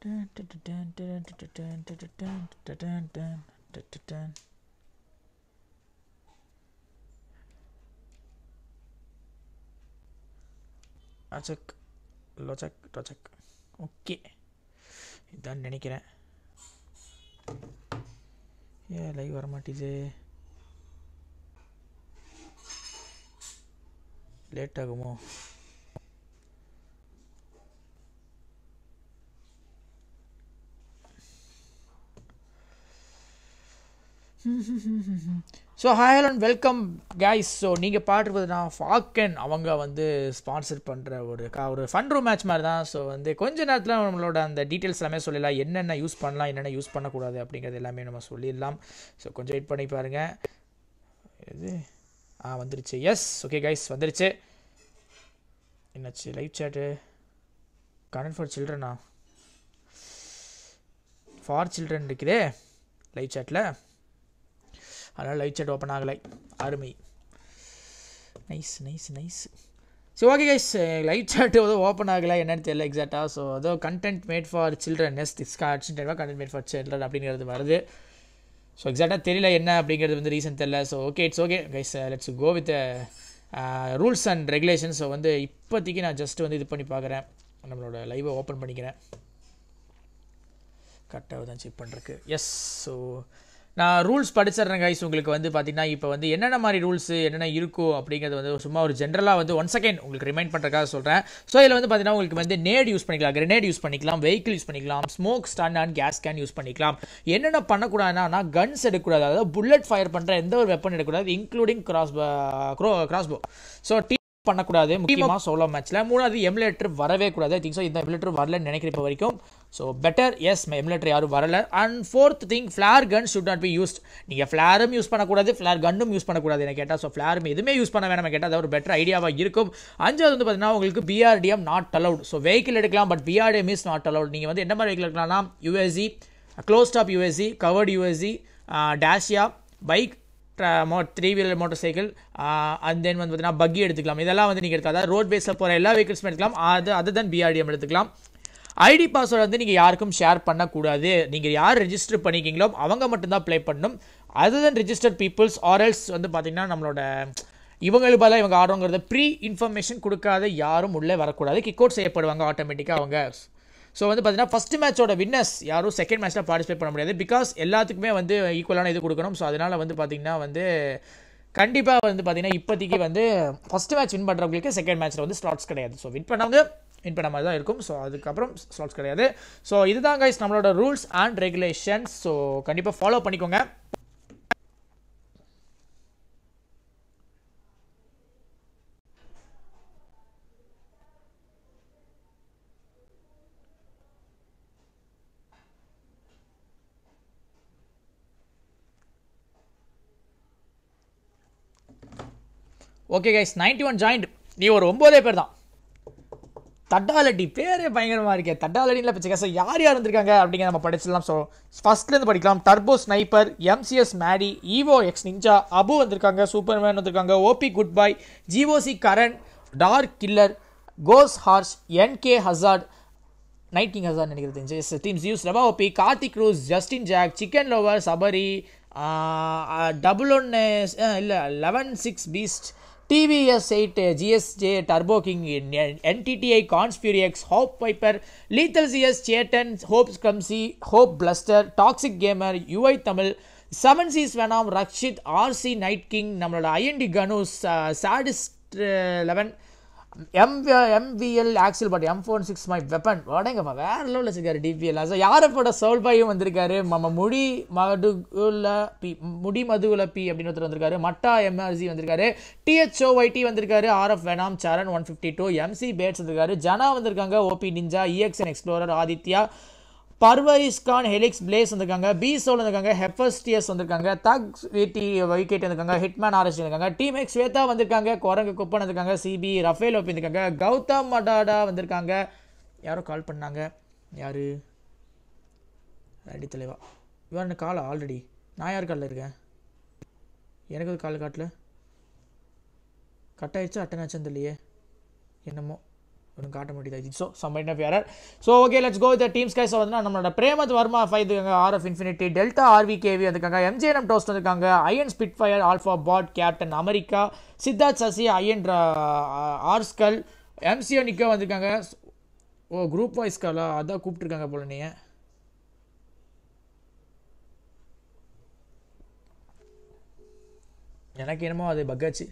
அச்சக் லொச்சக் டொச்சக் okay இதான் நினைக்கிறேன் ஏன் லைவ் வர மாட்டேது லேட் ஆகுமோ so hi and welcome guys so நீங்கள் பாடுறது நான் ஃபாக்கன் அவங்க வந்து ஸ்பான்சர் பண்ணுற ஒரு கா ஒரு ஃபன் ரூம் மேட்ச் மாதிரி தான் ஸோ வந்து கொஞ்ச நேரத்தில் நம்மளோட அந்த டீட்டெயில்ஸ் எல்லாமே சொல்லிடலாம் என்னென்ன யூஸ் பண்ணலாம் என்னென்ன யூஸ் பண்ணக்கூடாது அப்படிங்கிறது எல்லாமே நம்ம சொல்லிடலாம் ஸோ கொஞ்சம் வெயிட் பண்ணி பாருங்கள் இது ஆ வந்துருச்சு எஸ் ஓகே கைஸ் வந்துருச்சு என்னாச்சு லைவ் சேட்டு கனெக்ட் ஃபார் சில்ட்ரனா ஃபார் சில்ட்ரன் இருக்குதே லைவ் சேட்டில் அதனால் லைட் சேட் ஓப்பன் ஆகலை அருமை nice nice nice so okay guys live chat ஏதோ ஓப்பன் ஆகலை என்னன்னு தெரியல எக்ஸாக்டாக ஸோ ஏதோ content made for children yes this கார்ட்ஸ்ன்ட்டு கண்டென்ட் மேட் ஃபார் சில்ட்ரன் அப்படிங்கிறது வருது ஸோ எக்ஸாக்டாக தெரியல என்ன அப்படிங்கிறது வந்து ரீசன் தெரியல so okay it's okay guys let's go with rules and regulations so வந்து இப்போதைக்கு நான் ஜஸ்ட் வந்து இது பண்ணி பார்க்குறேன் நம்மளோட லைவை ஓப்பன் பண்ணிக்கிறேன் கரெக்டாக தான் செக் பண்ணுறக்கு எஸ் ஸோ நான் ரூல்ஸ் படிச்சிடுறேன் கைஸ் உங்களுக்கு வந்து பார்த்தீங்கன்னா இப்போ வந்து என்னென்ன மாதிரி ரூல்ஸ் என்னென்ன இருக்கும் அப்படிங்கிறது வந்து சும்மா ஒரு ஜென்ரலாக வந்து ஒன் செகண்ட் உங்களுக்கு ரிமைண்ட் பண்ணுறதுக்காக சொல்கிறேன் ஸோ இதில் வந்து பார்த்தீங்கன்னா உங்களுக்கு வந்து நேட் யூஸ் பண்ணிக்கலாம் கிரனேட் யூஸ் பண்ணிக்கலாம் வெஹிக்கிள் யூஸ் பண்ணிக்கலாம் smoke stand and gas can use பண்ணிக்கலாம் என்னென்ன பண்ணக்கூடாதுன்னா கன்ஸ் எடுக்கக்கூடாது அதாவது புல்லட் ஃபயர் பண்ணுற எந்த ஒரு வெப்பன் எடுக்கக்கூடாது இன்க்ளூடிங் கிராஸ் கிராஸ்போ ஸோ டீ பண்ணக்கூடாது முக்கியமாக சோலோ மேட்ச்சில் மூணாவது எமுலேட்டர் வரவே கூடாது திங்க் ஸோ இந்த எமுலேட்டர் வரலன்னு நினைக்கிறேன் இப்போ வரைக்கும் ஸோ பெட்டர் எஸ் எமுலேட்டர் யாரும் வரல and fourth thing flare gun should not be used நீங்கள் ஃப்ளாரும் யூஸ் பண்ணக்கூடாது ஃப்ளார் கன்னும் யூஸ் பண்ணக்கூடாது என்ன கேட்டால் ஸோ ஃப்ளாரும் எதுவுமே யூஸ் பண்ண வேணாம் கேட்டால் அது ஒரு பெட்டர் ஐடியாவாக இருக்கும் அஞ்சாவது வந்து பார்த்தீங்கன்னா உங்களுக்கு BRDM not allowed so vehicle எடுக்கலாம் but BRDM is not allowed நீங்கள் வந்து என்ன மாதிரி வெஹிக்கிள் எடுக்கலாம்னா USC close top USC covered USC Dacia bike மோ three wheeler motorcycle and then வந்து பார்த்தீங்கன்னா பக்கி எடுத்துக்கலாம் இதெல்லாம் வந்து நீங்கள் எடுக்கலாம் அதாவது ரோட் பேஸில் போகிற எல்லா வெஹிக்கிள்ஸும் எடுத்துக்கலாம் அது அது தான் பிஆர்டிஎம் எடுத்துக்கலாம் ஐடி பாஸ்வேர்டு வந்து நீங்கள் யாருக்கும் ஷேர் பண்ணக்கூடாது நீங்கள் யார் ரெஜிஸ்டர் பண்ணிக்கிங்களோ அவங்க மட்டும்தான் ப்ளே பண்ணணும் அதர் ரிஜிஸ்டர்ட் பீப்புள்ஸ் ஆர்எல்ஸ் வந்து பார்த்தீங்கன்னா நம்மளோட இவங்களுக்கு பதிலாக இவங்க ஆடுறோங்கிறத ப்ரீ இன்ஃபர்மேஷன் கொடுக்காத யாரும் உள்ளே வரக்கூடாது கிக் அவுட் செய்யப்படுவாங்க ஆட்டோமேட்டிக்காக அவங்க ஸோ வந்து பார்த்தீங்கன்னா ஃபஸ்ட் மேட்சோட வின்னர்ஸ் யாரும் செகண்ட் மேட்ச்சில் பார்ட்டிசிபேட் பண்ண முடியாது பிகாஸ் எல்லாத்துக்குமே வந்து ஈக்குவலான இது கொடுக்கணும் ஸோ அதனால் வந்து பார்த்தீங்கன்னா வந்து கண்டிப்பாக வந்து பார்த்தீங்கன்னா இப்போதைக்கு வந்து ஃபஸ்ட் மேட்ச் வின் பண்ணுறவங்களுக்கு செகண்ட் மேட்ச்சில் வந்து ஸ்லாட்ஸ் கிடையாது ஸோ வின் பண்ணவங்க வின் பண்ண மாதிரி தான் இருக்கும் ஸோ அதுக்கப்புறம் ஸ்லாட்ஸ் கிடையாது ஸோ இதுதான் கைஸ் நம்மளோட ரூல்ஸ் அண்ட் ரெகுலேஷன்ஸ் ஸோ கண்டிப்பாக ஃபாலோ பண்ணிக்கோங்க okay guys ninety one joint நீ ஒரு ஒம்போதே பேர் தான் தட்டாலடி பேரே பயங்கரமாக இருக்கே தட்டாலடியில் பிச்சை ஸோ யார் யார் இருந்திருக்காங்க அப்படிங்கிற நம்ம படிச்சிடலாம் ஸோ ஃபஸ்ட்லேருந்து படிக்கலாம் turbo sniper MCS Maddy Evo X ninja Abu வந்திருக்காங்க சூப்பர்மேன் வந்திருக்காங்க OP good boy GOC Karan dark killer கோஸ் horse NK hazard night king hazard நினைக்கிறது டீம்ஸ் யூஸ் ரபா OP Karthik Cruz Justin Jack chicken lower Sabari double ஒன்று இல்லை eleven six beast TVS eight GSJ turbo king NDTI கான்ஸ்பியூரியக்ஸ் hope viper lethal CS சேட்டன் hope ஸ்கம்சி hope blaster toxic gamer UI Tamil seven சீஸ் வேணாம் Rakshit RC night king நம்மளோட INT கனுஸ் sadist eleven M MVL Axel but M four six my weapon வடங்கப்பா வேற லெவலில் வச்சிருக்காரு டிபிஎல் ஸோ யாரப்போட சோல்பாயும் வந்திருக்காரு நம்ம முடி மதுகுல பி முடி மதுகுல பி அப்படின்னு ஒருத்தர் வந்திருக்காரு மட்டா எம்ஆர்சி வந்திருக்காரு டிஹெச்ஓ ஒய்டி வந்திருக்காரு ஆர்எஃப் வேணாம் Charan one fifty two MC bats வந்திருக்காரு ஜனா வந்திருக்காங்க OP ninja EXN explorer Aditya பர்வரிஸ்கான் ஹெலிக்ஸ் பிளேஸ் வந்திருக்காங்க பி சோல் வந்திருக்காங்க ஹெஃபஸ்டிஎஸ் வந்திருக்காங்க தக் விடி விக்கெட் வந்திருக்காங்க ஹிட்மேன் ஆர்எஸ் வந்திருக்காங்க டீம் எக்ஸ் ஸ்வேதா வந்திருக்காங்க குரங்கு குப்பன் வந்திருக்காங்க சிபி ரஃபேல் ஓப்பி வந்திருக்காங்க கௌதம் மடாடா வந்திருக்காங்க யாரோ கால் பண்ணாங்க யாரு ரெடி தலைவா இவன் கால் ஆல்ரெடி நான் யார் காலில் இருக்கேன் எனக்கு கால் காட்டல கட் ஆயிடுச்சு அட்டன் ஆச்சுன்னு தெரியலையே என்னமோ ஒன்றும் காட்ட முடியுது I think so some mind of error so okay let's go the teams guys வந்து நம்மளோட பிரேமத் வர்மா ஃபைவ் இருக்காங்க R of infinity delta RV KV வந்திருக்காங்க எம்ஜிஎன்எம் டோஸ்ட் வந்திருக்காங்க IN spit fire alpha bot captain America Siddharth Sasi IN ஆர்ஸ்கல் MCO Nico வந்திருக்காங்க O group voice காலா அதான் கூப்பிட்டுருக்காங்க போல நீ எனக்கு என்னமோ அது பக்காச்சு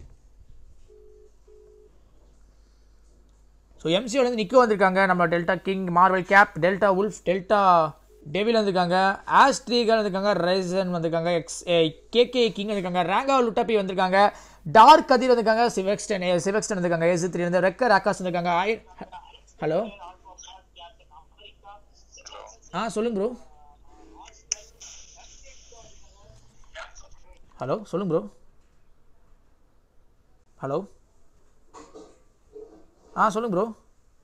ஸோ எம்சியோலேருந்து நிக்கோ வந்திருக்காங்க நம்ம delta king marvel cap delta wolf delta devil வந்திருக்காங்க ஆஸ்ட்ரீகல் வந்திருக்காங்க ரைசன் வந்திருக்காங்க எக்ஸ் கேகே கிங் வந்திருக்காங்க ரேங்கா லுட்டப்பி வந்திருக்காங்க டார்க் கதிர் வந்திருக்காங்க சிவெக்ஸ்டன் சிவெக்ஸ்டன் வந்திருக்காங்க எஸ் த்ரீ வந்து ரெக்கர் ஆகாஷ் வந்திருக்காங்க ஐ ஹலோ ஆ சொல்லுங்க ப்ரோ ஹலோ சொல்லுங்க ப்ரோ ஹலோ ஆ சொல்லுங்க ப்ரோ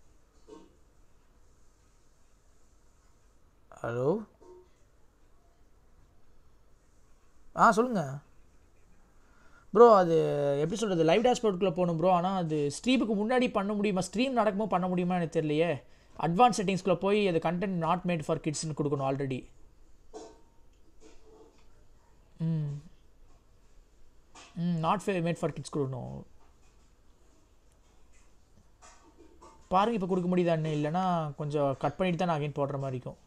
ஹலோ ஆ சொல்லுங்க ப்ரோ அது எப்படி சொல்கிறது லைவ் டேஷ்போர்ட்டுக்குள்ளே போகணும் ப்ரோ ஆனால் அது ஸ்ட்ரீமுக்கு முன்னாடி பண்ண முடியுமா ஸ்ட்ரீம் நடக்கும்போது பண்ண முடியுமா எனக்கு தெரியலையே அட்வான்ஸ் செட்டிங்ஸ்குள்ளே போய் அது கண்டென்ட் நாட் மேட் ஃபார் கிட்ஸ்னு கொடுக்கணும் ஆல்ரெடி ம் ம் நாட் மேட் ஃபார் கிட்ஸ் கொடுக்கணும் பாருங்க இப்போ கொடுக்க முடியுதான்னு இல்லைன்னா கொஞ்சம் கட் பண்ணிட்டு தான் நான் அகைன் போடுற மாதிரி இருக்கும்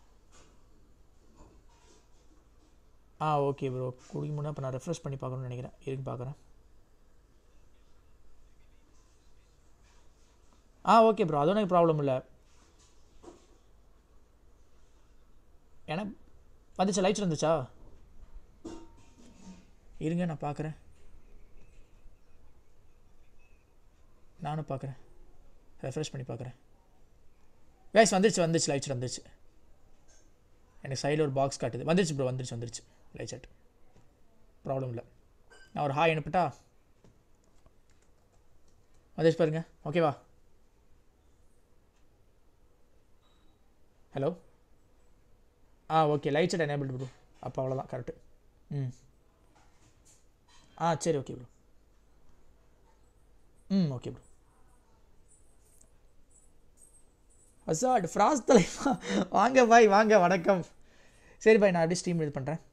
ஆ ஓகே ப்ரோ குடிக்க முன்னே இப்போ நான் ரெஃப்ரெஷ் பண்ணி பார்க்கணும்னு நினைக்கிறேன் இருக்கு பார்க்குறேன் ஆ ஓகே ப்ரோ அதுவும் எனக்கு ப்ராப்ளம் இல்லை எனக்கு வந்துச்சா லைட்ஸ் வந்துச்சா இருங்க நான் பார்க்குறேன் நானும் பார்க்குறேன் ரெஃப்ரெஷ் பண்ணி பார்க்குறேன் கைஸ் வந்துருச்சு வந்துருச்சு லைட் வந்துருச்சு எனக்கு சைடில் ஒரு பாக்ஸ் காட்டுது வந்துருச்சு ப்ரோ வந்துருச்சு வந்துருச்சு லைட் சாட் ப்ராப்ளம் இல்லை நான் ஒரு ஹாய் அனுப்பிட்டா வந்துருச்சு பாருங்க ஓகேவா ஹலோ ஆ okay live chat enable bro அப்போ அவ்வளோதான் கரெக்டு ம் ஆ சரி ஓகே ப்ரோ ம் ஓகே ப்ரோ அசாட் ஃப்ராஸ் தலைவா வாங்க பாய் வாங்க வணக்கம் சரி பாய் நான் அப்படியே ஸ்ட்ரீம் இது பண்ணுறேன்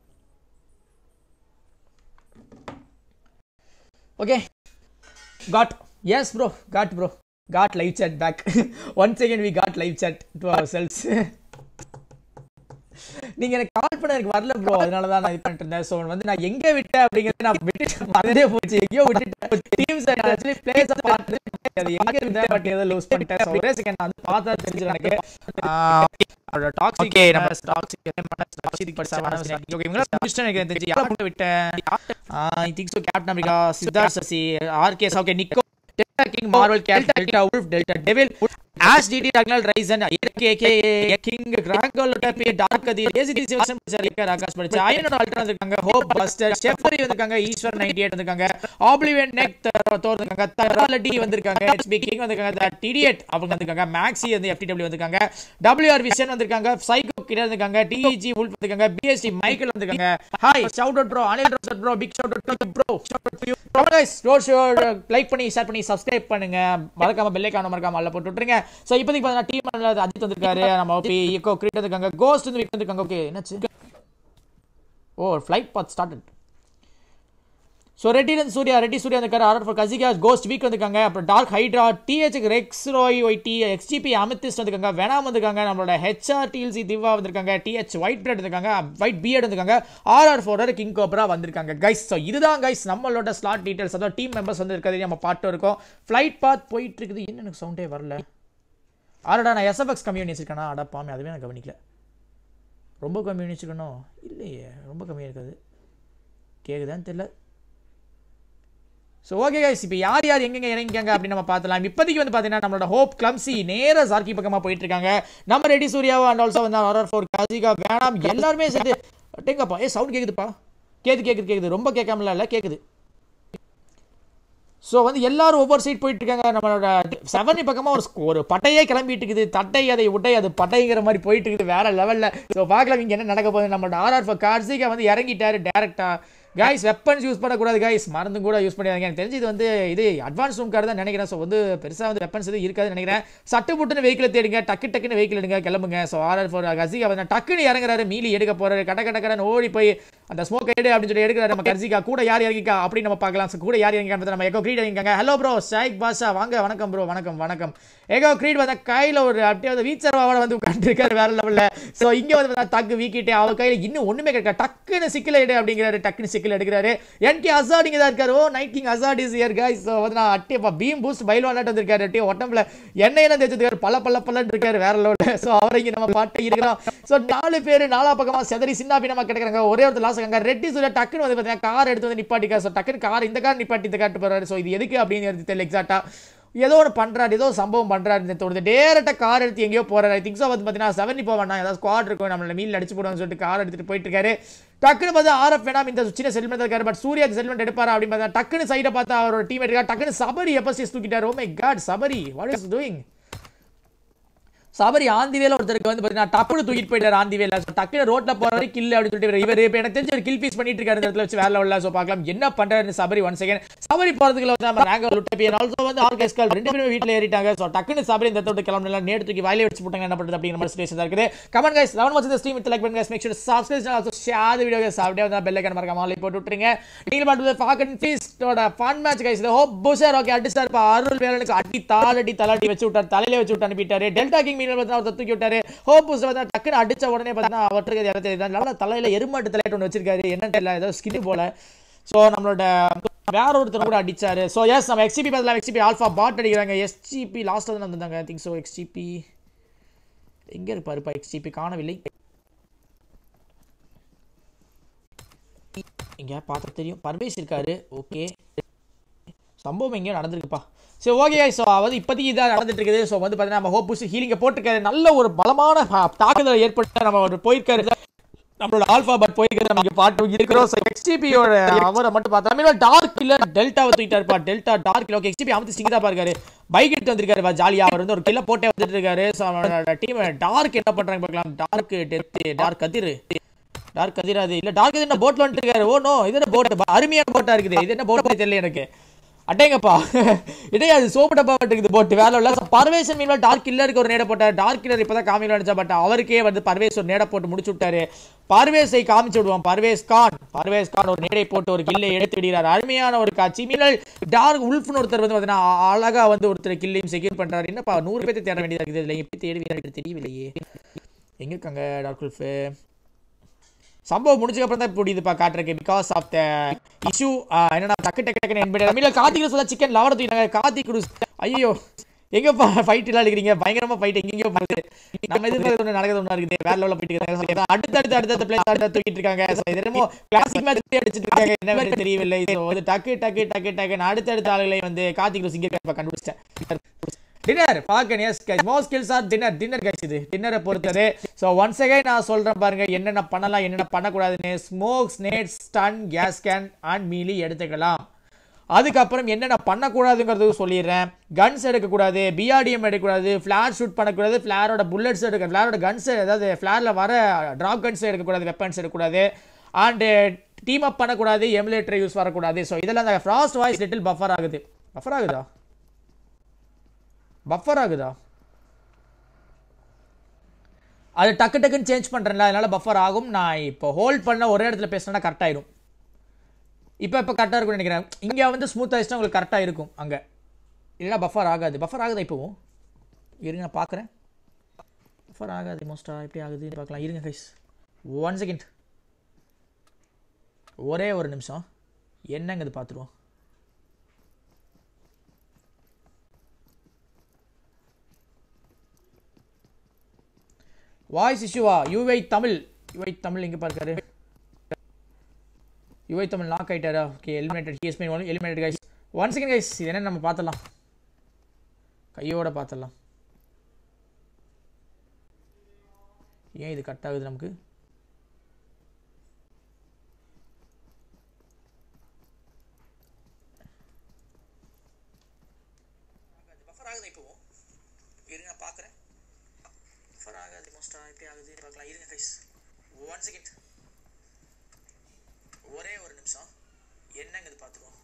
okay got yes bro got bro got live chat back one second we got live chat to அவர் செல்ஸ் நீங்க எனக்கு கால் பண்ண எனக்கு வரல ப்ரோ அதனால தான் நான் இது பண்ணிட்டு இருந்தேன் ஸோ வந்து நான் எங்க விட்டேன் அப்படிங்கறத நான் விட்டுட்டு மறந்தே போச்சு எங்கேயோ விட்டுட்டேன் டீம்ஸ் ஆக்சுவலி பிளேஸ் பார்த்து அது எங்க இருந்தேன் பட் ஏதோ லூஸ் பண்ணிட்டேன் ஸோ ஒரே செகண்ட் நான் வந்து பார்த்தா தெரிஞ்சு எனக்கு டாக்ஸிக் ஓகே நம்ம டாக்ஸிக் டாக்ஸிக் பட்சமான ஓகே இவங்க முடிச்சிட்டேன் எனக்கு தெரிஞ்சு யாரை கூட விட்டேன் I think so captain America Siddharth Sasi ஆர்கேஸ் okay Nico delta king marvel cat delta wolf delta devil ash DD ரக்னல் ரைசன் ஏகே கிங் கிராங்கோல் டப்பி டார்க் கதி ஏசிடி சிவசன் படிச்சார் ஆகாஷ் படிச்சு அயனோட அல்ட்ரா வந்திருக்காங்க ஹோப் பஸ்டர் ஷெஃபரி வந்திருக்காங்க ஈஸ்வர் 98 வந்திருக்காங்க ஆப்ளிவியன் நெக் தோர் வந்திருக்காங்க தராலடி வந்திருக்காங்க ஹெச்பி கிங் வந்திருக்காங்க த டிடிஎட் அவங்க வந்திருக்காங்க மேக்ஸி வந்து எஃப்டிடபிள்யூ வந்திருக்காங்க டபிள்யூஆர் விஷன் வந்திருக்காங்க சைக்கோ கிட்ட வந்திருக்காங்க டிஇஜி உல்ஃப் வந்திருக்காங்க பிஎஸ்டி மைக்கேல் வந்திருக்காங்க hi shout out bro Anil ரோசட் bro big shout out bro shout out you bro guys ரோட் ஷோ லைக் பண்ணி ஷேர் பண்ணி சப்ஸ்கிரைப் பண்ணுங்க மறக்காம பெல் ஐக்கான மறக்காம அல்ல போட்டு விட்டுருங்க ஸோ இப்போதைக்கு பார்த்தீங்கன்னா டீம் அஜித் வந்திருக்காரு நம்ம ஓபி ஈகோ கிரிட் வந்திருக்காங்க கோஸ்ட் வந்து விக் வந்திருக்காங்க ஓகே என்னாச்சு oh flight path started so ரெட்டிலன் சூர்யா ரெட்டி சூர்யா வந்திருக்காரு ஆர்டர் ஃபார் கசிகா கோஸ்ட் வீக் வந்திருக்காங்க அப்புறம் dark hydra DH rex Roy YT XGB amethyst வந்திருக்காங்க வேணாம் வந்திருக்காங்க நம்மளோட ஹெச்ஆர் டிஎல்சி திவா வந்திருக்காங்க டிஹெச் ஒயிட் பிரெட் வந்திருக்காங்க ஒயிட் பிஎட் வந்திருக்காங்க ஆர்ஆர் ஃபோர் கிங் கோப்ரா வந்திருக்காங்க கைஸ் ஸோ இதுதான் கைஸ் நம்மளோட ஸ்லாட் டீடைல்ஸ் அதாவது டீம் மெம்பர்ஸ் வந்து இருக்கிறது நம்ம பாட்டு இருக்கோம் ஃப்ளைட் பாத் போயிட்டு இருக்குது என்ன எனக்கு சவுண்டே வரல ஆரடா நான் எஸ்எஃப்எக்ஸ் கம்மி பண்ணி வச்சிருக்கேனா அடா பாமே அதுவே நான் கவனிக்கல ரொம்ப கம்மி பண்ணி வச்சுக்கணும் இல்லையே ரொம்ப கம்மியாக இருக்காது கேட்குதான்னு தெரியல ஸோ ஓகே கைஸ் இப்போ யார் யார் எங்கெங்க இறங்கிக்காங்க அப்படின்னு நம்ம பார்த்துலாம் இப்போதைக்கு வந்து பார்த்தீங்கன்னா நம்மளோட ஹோப் கிளம்சி நேர சார்க்கி பக்கமாக போயிட்டு இருக்காங்க நம்ம ரெடி சூர்யாவா அண்ட் ஆல்சோ வந்து ஆர்ஆர் ஃபோர் காசிகா வேணாம் எல்லாருமே சேர்த்து டேங்கப்பா ஏ சவுண்ட் கேட்குதுப்பா கேக்குது கேட்குது கேட்குது ரொம்ப கேட்காமல இல்லை கேட்குது ஸோ வந்து எல்லாரும் ஒவ்வொரு சைட் போயிட்டு இருக்காங்க நம்மளோட செவனி பக்கமாக ஒரு ஒரு பட்டையே கிளம்பிட்டு இருக்குது தட்டை அதை உட்டை அது பட்டைங்கிற மாதிரி போயிட்டு இருக்குது வேற லெவலில் ஸோ பார்க்கலாம் இங்கே என்ன நடக்க போகுது நம்மளோட ஆர்ஆர் ஃபோர் கார்சிகா வந்து இறங்கிட்டாரு டேரக்டா கைஸ் வெப்பன்ஸ் யூஸ் பண்ணக்கூடாது கைஸ் மருந்து கூட யூஸ் பண்ணிடாதீங்க எனக்கு தெரிஞ்சு இது வந்து இது அட்வான்ஸ் ரூம் கார்டு தான் நினைக்கிறேன் ஸோ வந்து பெருசாக வந்து வெப்பன்ஸ் எதுவும் இருக்காதுன்னு நினைக்கிறேன் சட்டு புட்டுன்னு வெஹிக்கிள் தேடுங்க டக்கு டக்குன்னு வெஹிக்கிள் எடுங்க கிளம்புங்க ஸோ ஆர்ஆர் ஃபோர் கசிகா வந்து டக்குன்னு இறங்குறாரு மீலி எடுக்க போறாரு கட கட கடன்னு ஓடி போய் அந்த ஸ்மோக் எடு அப்படின்னு சொல்லி எடுக்கிறாரு நம்ம கர்சிகா கூட யார் இறங்கிக்கா அப்படின்னு நம்ம பார்க்கலாம் So, கூட யார் இறங்கிக்கான்னு நம்ம எகோ க்ரீட் இறங்கிக்காங்க ஹலோ ப்ரோ ஷாயிக் பாஷா வாங்க வணக்கம் ப்ரோ வணக்கம் வணக்கம் எகோ க்ரீட் வந்து கையில் ஒரு அப்படியே வந்து வீச்சர்வாவோட வந்து உட்காந்துருக்காரு வேற லெவலில் ஸோ இங்கே வந்து பார்த்தா தக்கு வீக்கிட்டு அவர் கையில் இன்னும் ஒன்றுமே கிடைக்கா டக்குன்னு சிக்கல் எடு அப்படிங்கிறாரு டக்குன்னு சிக்கல் எடுக்கிறாரு என்டி அசாட் இங்கே தான் இருக்காரு oh night king Asad is here guys so வந்து நான் அட்டியப்பா பீம் பூஸ்ட் பயில் விளாட்டு வந்திருக்காரு அட்டியே உடம்புல எண்ணெயெல்லாம் தேய்ச்சிருக்காரு பல பல பல்லன்னு இருக்காரு வேற லெவலில் ஸோ அவரை இங்கே நம்ம பாட்டு இருக்கிறோம் ஸோ நாலு பேர் நாலா பக்கமாக செதறி சின்ன பின்னமாக கிடைக்கிறாங்க ஒரே ஒருத்தர் லாஸ் ஆகாங்க ரெட்டி சொல்ல டக்குன்னு வந்து பார்த்தீங்கன்னா கார் எடுத்து வந்து நிப்பாட்டிக்கா ஸோ டக்குன்னு கார் இந்த கார் நிப்பாட்டி இந்த காட்டு போறாரு ஸோ இது எதுக்கு அப்படிங்கிறது தெரியல எக்ஸாக்டா ஏதோ ஒன்று பண்ணுறாரு ஏதோ ஒரு சம்பவம் பண்ணுறாரு தோணுது டேரெக்டாக கார் எடுத்து எங்கேயோ போறாரு ஐ திங்க் ஸோ வந்து பார்த்தீங்கன்னா செவன் போக வேண்டாம் ஏதாவது ஸ்குவாட் இருக்கும் நம்மள மீல் அடிச்சு போடுவான்னு சொல்லிட்டு கார் எடுத்துட்டு போயிட்டு இருக்காரு டக்குன்னு பார்த்தா ஆர்எஃப் வேணாம் இந்த சின்ன செல்மெண்ட் இருக்காரு பட் சூர்யா செல்மெண்ட் எடுப்பாரா அப்படின்னு பார்த்தா டக்குன்னு சைடை பார்த்தா அவரோட டீம் எடுக்கா டக்குன்னு சபரி எப்பசிஸ் தூக்கிட்டாரு oh my god Sabari what is doing Sabari ஆந்திவேல ஒருத்தருக்கு வந்து பார்த்தீங்கன்னா டப்புனு தூக்கிட்டு போயிட்டாரு ஆந்திவேல ஸோ டக்குனு ரோட்ல போறவரை கில் அப்படின்னு சொல்லிட்டு இவர் இப்போ எனக்கு தெரிஞ்ச ஒரு கில் பீஸ் பண்ணிட்டு இருக்காரு இந்த இடத்துல வச்சு வேலை உள்ள ஸோ பார்க்கலாம் என்ன பண்றாரு சபரி ஒன் செகண்ட் சபரி போறதுக்குள்ள வந்து நம்ம ரேங்க லுட்டபியன் ஆல்சோ வந்து ஆர்கெஸ்கால் ரெண்டு பேரும் வீட்டில் ஏறிட்டாங்க ஸோ டக்குனு சபரி இந்த இடத்துல கிளம்பலாம் நேடு தூக்கி வாயிலே வச்சு போட்டாங்க என்ன பண்றது அப்படிங்கிற மாதிரி சுச்சுவேஷன் இருக்குது கமெண்ட் கைஸ் லெவன் வச்சு ஸ்ட்ரீம் வித் லைக் பண்ணுங்க make sure subscribe also share video guys அப்படியே வந்து பெல் ஐக்கன் மறக்காம ஆல் போட்டு விட்டுருங்க நீங்கள் பார்த்து ஃபாக்கன் ஃபீஸ்டோட ஃபன் மேட்ச் கைஸ் இது ஹோப் புஷர் ஓகே அடிச்சார் இப்போ அருள் வேலனுக்கு அடி தாளடி தலாடி வச்சு விட்டார் தலையில வச்சு விட்டு அனுப்பிட்டாரு டெல்டா கிங் மீன் பார்த்தா அவர் தூக்கி விட்டாரு ஹோப் புஷர் பார்த்தா டக்குன்னு அடிச்ச உடனே பார்த்தா அவருக்கு இடத்துல நல்ல தலையில எருமாட்டு தலையிட்டு ஒன்று வச்சிருக்காரு என்னன்னு தெரியல ஏதோ ஸ்கின் போல ஸோ நம்மளோட வேற ஒருத்தர் கூட அடிச்சாரு ஸோ எஸ் நம்ம எக்ஸிபி பதிலாக எக்ஸிபி ஆல்ஃபா பாட் அடிக்கிறாங்க எஸ்ஜிபி லாஸ்ட்டில் தான் வந்திருந்தாங்க ஐ திங்க் ஸோ எக்ஸ்ஜிபி எங்கே இருப்பாருப்பா எக்ஸ்ஜிபி காணவில்லை இங்கே பார்த்தா தெரியும் பர்வேஸ் இருக்காரு ஓகே சம்பவம் எங்கேயோ நடந்திருக்குப்பா சரி ஓகே ஸோ அதாவது இப்போதைக்கு இதாக நடந்துட்டு இருக்குது ஸோ வந்து பார்த்தீங்கன்னா நம்ம ஹோப் புஷ் ஹீலிங்கை போட்டிருக்காரு நல்ல ஒரு பலமான ப- தாக்குதல் ஏற்பட்டு நம்ம ஒரு போயிருக்காரு நம்மளோட ஆல்பா பட் போயிருக்காரு நமக்கு பாட்டு இருக்கிறோம் ஸோ எக்ஸ்டிபியோட அவரை மட்டும் பார்த்தா மீன் டார்க் கில்லர் டெல்டாவை தூக்கிட்டாருப்பா டெல்டா டார்க் கிலோ எக்ஸ்டிபி அமைத்து சிங்கிதா பாருக்காரு பைக் எடுத்து வந்திருக்காரு ஜாலியா அவர் வந்து ஒரு கில்ல போட்டே வந்துட்டு இருக்காரு ஸோ அவனோட டீம் டார்க் என்ன பண்றாங்க பார்க்கலாம் dark death dark Kathir dark Kathir அது இல்ல டார்க் கதிர் என்ன போட்ல வந்துட்டு இருக்காரு ஓ நோ இது என்ன போட் அருமையான போட்டா இருக்குது இது என்ன போட் தெரியல எனக்கு அட்டேங்கப்பா இதே அது சோப்பு டப்பா இருக்குது போட்டு வேலை இல்ல So, பர்வேஷன் மீன்வா டார்க் கில்லருக்கு ஒரு நேட போட்டார் டார்க் கில்லர் இப்பதான் காமியில் அடிச்சா பட் அவருக்கே வந்து பர்வேஸ் ஒரு நேட போட்டு முடிச்சு விட்டாரு பர்வேஸை காமிச்சு விடுவான் பர்வேஸ் கான் பர்வேஸ் கான் ஒரு நேடை போட்டு ஒரு கில்லை எடுத்து விடுகிறார் அருமையான ஒரு காட்சி மீனல் டார்க் உல்ஃப்னு ஒருத்தர் வந்து பார்த்தீங்கன்னா அ- அழகா வந்து ஒருத்தர் கில்லையும் செக்யூர் பண்றாரு என்னப்பா நூறு பேர்த்தை தேட வேண்டியதா இருக்குது இல்லை எப்படி தேடி எனக்கு தெரியவில்லையே எங்க இருக்காங்க டார்க் உல்ஃபு சம்பவம் முடிஞ்சதுக்கு அப்புறம் தான் புரியுதுப்பா காட்டுறக்கு பிகாஸ் ஆஃப் த இஷ்யூ என்னன்னா டக்கு டக்கு டக்குன்னு என்பது தமிழ்ல கார்த்திக் சொல்ல சிக்கன் லவர தூக்கினாங்க கார்த்திக் குரூஸ் ஐயோ எங்கப்பா ஃபைட் எல்லாம் எடுக்கிறீங்க பயங்கரமா ஃபைட் எங்கெங்கயோ போகுது நம்ம எதிர்பார்த்து ஒன்று நடக்குது ஒன்றா இருக்குது வேற லெவலில் போயிட்டு இருக்காங்க So, அடுத்து அடுத்து அடுத்த பிளேஸ் அடுத்த தூக்கிட்டு இருக்காங்க So, இது என்னமோ கிளாசிக் மேட்ச் அடிச்சிட்டு இருக்காங்க என்ன வேறு தெரியவில்லை ஸோ வந்து டக்கு டக்கு டக்கு டக்குன்னு அடுத்தடுத்த ஆளுகளை வந்து கார்த்திக் குரூஸ் இங்கே கண்டுபிடிச்சிட்டேன் டின்னர் பார்க்க yes guys most skills are dinner dinner guys இது டின்னரை பொறுத்தது ஸோ ஒன்ஸ் அகைன் நான் சொல்றேன் பாருங்க என்னென்ன பண்ணலாம் என்னென்ன பண்ணக்கூடாதுன்னு smoke nade stun gas can and melee எடுத்துக்கலாம் அதுக்கப்புறம் என்னென்ன பண்ணக்கூடாதுங்கிறது சொல்லிடுறேன் கன்ஸ் எடுக்கக்கூடாது பிஆர்டிஎம் எடுக்கக்கூடாது ஃப்ளார் ஷூட் பண்ணக்கூடாது ஃப்ளாரோட புல்லட்ஸ் எடுக்க ஃப்ளாரோட கன்ஸ் அதாவது ஃப்ளாரில் வர ட்ராப் கன்ஸ் எடுக்கக்கூடாது வெப்பன்ஸ் எடுக்கக்கூடாது அண்டு டீம் அப் பண்ணக்கூடாது எமுலேட்டர் யூஸ் வரக்கூடாது ஸோ இதெல்லாம் அந்த ஃப்ராஸ்ட் வாய்ஸ் லிட்டில் பஃபர் ஆகுது பஃபர் ஆகுதா பஃபர் ஆகுதா அது டக்கு டக்குன்னு சேஞ்ச் பண்ணுறேன்ல அதனால பஃபர் ஆகும் நான் இப்போ ஹோல்ட் பண்ண ஒரே இடத்துல பேசினா கரெக்ட் ஆயிடும் இப்போ இப்போ கரெக்டாக இருக்கும்னு நினைக்கிறேன் இங்கே வந்து ஸ்மூத் ஆயிடுச்சுன்னா உங்களுக்கு கரெக்டாக இருக்கும் அங்கே இல்லைனா பஃபர் ஆகாது பஃபர் ஆகுதா இப்போவும் இருங்க நான் பார்க்குறேன் பஃபர் ஆகாது மோஸ்ட்டாக எப்படி ஆகுதுன்னு பார்க்கலாம் இருங்க கைஸ் ஒன் செகண்ட் ஒரே ஒரு நிமிஷம் என்னங்க இது பார்த்துருவோம் வாய்ஸ் இஷ்யூவா யூவை தமிழ் யுவை தமிழ் எங்கே பார்க்காரு யுவை தமிழ் லாக் ஆயிட்டாரா okay eliminated he's mean one eliminated guys one second guys இது என்ன நம்ம பார்த்துடலாம் கையோட பார்த்துடலாம் ஏன் இது கட் ஆகுது நமக்கு பஃபர் ஆகுது இப்போவும் இருங்க நான் பார்க்குறேன் பஃபர் ஆகாது மோஸ்ட்டாக எப்படி ஆகுது பார்க்கலாம் இருங்க கைஸ் ஒன் செகண்ட் ஒரே ஒரு நிமிஷம் என்னங்கிறது பார்த்துருவோம்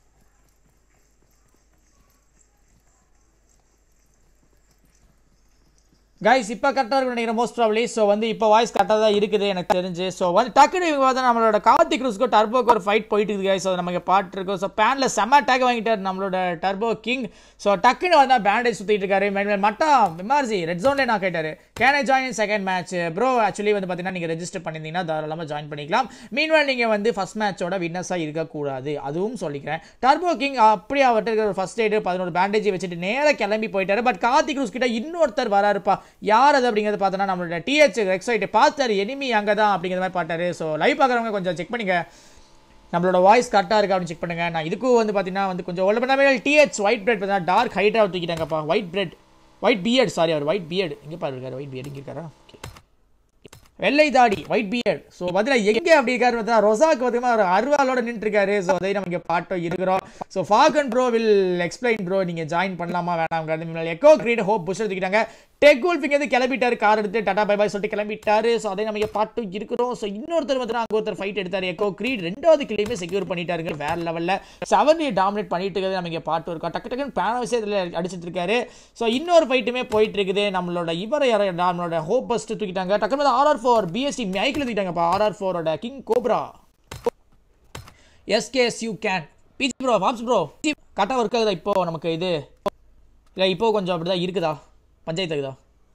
கைஸ் இப்போ கரெக்டாக இருக்கும் நினைக்கிறேன் மோஸ்ட் ப்ராப்ளி ஸோ வந்து இப்போ வாய்ஸ் கரெக்டாக தான் இருக்குது எனக்கு தெரிஞ்சு ஸோ வந்து டக்குனு இவங்க வந்து நம்மளோட கார்த்திக் க்ரூஸ்க்கோ டர்போக்கு ஒரு ஃபைட் போயிட்டு இருக்குது கைஸ் அது நமக்கு பாட்டு இருக்கும் ஸோ பேனில் செம்ம டேக் வாங்கிட்டார் நம்மளோட டர்போ கிங் ஸோ டக்குன்னு வந்து பேண்டேஜ் சுற்றிட்டு இருக்காரு மேன் மட்டும் விமார்ஜி ரெட் ஜோன்லேயே நான் கேட்டார் can I join second match bro actually வந்து பார்த்தீங்கன்னா நீங்கள் ரெஜிஸ்டர் பண்ணியிருந்தீங்கன்னா தாராளமாக ஜாயின் பண்ணிக்கலாம் மீன்வேல் நீங்கள் வந்து ஃபஸ்ட் மேட்சோட வின்னர்ஸாக இருக்கக்கூடாது அதுவும் சொல்லிக்கிறேன் டர்போ கிங் அப்படியே அவர்கிட்ட இருக்கிற ஃபர்ஸ்ட் எய்டு பதினோரு பேண்டேஜ் வச்சுட்டு நேராக கிளம்பி போயிட்டாரு பட் கார்த்திக் க்ரூஸ் கிட்ட இன்னொருத்தர் வராருப்பா யார் அது அப்படிங்கிறது பார்த்தோன்னா நம்மளோட டிஹெச் வெப்சைட் பார்த்தாரு எனிமி அங்கே தான் அப்படிங்கிற மாதிரி பார்த்தாரு ஸோ லைவ் பார்க்குறவங்க கொஞ்சம் செக் பண்ணிங்க நம்மளோட வாய்ஸ் கரெக்டாக இருக்கா அப்படின்னு செக் பண்ணுங்க நான் இதுக்கும் வந்து பார்த்தீங்கன்னா வந்து கொஞ்சம் ஒல்ல பண்ணாமே டிஹெச் ஒயிட் பிரெட் பார்த்தீங்கன்னா டார்க் ஹைட்டாக தூக்கிட்டாங்கப்பா white bread white beard sorry அவர் ஒயிட் பியர்டு எங்கே பாரு இருக்காரு ஒயிட் பியர்டு இங்கே இருக்காரா ஓகே வெள்ளை தாடி ஒயிட் பியர்ட் ஸோ பதிலாக எங்கே அப்படி இருக்காரு பார்த்தா ரொசாக்கு பார்த்தீங்கன்னா ஒரு அருவாலோட நின்றுருக்காரு ஸோ அதை நம்ம இங்கே பாட்டோ இருக்கிறோம் ஸோ falcon bro will explain bro நீங்கள் ஜாயின் பண்ணலாமா வேணாம்ங்கிறது முன்னாடி எக்கோ கிரீட் ஹோப் புஷ் எடுத்துக்கிட்டாங்க டெக் கூல் இங்கே கிளம்பிட்டாரு கார் எடுத்து டாடா பை பாய் சொல்லிட்டு கிளம்பிட்டாரு ஸோ அதை நம்ம இங்கே பாட்டு இருக்கிறோம் ஸோ இன்னொருத்தர் வந்து அங்கே ஒருத்தர் ஃபைட் எடுத்தார் எக்கோ கிரீட் ரெண்டாவது கிளையுமே செக்யூர் பண்ணிட்டாருங்க வேற லெவலில் செவன் டாமினேட் பண்ணிட்டு இருக்கிறது நம்ம இங்கே பாட்டு இருக்கோம் டக்கு டக்குன்னு பேன விஷயத்தில் அடிச்சிட்டு இருக்காரு ஸோ இன்னொரு ஃபைட்டுமே போயிட்டு இருக்குது நம்மளோட இவரை யாரை நம்மளோட ஹோப் பஸ்ட் தூக்கிட்டாங்க டக்குனு ஆர்ஆர் ஃபோர் பிஎஸ்டி மைக்கில் தூக்கிட்டாங்கப்பா ஆர்ஆர் ஃபோரோட king cobra SKS you can BG bro வாப்ஸ் ப்ரோ கரெக்டாக ஒர்க் ஆகுதா இப்போ நமக்கு இது இல்லை இப்போ கொஞ்சம் அப்படி தான் இருக்குதா பஞ்சாயத்து ஆகுதா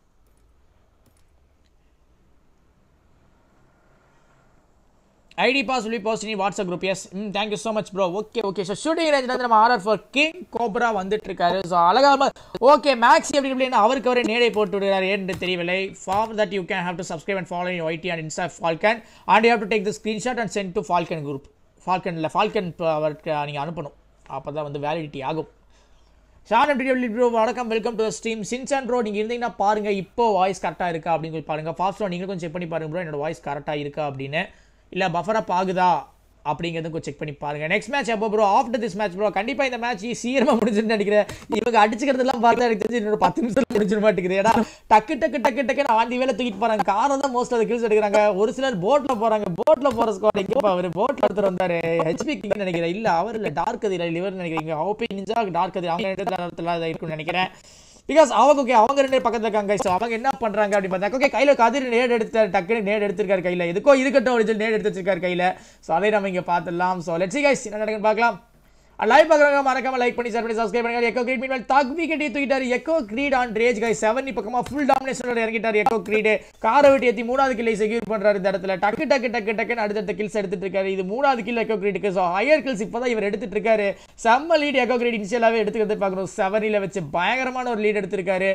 ID pass will post in WhatsApp group yes hmm thank you so much bro okay okay so shooting range வந்து நம்ம ஆர்ஆர் ஃபார் கிங் கோப்ரா வந்துட்டு இருக்காரு ஸோ அழகாக ஓகே மேக்ஸ் எப்படி எப்படின்னு அவருக்கு அவரே நேடை போட்டு விடுறாரு என்று தெரியவில்லை for that you can have to subscribe and follow in YT and insta falcon and you have to take the screenshot and send to falcon group ஃபால்கனில் ஃபால்கன் அவருக்கு நீங்கள் அனுப்பணும் அப்போ தான் வந்து வேலிடிட்டி ஆகும் ஷான் எப்படி ப்ரோ வணக்கம் welcome to stream Shinchan bro நீங்கள் இருந்தீங்கன்னா பாருங்க இப்போ வாய்ஸ் கரெக்டாக இருக்கா அப்படின்னு சொல்லி பாருங்க ஃபாஸ்ட் ப்ரோ நீங்கள் கொஞ்சம் செக் பண்ணி பாருங்க ப்ரோ என்னோட வாய்ஸ் கரெக்டாக இருக்கா அப்படின்னு இல்லை பஃபரப் ஆகுதா அப்படிங்கிறத கொஞ்சம் செக் பண்ணி பாருங்க நெக்ஸ்ட் மேட்ச் எப்போ bro after this match bro கண்டிப்பாக இந்த மேட்ச் சீக்கிரமாக முடிஞ்சுன்னு நினைக்கிறேன் இவங்க அடிச்சுக்கிறதெல்லாம் பார்த்தா எனக்கு தெரிஞ்சு இன்னொரு பத்து நிமிஷம் முடிஞ்சிட மாட்டேங்குது ஏன்னா டக்கு டக்கு டக்கு டக்குன்னு ஆண்டி வேலை தூக்கிட்டு போறாங்க காரம் தான் மோஸ்ட் ஆஃப் கில்ஸ் எடுக்கிறாங்க ஒரு சிலர் போட்ல போறாங்க போட்ல போற ஸ்குவாட் எங்கப்பா அவர் போட்ல ஒருத்தர் வந்தாரு ஹெச்பி கிங் நினைக்கிறேன் இல்ல அவர் இல்ல டார்க் அதில் லிவர் நினைக்கிறீங்க ஓபி நிஞ்சா டார்க் அதில் அவங்க இடத்துல இருக்கும்னு நினைக்கிறேன் பிகாஸ் அவங்க ஓகே அவங்க ரெண்டு பக்கத்துல இருக்காங்க ஸோ அவங்க என்ன பண்றாங்க அப்படின்னு பார்த்தா ஓகே கையில கதிர் நேடு எடுத்தாரு டக்குன்னு நேடு எடுத்திருக்காரு கையில எதுக்கோ இருக்கட்டும் அப்படின்னு சொல்லி நேடு எடுத்து வச்சிருக்காரு கையில ஸோ அதை நம்ம இங்க பார்த்துடலாம் ஸோ லெட்ஸ் கைஸ் என்ன நடக்குன்னு பார்க்கலாம் லைவ் பார்க்குறவங்க மறக்காம லைக் பண்ணி ஷேர் பண்ணி சப்ஸ்கிரைப் பண்ணுங்க எக்கோ கிரீட் மீன் தகுதி கட்டி தூக்கிட்டாரு echo creed on rage guy seven பக்கமா ஃபுல் டாமினேஷனோட இறங்கிட்டாரு எக்கோ கிரீட் காரை வெட்டி ஏற்றி மூணாவது கில்லை செக்யூர் பண்றாரு இந்த இடத்துல டக்கு டக்கு டக்கு டக்குன்னு அடுத்தடுத்த கில்ஸ் எடுத்துட்டு இருக்காரு இது மூணாவது கில் எக்கோ கிரீட்டுக்கு ஸோ ஹையர் கில்ஸ் இப்போதான் இவர் எடுத்துட்டு இருக்காரு செம்ம லீட் எக்கோ கிரீட் இனிஷியலாவே எடுத்துக்கிறது பார்க்கணும் செவனில் வச்சு பயங்கரமான ஒரு லீட் எடுத்திருக்காரு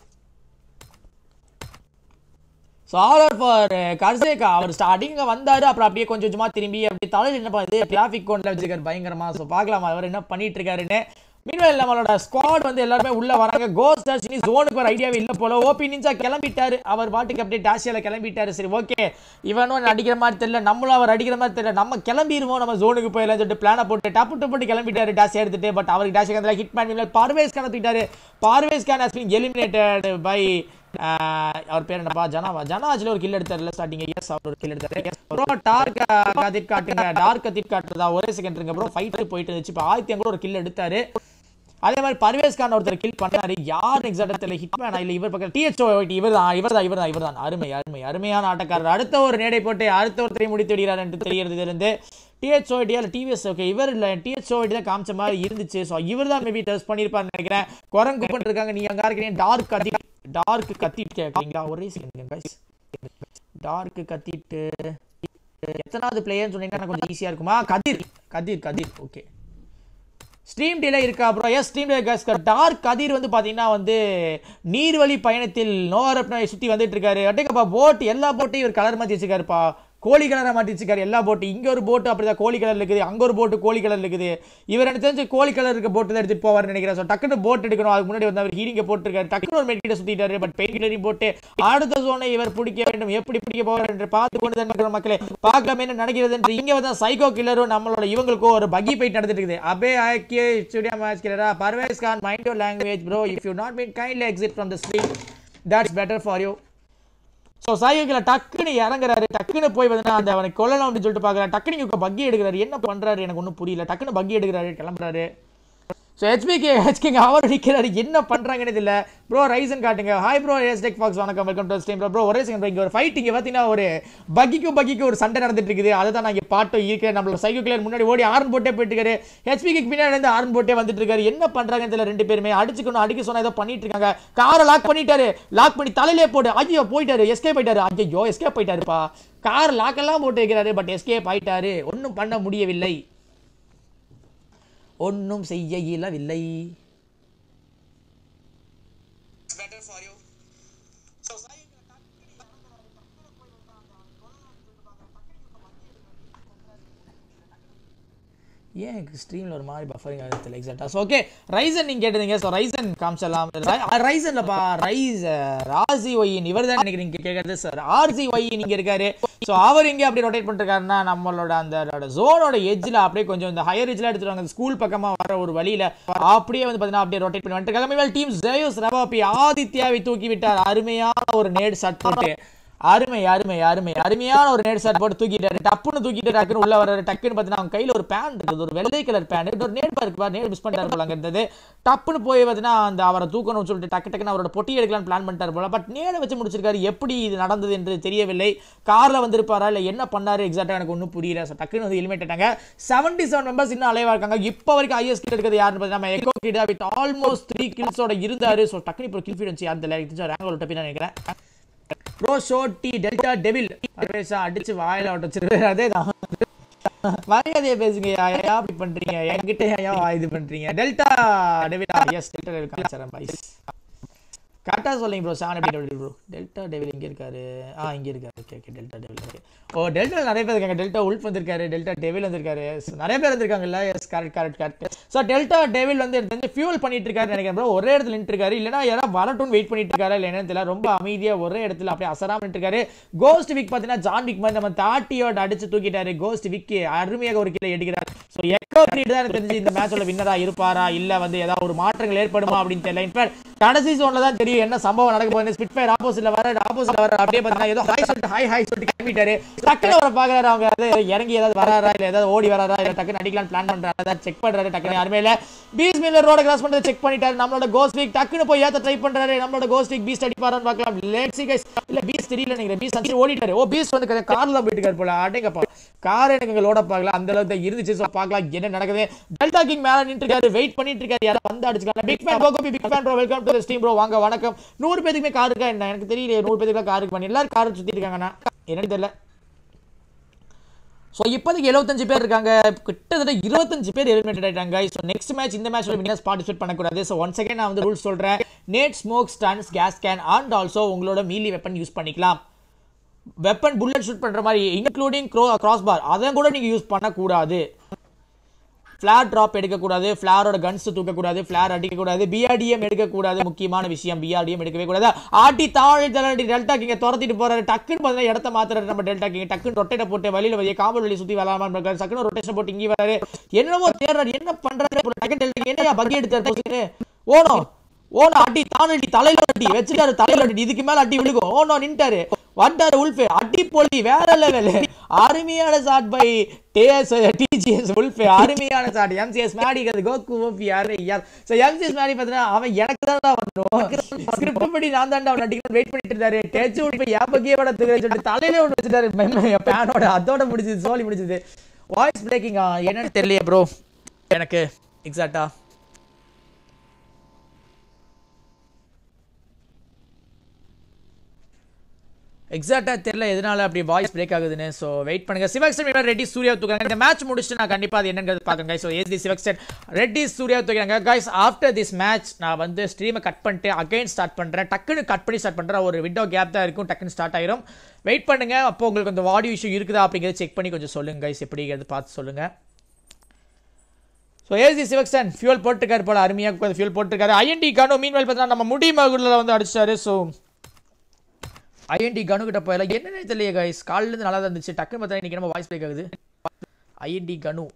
ஸோ ஆல் அவுட் ஃபார் கர்சேகா அவர் ஸ்டார்டிங் வந்தாரு அப்புறம் அப்படியே கொஞ்சம் கொஞ்சமா திரும்பி அப்படி தலையில் என்ன பண்ணுது டிராஃபிக் கோன்ல வச்சிருக்காரு பயங்கரமா ஸோ பார்க்கலாம் அவர் என்ன பண்ணிட்டு இருக்காருன்னு மீன்வேல் நம்மளோட ஸ்குவாட் வந்து எல்லாருமே உள்ள வராங்க கோஸ் தர்ஷினி ஜோனுக்கு ஒரு ஐடியாவே இல்லை போல ஓபி நிஞ்சா கிளம்பிட்டாரு அவர் பாட்டுக்கு அப்படியே டாஷியால கிளம்பிட்டாரு சரி ஓகே இவனும் அடிக்கிற மாதிரி தெரியல நம்மளும் அவர் அடிக்கிற மாதிரி தெரியல நம்ம கிளம்பிடுவோம் நம்ம ஜோனுக்கு போயிடலாம் சொல்லிட்டு பிளானை போட்டு டப்பு டப்பு கிளம்பிட்டாரு டாஷ் எடுத்துட்டு பட் அவருக்கு டாஷ் அதில் ஹிட் பண்ணி பார்வேஸ் கான தூக்கிட்டாரு Parvez Khan has been eliminated by அவர் பேர் என்னப்பா ஜனாவா ஜனாஜில் ஒரு கில் எடுத்தார்ல ஸ்டார்டிங் எஸ் அவர் ஒரு கில் எடுத்தாரு ப்ரோ டார்க் கதிர் காட்டுங்க டார்க் கதிர் காட்டுறதா ஒரே செகண்ட் இருங்க ப்ரோ ஃபைட்டு போயிட்டு இருந்துச்சு இப்போ ஆதித்யம் கூட ஒரு கில் எடுத்தாரு அதே மாதிரி பர்வேஸ் கான் ஒருத்தர் கில் பண்ணாரு யார் எக்ஸாக்டா தெரியல ஹிட்மேனா இல்ல இவர் பக்கம் டிஹெச்ஓ இவர் தான் இவர் தான் இவர் தான் இவர் தான் அருமை அருமை அருமையான ஆட்டக்காரர் அடுத்த ஒரு நேடை போட்டு அடுத்த ஒருத்தரை முடித்து விடுகிறார் என்று தெரியறது இருந்து டிஹெச்ஓடி அல்ல டிவிஎஸ் ஓகே இவர் இல்லை டிஹெச்ஓடி தான் காமிச்ச மாதிரி இருந்துச்சு ஸோ இவர் தான் மேபி டெஸ்ட் பண்ணியிருப்பாருன்னு நினைக்கிறேன் குரங்கு பண்ணிருக்காங்க நீ அங்கே இருக்கிறீங்க டார்க் கத்தி டார்க் கத்திட்டு கேட்குறீங்களா ஒரே செகண்ட் கைஸ் டார்க் கத்திட்டு எத்தனாவது பிளேயர்னு சொன்னீங்கன்னா கொஞ்சம் ஈஸியாக இருக்குமா Kathir Kathir Kathir okay stream delay இருக்கா bro yes stream delay dark Kathir வந்து பார்த்தீங்கன்னா வந்து நீர்வழி பயணத்தில் நோரப்னை சுற்றி வந்துட்டு இருக்காரு அட்டேக்கப்பா போட் எல்லா போட்டையும் இவர் கலர் மாற்றி வச்சிருக்காருப்பா கோழி கலரை மாட்டி வச்சிருக்காரு எல்லா போட்டு இங்க ஒரு போட்டு அப்படிதான் கோழி கலர் இருக்குது அங்க ஒரு போட்டு கோழி கலர் இருக்குது இவர் எனக்கு தெரிஞ்சு கோழி கலர் இருக்க போட்டு தான் எடுத்துட்டு போவார்னு நினைக்கிறேன் ஸோ டக்குனு போட் எடுக்கணும் அதுக்கு முன்னாடி வந்து அவர் ஹீரிங்க போட்டிருக்காரு டக்குனு ஒரு மெடிக்கிட்ட சுத்திட்டாரு பட் பெயின் கிளரையும் போட்டு அடுத்த ஜோனை இவர் பிடிக்க வேண்டும் எப்படி பிடிக்க போவார் என்று பார்த்து கொண்டு தான் இருக்கிற மக்களே பார்க்கலாம் என்ன நடக்கிறது என்று இங்க வந்து சைக்கோ கில்லரும் நம்மளோட இவங்களுக்கும் ஒரு பகி ஃபைட் நடந்துட்டு இருக்குது அபே ஆக்கிய ஸ்டுடியோ மேட்ச் கில்லரா Parvez Khan mind your language bro if you not mean kindly exit from the stream that's better for you so சாயுகில் டக்குன்னு இறங்குறாரு டக்குன்னு போய் வந்து அந்த அவனை கொல்லலாம் அப்படின்னு சொல்லிட்டு பார்க்குறாரு டக்குனு இங்க பக்கி எடுக்கிறாரு என்ன பண்றாரு எனக்கு ஒன்றும் புரியல டக்குன்னு பக்கி எடுக்கிறாரு கிளம்புறாரு ஸோ ஹெச்பிகே ஹெச்கிங் அவர் நிற்கிறாரு என்ன பண்ணுறாங்கன்னு தெரியல ப்ரோ ரைசன் காட்டுங்க hi bro yes tech fox வணக்கம் வெல்கம் டு ஸ்டீம் ப்ரோ ஒரே செகண்ட் இங்கே ஒரு ஃபைட் இங்கே பார்த்தீங்கன்னா ஒரு பக்கிக்கும் பக்கிக்கும் ஒரு சண்டை நடந்துட்டு இருக்குது அதை தான் நான் இங்கே பாட்டும் இருக்கேன் நம்மளோட சைக்கோ கிளியர் முன்னாடி ஓடி ஆர்ன் போட்டே போயிட்டு இருக்காரு ஹெச்பிக்கு பின்னாடி இருந்து ஆர்ன் போட்டே வந்துட்டு இருக்காரு என்ன பண்ணுறாங்கன்னு தெரியல ரெண்டு பேருமே அடிச்சுக்கணும் அடிக்க சொன்னா ஏதோ பண்ணிட்டு இருக்காங்க காரை லாக் பண்ணிட்டாரு லாக் பண்ணி தலையிலே போட்டு ஐயோ போயிட்டாரு எஸ்கே போயிட்டாரு ஐயோ எஸ்கே போயிட்டாருப்பா கார் லாக் எல்லாம் போட்டு வைக்கிறாரு பட் எஸ்கே ஆயிட்டாரு ஒன்றும் பண்ண முடியவில்லை ஒன்றும் செய்ய இயலவில்லை better for you. So, ஏன் ஸ்ட்ரீமில் ஒரு மாதிரி பஃபரிங் ஆகுது எக்ஸாக்டாக ஸோ ஓகே ரைசன் நீங்கள் கேட்டதுங்க ஸோ ரைசன் காமிச்சலாம் ரைசன்லப்பா ரைஸ் ராசி ஒயின் இவர் தான் நினைக்கிறீங்க நீங்கள் கேட்கறது சார் ஆர்சி ஒய் நீங்கள் இருக்காரு ஸோ அவர் எங்கே அப்படி ரொட்டேட் பண்ணிருக்காருன்னா நம்மளோட அந்த ஜோனோட எஜ்ஜில் அப்படியே கொஞ்சம் இந்த ஹையர் எஜ்ஜில் எடுத்துருவாங்க ஸ்கூல் பக்கமாக வர ஒரு வழியில் அப்படியே வந்து பார்த்தீங்கன்னா அப்படியே ரொட்டேட் பண்ணி வந்துட்டு இருக்காங்க டீம் ஜெயோஸ் ரவாபி ஆதித்யாவை தூக்கி விட்டார் அருமையான ஒரு நேட் ஷாட் போட்டு அருமை அருமை அருமை அருமையான ஒரு நேட் ஷாட் போட்டு தூக்கிட்டாரு டப்புன்னு தூக்கிட்டு டக்குன்னு உள்ள வர டக்குன்னு பார்த்தீங்கன்னா அவங்க கையில் ஒரு பேண்ட் இருக்குது ஒரு வெள்ளை கலர் பேண்ட் ஒரு நேட் இருக்கு நேட் மிஸ் பண்ணிட்டாரு போல அங்க இருந்தது டப்புன்னு போய் பார்த்தீங்கன்னா அந்த அவரை தூக்கணும்னு சொல்லிட்டு டக்கு டக்குன்னு அவரோட பொட்டி எடுக்கலாம்னு பிளான் பண்ணிட்டாரு போல பட் நேட வச்சு முடிச்சிருக்காரு எப்படி இது நடந்தது என்று தெரியவில்லை கார்ல வந்திருப்பாரா இல்லை என்ன பண்ணாரு எக்ஸாக்டா எனக்கு ஒன்றும் புரியல ஸோ டக்குன்னு வந்து எலிமினேட் ஆட்டாங்க செவன்டி செவன் மெம்பர்ஸ் இன்னும் அலைவா இருக்காங்க இப்போ வரைக்கும் ஐஎஸ் கிட்ட இருக்கிறது யாருன்னு பார்த்தீங்கன்னா நம்ம எக்கோ கிட்ட வித் ஆல்மோஸ்ட் த்ரீ கில்ஸோட இருந்தாரு ஸோ டக்குனு இப்போ கில் ஃபீட் வந்துச்சு யார் தெரியல ரேங்கோல் டப்பி நான் நினைக்கிறேன் ப்ரோ ஷோட்டி டெல்டா டெவில் பேசா அடிச்சு வாயில ஒட்டச்சிருக்காரு அதே தான் மரியாதையை பேசுங்க ஐயா அப்படி பண்றீங்க என்கிட்ட ஐயா இது பண்றீங்க delta devil yes delta devil காமிச்சாரன் பாய்ஸ் கரெக்டாக சொல்லுங்க ப்ரோ சான் எப்படி ப்ரோ டெல்டா டெவில் இங்கே இருக்காரு ஆ இங்கே இருக்காரு okay okay delta devil okay oh delta நிறைய பேர் இருக்காங்க டெல்டா உல்ஃப் வந்திருக்காரு டெல்டா டெவில் வந்திருக்காரு So, நிறைய பேர் வந்திருக்காங்கல்ல yes correct correct correct so delta devil வந்து எனக்கு தெரிஞ்சு ஃபியூல் பண்ணிட்டு இருக்காரு நினைக்கிறேன் bro. ஒரே இடத்துல நின்று இருக்காரு இல்லைனா யாராவது வரட்டும்னு வெயிட் பண்ணிட்டு இருக்காரு இல்லை என்னன்னு தெரியல ரொம்ப அமைதியாக ஒரே இடத்துல அப்படியே அசராம நின்று இருக்காரு கோஸ்ட் விக் பார்த்தீங்கன்னா ஜான் விக் மாதிரி நம்ம தாட்டியோட அடிச்சு தூக்கிட்டாரு கோஸ்ட் விக் அருமையாக ஒரு கிலோ எடுக்கிறார் ஸோ எக்கோ பிரீட் தான் எனக்கு தெரிஞ்சு இந்த மேட்சோட வின்னரா இருப்பாரா இல்ல வந்து ஏதாவது ஒரு மாற்றங்கள் ஏற்படுமா அப்படின்னு தெரியல இன்ஃபேக்ட் கடைசி ஜோன்ல தான் தெரியும் என்ன சம்பவம் நடக்க போகுது ஸ்பிட் ஃபயர் ஆப்போசிட்ல வர ஆப்போசிட்ல வர அப்படியே பார்த்தீங்கன்னா ஏதோ ஹாய் சொல்லிட்டு ஹாய் ஹாய் சொல்லிட்டு கிளம்பிட்டாரு டக்குனு வர பாக்குறாரு அவங்க அது இறங்கி ஏதாவது வராரா இல்ல ஏதாவது ஓடி வராரா இல்ல டக்குனு அடிக்கலாம் பிளான் பண்றாரு ஏதாவது செக் பண்றாரு டக்குனு யாருமே இல்ல பீஸ் மில்லர் ரோட கிராஸ் பண்றது செக் பண்ணிட்டாரு நம்மளோட கோஸ்ட் வீக் டக்குனு போய் ஏத்த ட்ரை பண்றாரு நம்மளோட கோஸ்ட் வீக் பீஸ் அடிப்பாரான்னு பார்க்கலாம் லெட்ஸ் சி கைஸ் இல்ல பீஸ் தெரியல நினைக்கிறேன் பீஸ் அடிச்சு ஓடிட்டாரு ஓ பீஸ் வந்து கார்ல போயிட்டு இருக்காரு போல அடேங்கப்பா கார் எனக்கு இங்க லோட பார்க்கல அந்த அளவுக்கு தான் இருந்துச்சு ஸோ பார்க்கலாம் என்ன நடக்குது டெல்டா கிங் மேல நின்று இருக்காரு வெயிட் பண்ணிட்டு இருக்காரு யாராவது வந்து அடிச்சுக்கலாம் big fan pogo big fan bro welcome to steam bro வாங்க வணக்கம் நூறு பேருக்குமே கார் இருக்கா என்ன எனக்கு தெரியல நூறு பேருக்கு கார் இருக்கு பண்ணி எல்லாரும் கார் சுத்தி இருக்காங்கண்ணா என்னன்னு தெரியல ஸோ இப்போதைக்கு எழுபத்தஞ்சு பேர் இருக்காங்க கிட்டத்தட்ட இருபத்தஞ்சு பேர் எலிமினேட் ஆயிட்டாங்க ஸோ நெக்ஸ்ட் மேட்ச் இந்த மேட்ச்ல வினர்ஸ் பார்ட்டிசிபேட் பண்ணக்கூடாது ஸோ ஒன் செகண்ட் நான் வந்து ரூல்ஸ் சொல்றேன் nade smoke stuns gas can and also உங்களோட மீலி வெப்பன் யூஸ் பண்ணிக்கலாம் வெப்பன் புல்லட் ஷூட் பண்ற மாதிரி இன்க்ளூடிங் க்ரோ கிராஸ் பார் அதை கூட நீங்க யூஸ் பண்ணக்கூடாது ஃபிளார் ட்ராப் எடுக்கக்கூடாது ஃபிளாரோட கன்ஸ் தூக்கக்கூடாது ஃபிளார் அடிக்கக்கூடாது பிஆர்டிஎம் எடுக்கக்கூடாது முக்கியமான விஷயம் பிஆர்டிஎம் எடுக்கவே கூடாது ஆட்டி தாழ் தலாடி டெல்டா கிங்க துரத்திட்டு போறாரு டக்குன்னு பார்த்தீங்கன்னா இடத்த மாத்துறாரு நம்ம டெல்டா கிங் டக்குன்னு ரொட்டேட்டை போட்டு வழியில வெளியே காவல் வழி சுத்தி வரலாமா இருக்காரு டக்குன்னு ரொட்டேஷன் போட்டு இங்கே வராரு என்னமோ தேடுறாரு என்ன பண்றாரு டக்குன்னு டெல்டா என்னையா பக்கி எடுத்தாரு ஓணும் ஓன அடி தானடி தலையில அடி வச்சுட்டாரு தலையில அடி இதுக்கு மேல அடி விழுகும் ஓனோ நின்ட்டாரு வந்தாரு உல்ஃபே அடி போலி வேற லெவல் அருமையான ஷாட் பை டேஎஸ் டிஜிஎஸ் உல்ஃபே அருமையான ஷாட் எம்சிஎஸ் மேடி அது கோகு ஓபி யாரு யார் ஸோ எம்சிஎஸ் மேடி பார்த்தீங்கன்னா அவன் எனக்கு தான் வரணும் ஸ்கிரிப்ட் படி நான் தாண்டா அவன் அடிக்கணும் வெயிட் பண்ணிட்டு இருந்தாரு டேச்சு உல்ஃபே ஏன் பக்கியே பட சொல்லிட்டு தலையில ஒன்று வச்சுட்டாரு பேனோட அதோட முடிச்சது சோலி முடிச்சது வாய்ஸ் பிரேக்கிங் என்னன்னு தெரியலையே ப்ரோ எனக்கு எக்ஸாக்டா எக்ஸாக்டாக தெரியல எதனால அப்படி வாய்ஸ் பிரேக் ஆகுதுன்னு ஸோ வெயிட் பண்ணுங்க சிவக்ஸ்டன் ரெட்டி சூர்யா தூக்குறாங்க இந்த மேட்ச் முடிச்சுட்டு நான் கண்டிப்பாக அது என்னங்கிறது பார்க்குறேன் ஸோ ஏஸ் தி சிவக்ஸ்டன் ரெட்டி சூர்யா தூக்குறாங்க கைஸ் ஆஃப்டர் திஸ் மேட்ச் நான் வந்து ஸ்ட்ரீமை கட் பண்ணிட்டு அகைன் ஸ்டார்ட் பண்ணுறேன் டக்குன்னு கட் பண்ணி ஸ்டார்ட் பண்ணுறேன் ஒரு விண்டோ கேப் தான் இருக்கும் டக்குன்னு ஸ்டார்ட் ஆயிரும் வெயிட் பண்ணுங்க அப்போ உங்களுக்கு அந்த ஆடியோ இஷ்யூ இருக்குதா அப்படிங்கிறத செக் பண்ணி கொஞ்சம் சொல்லுங்க கைஸ் எப்படிங்கிறது பார்த்து சொல்லுங்க ஸோ ஏசி சிவக்சன் ஃபியூல் போட்டுருக்காரு போல அருமையாக ஃபியூல் போட்டுருக்காரு ஐஎன்டி கனு மீன் பார்த்தீங்கன்னா நம்ம முடி மகுடில் வந்து அடிச்சிட்டாரு ஸோ ஐஎன்டி கனு கிட்ட போயில என்னன்னு தெரியல கைஸ் காலிலேருந்து நல்லா தான் இருந்துச்சு டக்குன்னு பார்த்தா இன்னைக்கு நம்ம வாய்ஸ் பிரேக் ஆகுது ஐஎன்டி கனு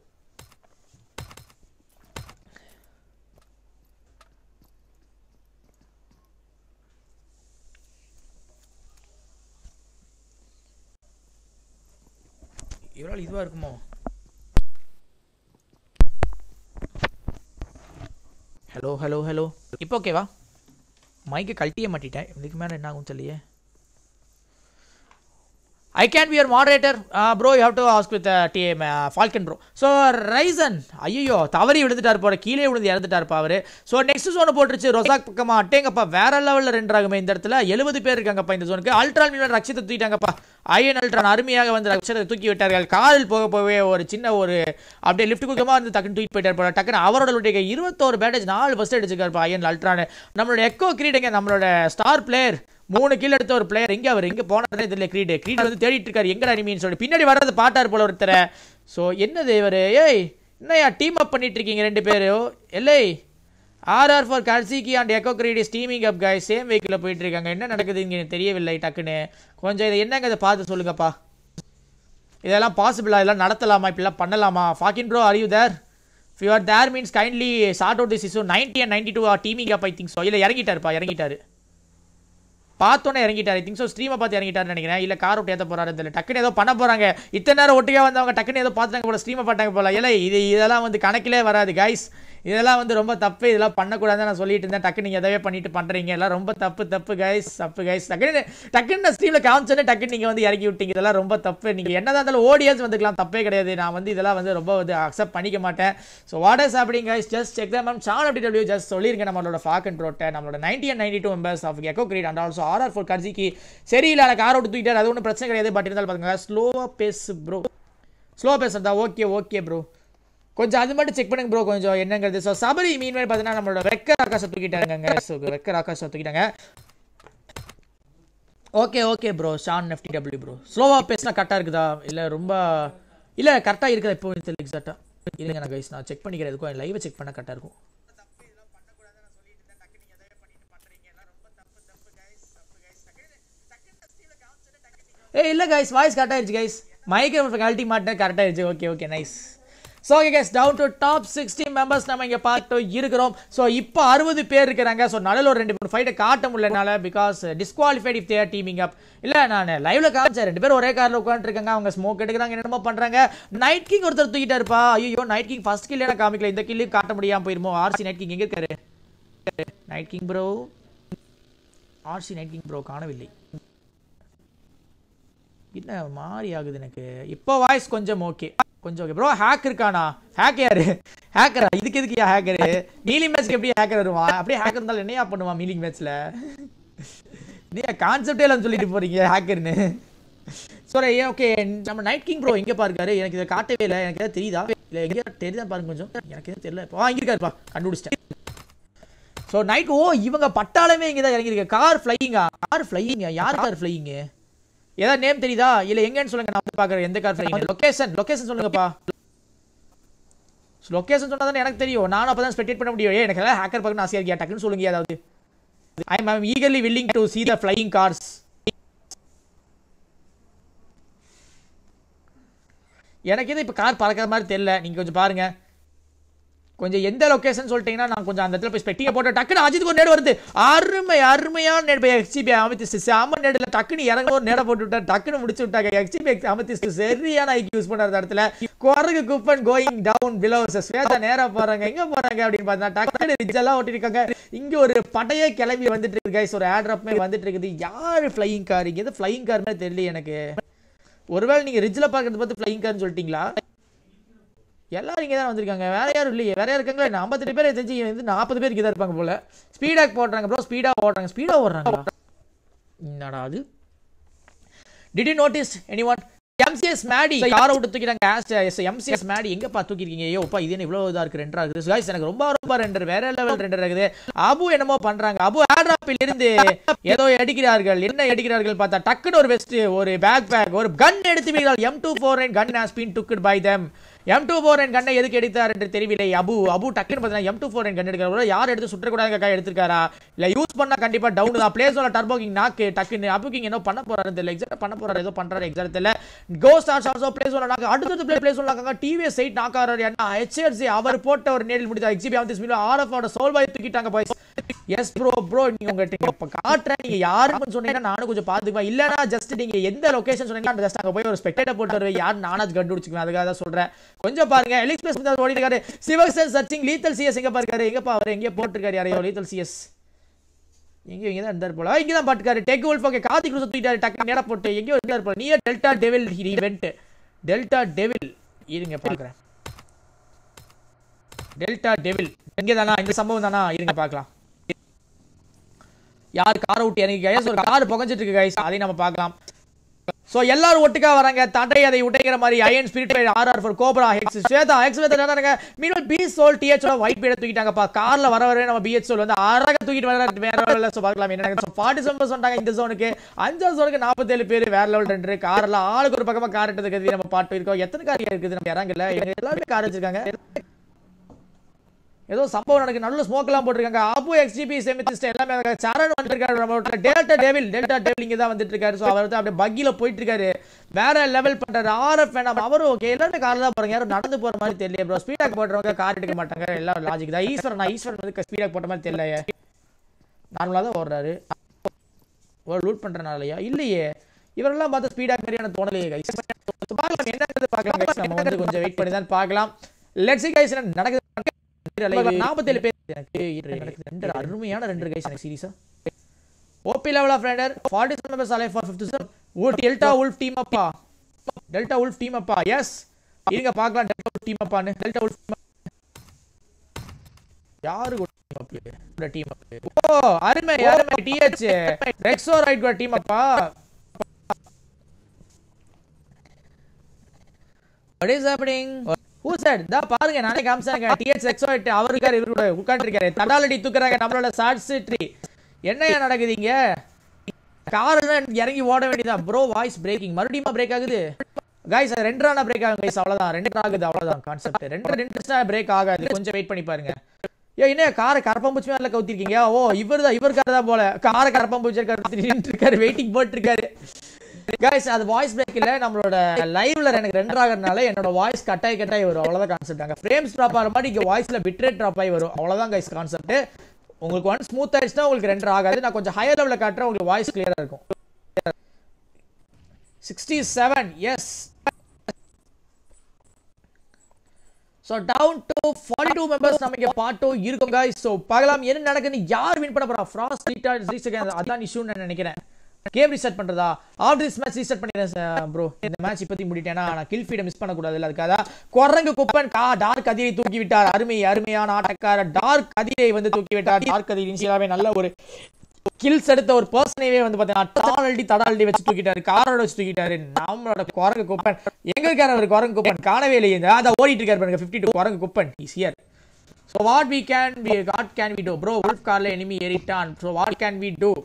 இவ்வளோ இதுவாக இருக்குமோ ஹலோ ஹலோ ஹலோ இப்போ ஓகேவா மைக்கை கழட்டியே மாட்டிட்டேன் இதுக்கு மேலே என்ன ஆகும் தெரியலையே I can be your moderator bro you have to ask with the falcon bro so ரைசன் ஐயோ தவறி விழுந்துட்டார் போற கீழே விழுந்து இறந்துட்டாருப்பா அவர் ஸோ நெக்ஸ்ட் ஜோனை போட்டுருச்சு ரொசாக் பக்கமா அட்டேங்கப்பா வேற லெவலில் ரெண்டு ஆகுமே இந்த இடத்துல எழுபது பேர் இருக்காங்கப்பா இந்த ஜோனுக்கு அல்ட்ரால் மீன் ரக்ஷத்தை தூக்கிட்டாங்கப்பா ஐயன் அல்ட்ரான் அருமையாக வந்து ரக்ஷத்தை தூக்கி விட்டார்கள் காலில் போக போகவே ஒரு சின்ன ஒரு அப்படியே லிஃப்ட் குக்கமாக வந்து டக்குன்னு தூக்கி போயிட்டார் போல டக்குன்னு அவரோட லுட்டிக்கு இருபத்தோரு பேட்டேஜ் நாலு பஸ் அடிச்சிருக்காருப்பா ஐயன் அல்ட்ரான் நம்மளோட எக்கோ கிரீடுங்க நம்மளோட ஸ்டார் பிளேயர் மூணு கீழ எடுத்த ஒரு பிளேயர் எங்க அவர் எங்க போனதே தெரியல கிரீடு கிரீடு வந்து தேடிட்டு இருக்காரு எங்கடா நீமின்னு சொல்லி பின்னாடி வர்றது பாட்டார் போல ஒருத்தர ஸோ என்னது இவர் ஏய் என்னையா டீம் அப் பண்ணிட்டு இருக்கீங்க ரெண்டு பேரும் இல்லை ஆர்ஆர் ஃபார் கர்சிகி அண்ட் எக்கோ கிரீடி ஸ்டீமிங் அப் காய் சேம் வெஹிக்கிளில் போயிட்டு இருக்காங்க என்ன நடக்குது இங்கே தெரியவில்லை டக்குன்னு கொஞ்சம் இதை என்னங்க இதை பார்த்து சொல்லுங்கப்பா இதெல்லாம் பாசிபிளா இதெல்லாம் நடத்தலாமா இப்படிலாம் பண்ணலாமா ஃபாக்கின் ப்ரோ அறிவு தேர் if you are there means kindly sort out this issue 90 and 92 are teaming up i think so இல்ல இறங்கிட்டாருப்பா இறங்கிட்டாரு பார்த்தோன்னே இறங்கிட்டாரு திங்க் ஸோ ஸ்ட்ரீமை பார்த்து இறங்கிட்டாருன்னு நினைக்கிறேன் இல்லை கார் விட்டு ஏற்ற போறாரு தெரியல டக்குன்னு ஏதோ பண்ண போறாங்க இத்தனை நேரம் ஒட்டியாக வந்தவங்க டக்குன்னு ஏதோ பார்த்தாங்க போல ஸ்ட்ரீமை பார்த்தாங்க போல இல்லை இது இதெல்லாம் வந்து கணக்கிலே வராது கைஸ் இதெல்லாம் வந்து ரொம்ப தப்பு இதெல்லாம் பண்ணக்கூடாதுன்னு நான் சொல்லிட்டு இருந்தேன் டக்கு நீங்கள் எதவே பண்ணிட்டு பண்ணுறீங்க எல்லாம் ரொம்ப தப்பு தப்பு கைஸ் தப்பு கைஸ் டக்குன்னு டக்குன்னு நான் ஸ்ட்ரீமில் காமிச்சோன்னே டக்குன்னு நீங்கள் வந்து இறக்கி விட்டீங்க இதெல்லாம் ரொம்ப தப்பு நீங்கள் என்னதான் இருந்தாலும் ஓடியன்ஸ் வந்துக்கலாம் தப்பே கிடையாது நான் வந்து இதெல்லாம் வந்து ரொம்ப வந்து அக்செப்ட் பண்ணிக்க மாட்டேன் so what is happening guys just check தான் மேம் சான் அப்படி டபிள்யூ ஜஸ்ட் சொல்லிருங்க நம்மளோட ஃபாக் அண்ட் ரோட்டை நம்மளோட ninety and ninety two members of echo greet and also RR four கர்ஜிக்கு சரியில்லை எனக்கு கார் விட்டு தூக்கிட்டார் அது ஒன்றும் பிரச்சனை கிடையாது பட் இருந்தாலும் பாருங்க ஸ்லோவாக பேசு ப்ரோ ஸ்லோவாக பேசுறதா ஓகே ஓகே ப்ரோ கொஞ்சம் அது மட்டும் செக் பண்ணுங்க ப்ரோ கொஞ்சம் என்னங்கிறது ஸோ சபரி மீன் மாதிரி பார்த்தீங்கன்னா நம்மளோட வெக்கர் ஆகாசம் தூக்கிட்டாங்க ஸோ வெக்கர் ஆகாசம் தூக்கிட்டாங்க okay okay bro Shan FTW bro ப்ரோ ஸ்லோவாக பேசினா கரெக்டாக இருக்குதா இல்லை ரொம்ப இல்லை கரெக்டாக இருக்குதா இப்போ தெரியல எக்ஸாக்டாக இல்லைங்க நான் கைஸ் நான் செக் பண்ணிக்கிறேன் எதுக்கும் லைவை செக் பண்ணால் கரெக்டாக இருக்கும் ஏ இல்லை கைஸ் வாய்ஸ் கரெக்டாகிடுச்சு கைஸ் மைக்ரோஃபோன் கழட்டி மாட்டேன் கரெக்டாகிடுச்சு okay okay nice so okay guys down to top sixty members நம்ம இங்கே பார்த்து இருக்கிறோம் ஸோ இப்போ அறுபது பேர் இருக்கிறாங்க ஸோ நடுவில் ஒரு ரெண்டு மூணு ஃபைட்டை காட்ட முடியலனால because disqualified if they're teaming up இல்லை நான் லைவ்ல காமிச்சேன் ரெண்டு பேரும் ஒரே காரில் உட்காந்துருக்காங்க அவங்க ஸ்மோக் எடுக்கிறாங்க என்னமோ பண்ணுறாங்க நைட் கிங் ஒருத்தர் தூக்கிட்டா இருப்பா ஐயோ நைட் கிங் ஃபர்ஸ்ட் கில்லே நான் காமிக்கல இந்த கில்லையும் காட்ட முடியாமல் போயிருமோ ஆர்சி நைட் கிங் எங்கே இருக்காரு night king bro RC night king bro காணவில்லை என்ன மாறி ஆகுது எனக்கு இப்போ வாய்ஸ் கொஞ்சம் ஓகே கொஞ்சம் ஓகே ப்ரோ ஹேக் இருக்கானா ஹேக் யாரு ஹேக்கரா இதுக்கு எதுக்கு ஹேக்கரு மீலிங் மேட்ச்க்கு எப்படி ஹேக்கர் வருவான் அப்படியே ஹேக்கர் இருந்தாலும் என்னையா பண்ணுவான் மீலிங் மேட்ச்ல நீ கான்செப்டே இல்லைன்னு சொல்லிட்டு போறீங்க ஹேக்கர்னு சாரி ஓகே நம்ம நைட் கிங் ப்ரோ எங்கே பாருக்காரு எனக்கு இதை காட்டவே இல்லை எனக்கு எதாவது தெரியுதா இல்லை எங்கேயா தெரியுதா பாருங்க கொஞ்சம் எனக்கு எதுவும் தெரியல இப்போ இங்கே இருக்காருப்பா கண்டுபிடிச்சிட்டேன் ஸோ நைட் ஓ இவங்க பட்டாளமே இங்கே தான் இறங்கியிருக்க கார் ஃப்ளையிங்கா கார் ஃப்ளையிங்கா யார் கார் ஃப்ளையிங்கு ஏதாவது நேம் தெரியுதா இல்ல எங்கன்னு சொல்லுங்க நான் வந்து பாக்குறேன் எந்த கார் ஃப்ளைங் லொகேஷன் லொகேஷன் சொல்லுங்கப்பா லொகேஷன் சொன்னா தானே எனக்கு தெரியும் நானும் அப்பதான் ஸ்பெக்டேட் பண்ண முடியும் ஏய், எனக்கு எல்லாம் ஹேக்கர் பார்க்கணும் ஆசையா இருக்கியா டக்குன்னு சொல்லுங்க ஏதாவது I am eagerly willing to see the flying cars எனக்கு எது இப்போ கார் பறக்கிற மாதிரி தெரியல நீங்க கொஞ்சம் பாருங்க கொஞ்சம் எந்த லொகேஷன் சொல்லிட்டீங்கன்னா நான் கொஞ்சம் அந்த இடத்துல போய் ஸ்பெக்டிங்க போட்டு டக்குன்னு அஜித்துக்கு ஒரு நேடு வருது அருமை அருமையான நேடு போய் எக்ஸிபி அமர்த்திஸ்ட் செம்ம நேடுல டக்குன்னு இறங்க ஒரு நேட போட்டு விட்டா டக்குன்னு முடிச்சு விட்டாங்க எக்ஸிபி அமர்த்திஸ்ட் சரியான ஐக்கு யூஸ் பண்ண இடத்துல குரங்கு குப்பன் கோயிங் டவுன் பிலோ ஸ்வேதா நேரா போறாங்க எங்க போறாங்க அப்படின்னு பார்த்தா டக்குன்னு ரிஜெல்லாம் ஓட்டிருக்காங்க இங்க ஒரு படையே கிளம்பி வந்துட்டு இருக்கு guys. ஒரு ஏட்ராப்மே வந்துட்டு இருக்குது யாரு ஃப்ளையிங் கார் இங்க எது ஃப்ளையிங் கார் மாதிரி தெரியல எனக்கு ஒருவேளை நீங்க ரிட்ஜில் பார்க்கறது பார்த்து ஃப்ளையிங் கார்னு சொல்லிட்டீங்களா எல்லாரும் இங்கே தான் வந்திருக்காங்க வேற யாரும் இல்லையே வேற யாரும் இருக்காங்களா என்ன ஐம்பத்தெட்டு பேர் தெரிஞ்சு இங்க வந்து நாற்பது பேர் இங்கே தான் இருப்பாங்க போல ஸ்பீடாக போடுறாங்க ப்ரோ ஸ்பீடாக ஓடுறாங்க ஸ்பீடாக ஓடுறாங்களா என்னடா அது did you notice any one MCS Maddy யாரை விட்டு தூக்கிட்டாங்க எம்சிஎஸ் மேடி எங்கப்பா தூக்கிருக்கீங்க ஐயோ அப்பா இது என்ன இவ்வளவு இதா இருக்கு ரெண்டரா இருக்குது guys எனக்கு ரொம்ப ரொம்ப ரெண்டர் வேற லெவல் ரெண்டர் இருக்குது அபு என்னமோ பண்றாங்க அபு ஏர்ட்ராப்பில் இருந்து ஏதோ எடுக்கிறார்கள் என்ன எடுக்கிறார்கள் பார்த்தா டக்குன்னு ஒரு வெஸ்ட் ஒரு பேக் பேக் ஒரு கன் எடுத்து விடுகிறார்கள் M two four nine gun has been ducked by them M two four என் கண்ணை எதுக்கு எடுத்தார் என்று தெரியவில்லை அபு அபு டக்குன்னு பார்த்தீங்கன்னா எம் டூ ஃபோர் என் கண் எடுக்கிற யார் எடுத்து சுற்றக்கூடாதுக்கா எடுத்திருக்காரா இல்லை யூஸ் பண்ணா கண்டிப்பா டவுன் தான் பிளேஸோட டர்போ கிங் நாக்கு டக்குன்னு அபு கிங் என்ன பண்ண போறாரு தெரியல எக்ஸாக்ட் பண்ண போறாரு ஏதோ பண்றாரு எக்ஸாக்ட் தெரியல கோ ஸ்டார்ஸ் ஆல்சோ பிளேஸோட நாக்கு அடுத்தது பிளே பிளேஸ் நாக்காங்க டிவிஎஸ் சைட் நாக்காரர் என்ன ஹெச்ஆர்சி அவர் போட்ட ஒரு நேரில் முடிஞ்ச XP of this mean are of ஓட சோல் பாய் தூக்கிட்டாங்க பாய்ஸ் எஸ் ப்ரோ ப்ரோ நீங்க உங்க இப்ப காட்டுறேன் நீங்க யாருன்னு சொன்னீங்கன்னா நானும் கொஞ்சம் பாத்துக்குவேன் இல்லனா ஜஸ்ட் நீங்க எந்த லொகேஷன் சொன்னீங்கன்னா ஜஸ்ட் அங்க போய் ஒரு ஸ்பெக்டேட்டர் போட்டு வருவேன் யார் நானாச்சு கண்டுபிடிச்சுக்குவேன் அதுக்காக தான் சொல்றேன் கொஞ்சம் பாருங்க எலிக்ஸ்பிரஸ் ஓடிட்டு இருக்காரு சிவக்சன் சர்ச்சிங் லீத்தல் சிஎஸ் எங்க பாருக்காரு எங்கப்பா அவர் எங்கேயோ போட்டிருக்காரு யாரையோ லீத்தல் சிஎஸ் எங்கேயோ இங்கே தான் இருந்தார் போல இங்கே தான் பாட்டுக்காரு tech wolf okay Karthik Guru சுத்திட்டாரு டக்கு நேரா போட்டு எங்கேயோ இருந்தார் போல நீயே delta devil event delta devil இருங்க பார்க்குறேன் டெல்டா டெவில் இங்கே தானா இந்த சம்பவம் தானா இருங்க பார்க்கலாம் யார் காரை விட்டு இறங்கி கைஸ் ஒரு கார் புகஞ்சிட்டு இருக்கு கைஸ் அதையும் நம்ம பார்க்கலாம் சோ எல்லாரும் ஒட்டுக்கா வராங்க தடை அதை உடைக்கிற மாதிரி iron spirit R R for cobra hex Shweta hex Shweta என்னங்க Meenal B soul DH white பேட தூக்கிட்டாங்கப்பா கார்ல வர வர நம்ம பிஹெச் சோல் வந்து அழகா தூக்கிட்டு வர வேற லெவல்ல சோ பார்க்கலாம் என்ன சோ ஃபார்ட்டி செவன் சொன்னாங்க இந்த ஜோனுக்கு அஞ்சாவது ஜோனுக்கு நாற்பத்தேழு பேர் வேற லெவல் ரெண்டு கார்ல ஆளுக்கு ஒரு பக்கமா கார் எடுத்துக்கிறது நம்ம பாட்டு இருக்கோம் எத்தனை கார் இருக்குது நம்ம இறங்கல எங்க எல்லாருமே கார் வச்சிருக்காங்க ஏதோ சம்பவம் நடக்கு நல்ல ஸ்மோக் எல்லாம் போட்டிருக்காங்க அபு எக்ஸ்ஜிபி செமித்திஸ்ட் எல்லாமே இருக்காங்க. சரண் வந்திருக்காரு நம்ம டெல்டா டேவில் டெல்டா டேவில் இங்க தான் வந்துட்டு இருக்காரு ஸோ அவர் வந்து அப்படியே பக்கில போயிட்டு இருக்காரு வேற லெவல் பண்றாரு ஆர்எஃப் வேணாம் அவரும் ஓகே எல்லாரும் கார்ல தான் போறாங்க யாரும் நடந்து போற மாதிரி தெரியல ப்ரோ ஸ்பீடாக் போடுறவங்க கார் எடுக்க மாட்டாங்க எல்லாம் லாஜிக் தான் ஈஸ்வரன் நான் ஈஸ்வரன் வந்து ஸ்பீடாக் போட்ட மாதிரி தெரியலையே நார்மலா தான் ஓடுறாரு ஒரு லூட் பண்றனாலயா இல்லையே இவரெல்லாம் பார்த்து ஸ்பீடாக மாதிரி எனக்கு தோணலையே கைஸ் பார்க்கலாம் என்னன்றது பார்க்கலாம் guys. நம்ம வந்து கொஞ்சம் வெயிட் பண்ணி தான் பார்க்கலாம் லெட்ஸ் கைஸ் என்ன நடக்குது நாற்பத்தேழு பேர் எனக்கு இரு, எனக்கு ரெண்டு அருமையான ரெண்டு கைஸ் எனக்கு சீரியஸா OP level of rider forty seven members அலை for fifty seven oh delta wolf team அப்பா டெல்டா உல்ஃப் டீம் அப்பா எஸ் இருங்க பார்க்கலாம் டெல்டா உல்ஃப் டீம் அப்பான்னு டெல்டா உல்ஃப் யாரு team up team up oh அருமை அருமை டிஹெச் ரெக்ஸோ ரைட் கூட டீம் அப்பா What is happening? Who said? தா பாருங்க நானே காமிச்சாங்க டிஹெச் எக்ஸோட் அவர் இருக்காரு இவரு கூட உட்காந்துருக்காரு தடாலடி தூக்குறாங்க நம்மளோட ஷார்ட் சிட்ரி என்னையா நடக்குது இங்க கார்ல இறங்கி ஓட வேண்டியதான் ப்ரோ வாய்ஸ் பிரேக்கிங் மறுபடியும் பிரேக் ஆகுது கைஸ் அது ரெண்டு ரானா பிரேக் ஆகும் கைஸ் அவ்வளவுதான் ரெண்டு ஆகுது அவ்வளவுதான் கான்செப்ட் ரெண்டு ரெண்டு பிரேக் ஆகாது கொஞ்சம் வெயிட் பண்ணி பாருங்க ஏ என்ன காரை கரப்பம்பூச்சி மேல கவுத்திருக்கீங்க ஓ இவர் தான் இவர் கார் தான் போல காரை கரப்பம்பூச்சி இருக்காரு வெயிட்டிங் போட்டு இருக்காரு கைஸ் அது வாய்ஸ் பிரேக் இல்ல நம்மளோட லைவ்ல எனக்கு ரெண்டு ஆகிறதுனால என்னோட வாய்ஸ் கட்டாய் கட்டாய் வரும் அவ்வளவுதான் கான்செப்ட் அங்க ஃப்ரேம்ஸ் ட்ராப் ஆகிற மாதிரி இங்க வாய்ஸ்ல பிட்ரேட் ட்ராப் ஆகி வரும் அவ்வளவுதான் கைஸ் கான்செப்ட் உங்களுக்கு ஒன் ஸ்மூத் ஆயிடுச்சுன்னா உங்களுக்கு ரெண்டு ஆகாது நான் கொஞ்சம் ஹையர் லெவலில் காட்டுறேன் உங்களுக்கு வாய்ஸ் கிளியரா இருக்கும் sixty seven yes so down to forty two members நம்ம இங்கே பார்ட் டூ இருக்கும் guys ஸோ பார்க்கலாம் என்ன நடக்குதுன்னு யார் வின் பண்ண போறா ஃப்ராஸ்ட் ரீஸ்டார்ட் அதான் இஷ்யூன்னு நான் நினைக்கிறேன் கேம் ரீசெட் பண்றதா ஆல் திஸ் மேட்ச் ரீசெட் பண்ணிடுறேன் ப்ரோ இந்த மேட்ச் இப்பத்தி முடிட்டேன்னா நான் கில் ஃபீடை மிஸ் பண்ணக்கூடாது அதுக்காக குரங்கு குப்பன் கா டார்க் கதிரை தூக்கி விட்டார் அருமை அருமையான ஆட்டக்கார டார்க் கதிரை வந்து தூக்கி விட்டார் டார்க் கதிரை இனிஷியலாவே நல்ல ஒரு கில்ஸ் எடுத்த ஒரு பர்சனைவே வந்து பாத்தீங்கன்னா டாலடி தடாலடி வச்சு தூக்கிட்டாரு காரோட வச்சு தூக்கிட்டாரு நம்மளோட குரங்கு குப்பன் எங்க இருக்காரு அவர் குரங்கு குப்பன் காணவே இல்லையே இந்த அதான் ஓடிட்டு இருக்காரு பாருங்க 52 குரங்கு Kuppan is here so what we can we what can we do bro wolf கார்ல எனிமி ஏறிட்டான் so what can we do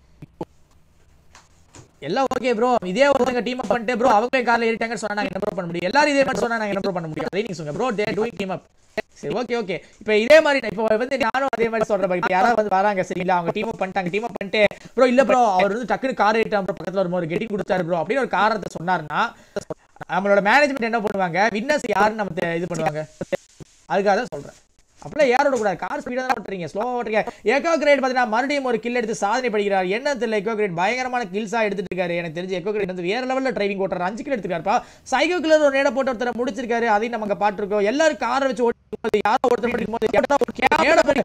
எல்லாம் ஓகே ப்ரோ இதே ஒருத்தங்க டீம் அப் பண்ணிட்டு ப்ரோ அவங்களே கார்ல ஏறிட்டாங்கன்னு சொன்னா நாங்க என்ன ப்ரோ பண்ண முடியும் எல்லாரும் இதே மாதிரி சொன்னா நாங்க என்ன ப்ரோ பண்ண முடியும் அதே நீங்க சொல்லுங்க bro they doing team up சரி ஓகே ஓகே இப்போ இதே மாதிரி இப்போ வந்து நானும் அதே மாதிரி சொல்றேன் இப்போ யாராவது வந்து வராங்க சரிங்களா அவங்க டீம் அப் பண்ணிட்டாங்க டீம் அப் பண்ணிட்டு ப்ரோ இல்ல ப்ரோ அவர் வந்து டக்குனு கார் ஏறிட்டான் ப்ரோ பக்கத்துல வரும்போது கெட்டிங் கொடுத்தாரு ப்ரோ அப்படின்னு ஒரு காரணத்தை சொன்னாருன்னா நம்மளோட மேனேஜ்மெண்ட் என்ன பண்ணுவாங்க வின்னர்ஸ் யாருன்னு நம்ம தெ- இது பண்ணுவாங்க அதுக்காக தான் சொல்றேன் அப்படிலாம் யாரோட கூடாது கார் ஸ்பீடாக தான் ஓட்டுறீங்க ஸ்லோவாக ஓட்டுறீங்க எக்கோ கிரேட் பார்த்தீங்கன்னா மறுபடியும் ஒரு கில் எடுத்து சாதனை படிக்கிறார் என்ன தெரியல எக்கோ கிரேட் பயங்கரமான கில்ஸாக எடுத்துட்டு இருக்காரு எனக்கு தெரிஞ்சு எக்கோ கிரேட் வந்து வேற லெவலில் டிரைவிங் ஓட்டுறாரு அஞ்சு கில் எடுத்துருக்காருப்பா சைக்கோ கில்லர் ஒரு நேட போட்டு ஒருத்தரை முடிச்சிருக்காரு அதையும் நம்ம பார்த்துருக்கோம் எல்லாரும் காரை வச்சு ஓட்டும்போது யாரோ ஒருத்தர் படிக்கும்போது நேட படிக்க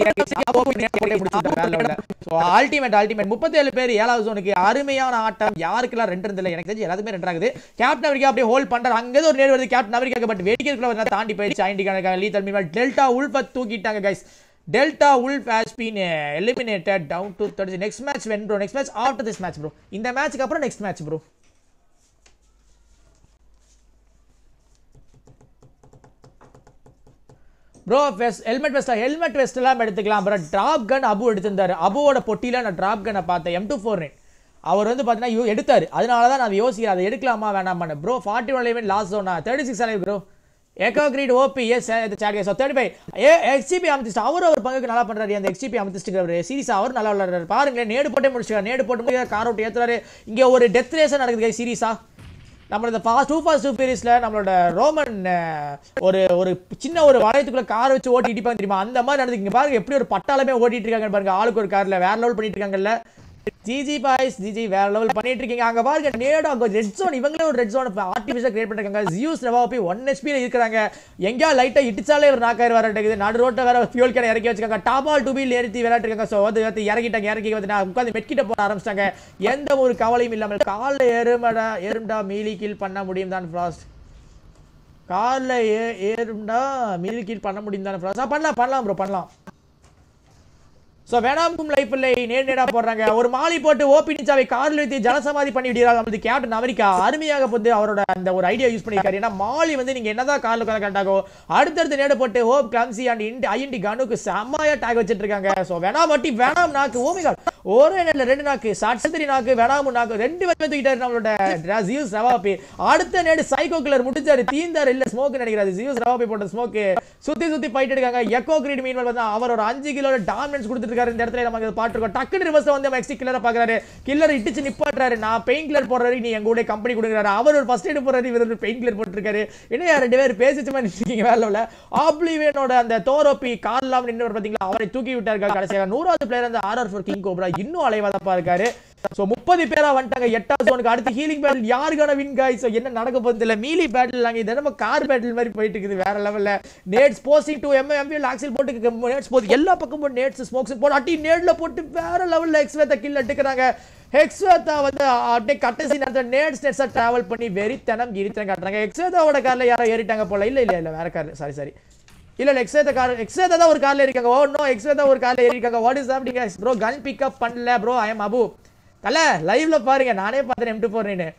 அல்டிமேட் அல்டிமேட் முப்பத்தேழு பேர் ஏழாவது ஜோனுக்கு அருமையான ஆட்டம் யாருக்கெல்லாம் ரெண்டு இருந்தில்ல எனக்கு தெரிஞ்சு எல்லாத்துமே ரெண்டு ஆகுது கேப்டன் அமெரிக்கா அப்படியே ஹோல்ட் பண்றாரு அங்கே ஒரு நேர் வருது கேப்டன் அமெரிக்கா பட் வெடிக்கிறதுக்குள்ள தாண்டி போயிடுச்சு ஐண்டிக்கான லீ தம்பி டெல்டா உல்ஃப தூக்கிட்டாங்க guys delta wolf has been eliminated down to thirty next match when bro next match after this match bro இந்த மேட்ச்க்கு அப்புறம் next match bro bro vest helmet vest helmet vest எல்லாம் எடுத்துக்கலாம் bro drop gun Abu எடுத்திருந்தாரு அபுவோட பொட்டியில நான் drop கனை பார்த்தேன் எம் டூ ஃபோர் அவர் வந்து பார்த்தீங்கன்னா யோ- எடுத்தாரு அதனால தான் நான் அதை யோசிக்கிறேன் அதை எடுக்கலாமா வேணாமான்னு bro forty one eleven last ஜோனா thirty six alive bro echo creed OP S chat so thirty five A XP amethyst அவர் ஒரு பங்குக்கு நல்லா பண்றாரு அந்த எக்ஸிபி அமித்திஸ்ட் அவர் சீரிஸ் அவர் நல்லா விளையாடுறாரு பாருங்களேன் நேடு போட்டே முடிச்சிருக்காரு நேடு போட்டு முடியாது கார் அவுட் ஏத்துறாரு இங்க ஒரு டெத் ரேஸா நடக்குது சீரிஸா நம்ம இந்த ஃபாஸ்ட் டூ ஃபாஸ்ட் டூ சீரிஸ்ல நம்மளோட ரோமன் அஹ், ஒரு ஒரு சின்ன ஒரு வளையத்துக்குள்ள கார் வச்சு ஓட்டி இடிப்பாங்க தெரியுமா அந்த மாதிரி நடந்துக்கு இங்க பாருங்க எப்படி ஒரு பட்டாளமே ஓட்டிட்டு இருக்காங்க பாருங்க ஆளுக்கு ஒரு கார்ல வேற லெவல் பண்ணிட்டு இருக்காங்கல்ல ஜிஜி பாய்ஸ் ஜிஜி வேற லெவல் பண்ணிட்டு இருக்கீங்க அங்க பாருங்க நேடா அங்க ரெட் ஜோன் இவங்களே ஒரு ரெட் ஜோன் ஆர்டிஃபிஷியல் கிரியேட் பண்ணிருக்காங்க ஜியூஸ் ரெவாபி ஒன் ஹெச்பியில் இருக்கிறாங்க எங்கேயா லைட்டா இடிச்சாலே ஒரு நாக்காயிரம் வர இருக்குது நடு ரோட்டை வேற ஃபியூல் கேன இறக்கி வச்சிருக்காங்க டாபால் டூபில் ஏற்றி விளையாட்டு இருக்காங்க ஸோ வந்து வந்து இறக்கிட்டாங்க இறக்கி வந்து நான் உட்காந்து மெட்கிட்ட போட ஆரம்பிச்சிட்டாங்க எந்த ஒரு கவலையும் இல்லாமல் காலில் எருமடா எறும்டா மீலி கீல் பண்ண முடியும் தான் ஃப்ராஸ்ட் காலில் ஏ ஏறும்டா மீலி கீல் பண்ண முடியும் தானே ஃப்ராஸ்ட் பண்ணலாம் பண்ணலாம் ப்ரோ பண்ணலாம் ஸோ வேணாம்கும் லைஃப் இல்லை நேர் நேரா போடுறாங்க ஒரு மாலி போட்டு ஓபி நிச்சாவை காரில் வைத்து ஜலசமாதி பண்ணி விடுறாங்க நமது கேப்டன் அமெரிக்கா அருமையாக வந்து அவரோட அந்த ஒரு ஐடியா யூஸ் பண்ணியிருக்காரு ஏன்னா மாலி வந்து நீங்க என்னதான் காரில் உட்காந்து கண்டாகோ அடுத்தடுத்து நேடு போட்டு hope clumsy and indie INT கனுக்கு செம்மையா டேக் வச்சிட்டு இருக்காங்க ஸோ வேணாம் மட்டி வேணாம் நாக்கு ஓமிகா ஒரே நேரில் ரெண்டு நாக்கு சட்சத்திரி நாக்கு வேணாம் நாக்கு ரெண்டு பேருமே தூக்கிட்டாரு நம்மளோட ஜியூஸ் ரவாபி அடுத்த நேடு சைக்கோ கிளர் முடிச்சாரு தீந்தாரு இல்ல ஸ்மோக் நினைக்கிறாரு ஜியூஸ் ரவாபி போட்ட ஸ்மோக் சுத்தி சுத்தி போயிட்டு இருக்காங்க எக்கோ கிரீட் மீன் வந்து அவர் ஒரு அஞ்சு கிலோ டாமினன்ஸ் கொடுத்துட்டு இருக்காரு இந்த இடத்துல நமக்கு பாத்துருக்கோம் டக்குனு ரிவர்ஸ் வந்து நம்ம எக்ஸி கில்லரை பாக்குறாரு கில்லர் இடிச்சு நிப்பாட்டுறாரு நான் பெயின் கில்லர் போடுறாரு நீ எங்க கூட கம்பெனி கொடுக்குறாரு அவர் ஒரு ஃபர்ஸ்ட் எய்ட் போடுறாரு இவர் ஒரு பெயின் கில்லர் போட்டுருக்காரு என்ன ரெண்டு பேர் பேசிச்சு மாதிரி நிற்கிறீங்க வேலை இல்ல ஆப்ளிவேனோட அந்த தோரோப்பி கார்லாம் நின்று பாத்தீங்களா அவரை தூக்கி விட்டார்கள் கடைசியாக நூறாவது பிளேயர் அந்த ஆர்ஆர் ஃபோர் கிங் கோப்ரா இன்னும் அலைவாதப்பா இருக்காரு சோ முப்பது பேரா வந்துட்டாங்க எட்டாவது ஜோனுக்கு அடுத்து ஹீலிங் பேட்டில் யாருக்கான வின் காய் ஸோ என்ன நடக்க போகுது இல்ல மீலி பேட்டில் நாங்க இது நம்ம கார் பேட்டில் மாதிரி போயிட்டு இருக்குது வேற லெவல்ல nades posting to M MPL ஆக்சில் போட்டு நேட்ஸ் போது எல்லா பக்கமும் நேட்ஸ் ஸ்மோக்ஸ் போட்டு அட்டி நேட்ல போட்டு வேற லெவல்ல எக்ஸ்வேத்த கில் எடுக்கிறாங்க எக்ஸ்வேத்தா வந்து அப்படியே கட்டசி நேரத்தில் நேட்ஸ் நெட்ஸா டிராவல் பண்ணி வெறித்தனம் கிரித்தனம் காட்டுறாங்க எக்ஸ்வேத்தாவோட கார்ல யாரோ ஏறிட்டாங்க போல இல்ல இல்ல இல்ல வேற கார் சாரி சாரி இல்ல இல்ல எக்ஸேத கார் எக்ஸேத தான் ஒரு கார்ல இருக்காங்க ஓ நோ எக்ஸேத ஒரு கார்ல ஏறி இருக்காங்க what is happening guys bro gun pick up பண்ணல ப்ரோ ஐ அம் அபு தல லைவ்ல பாருங்க நானே பார்த்தேன் எம் டூ ஃபோர் நைனு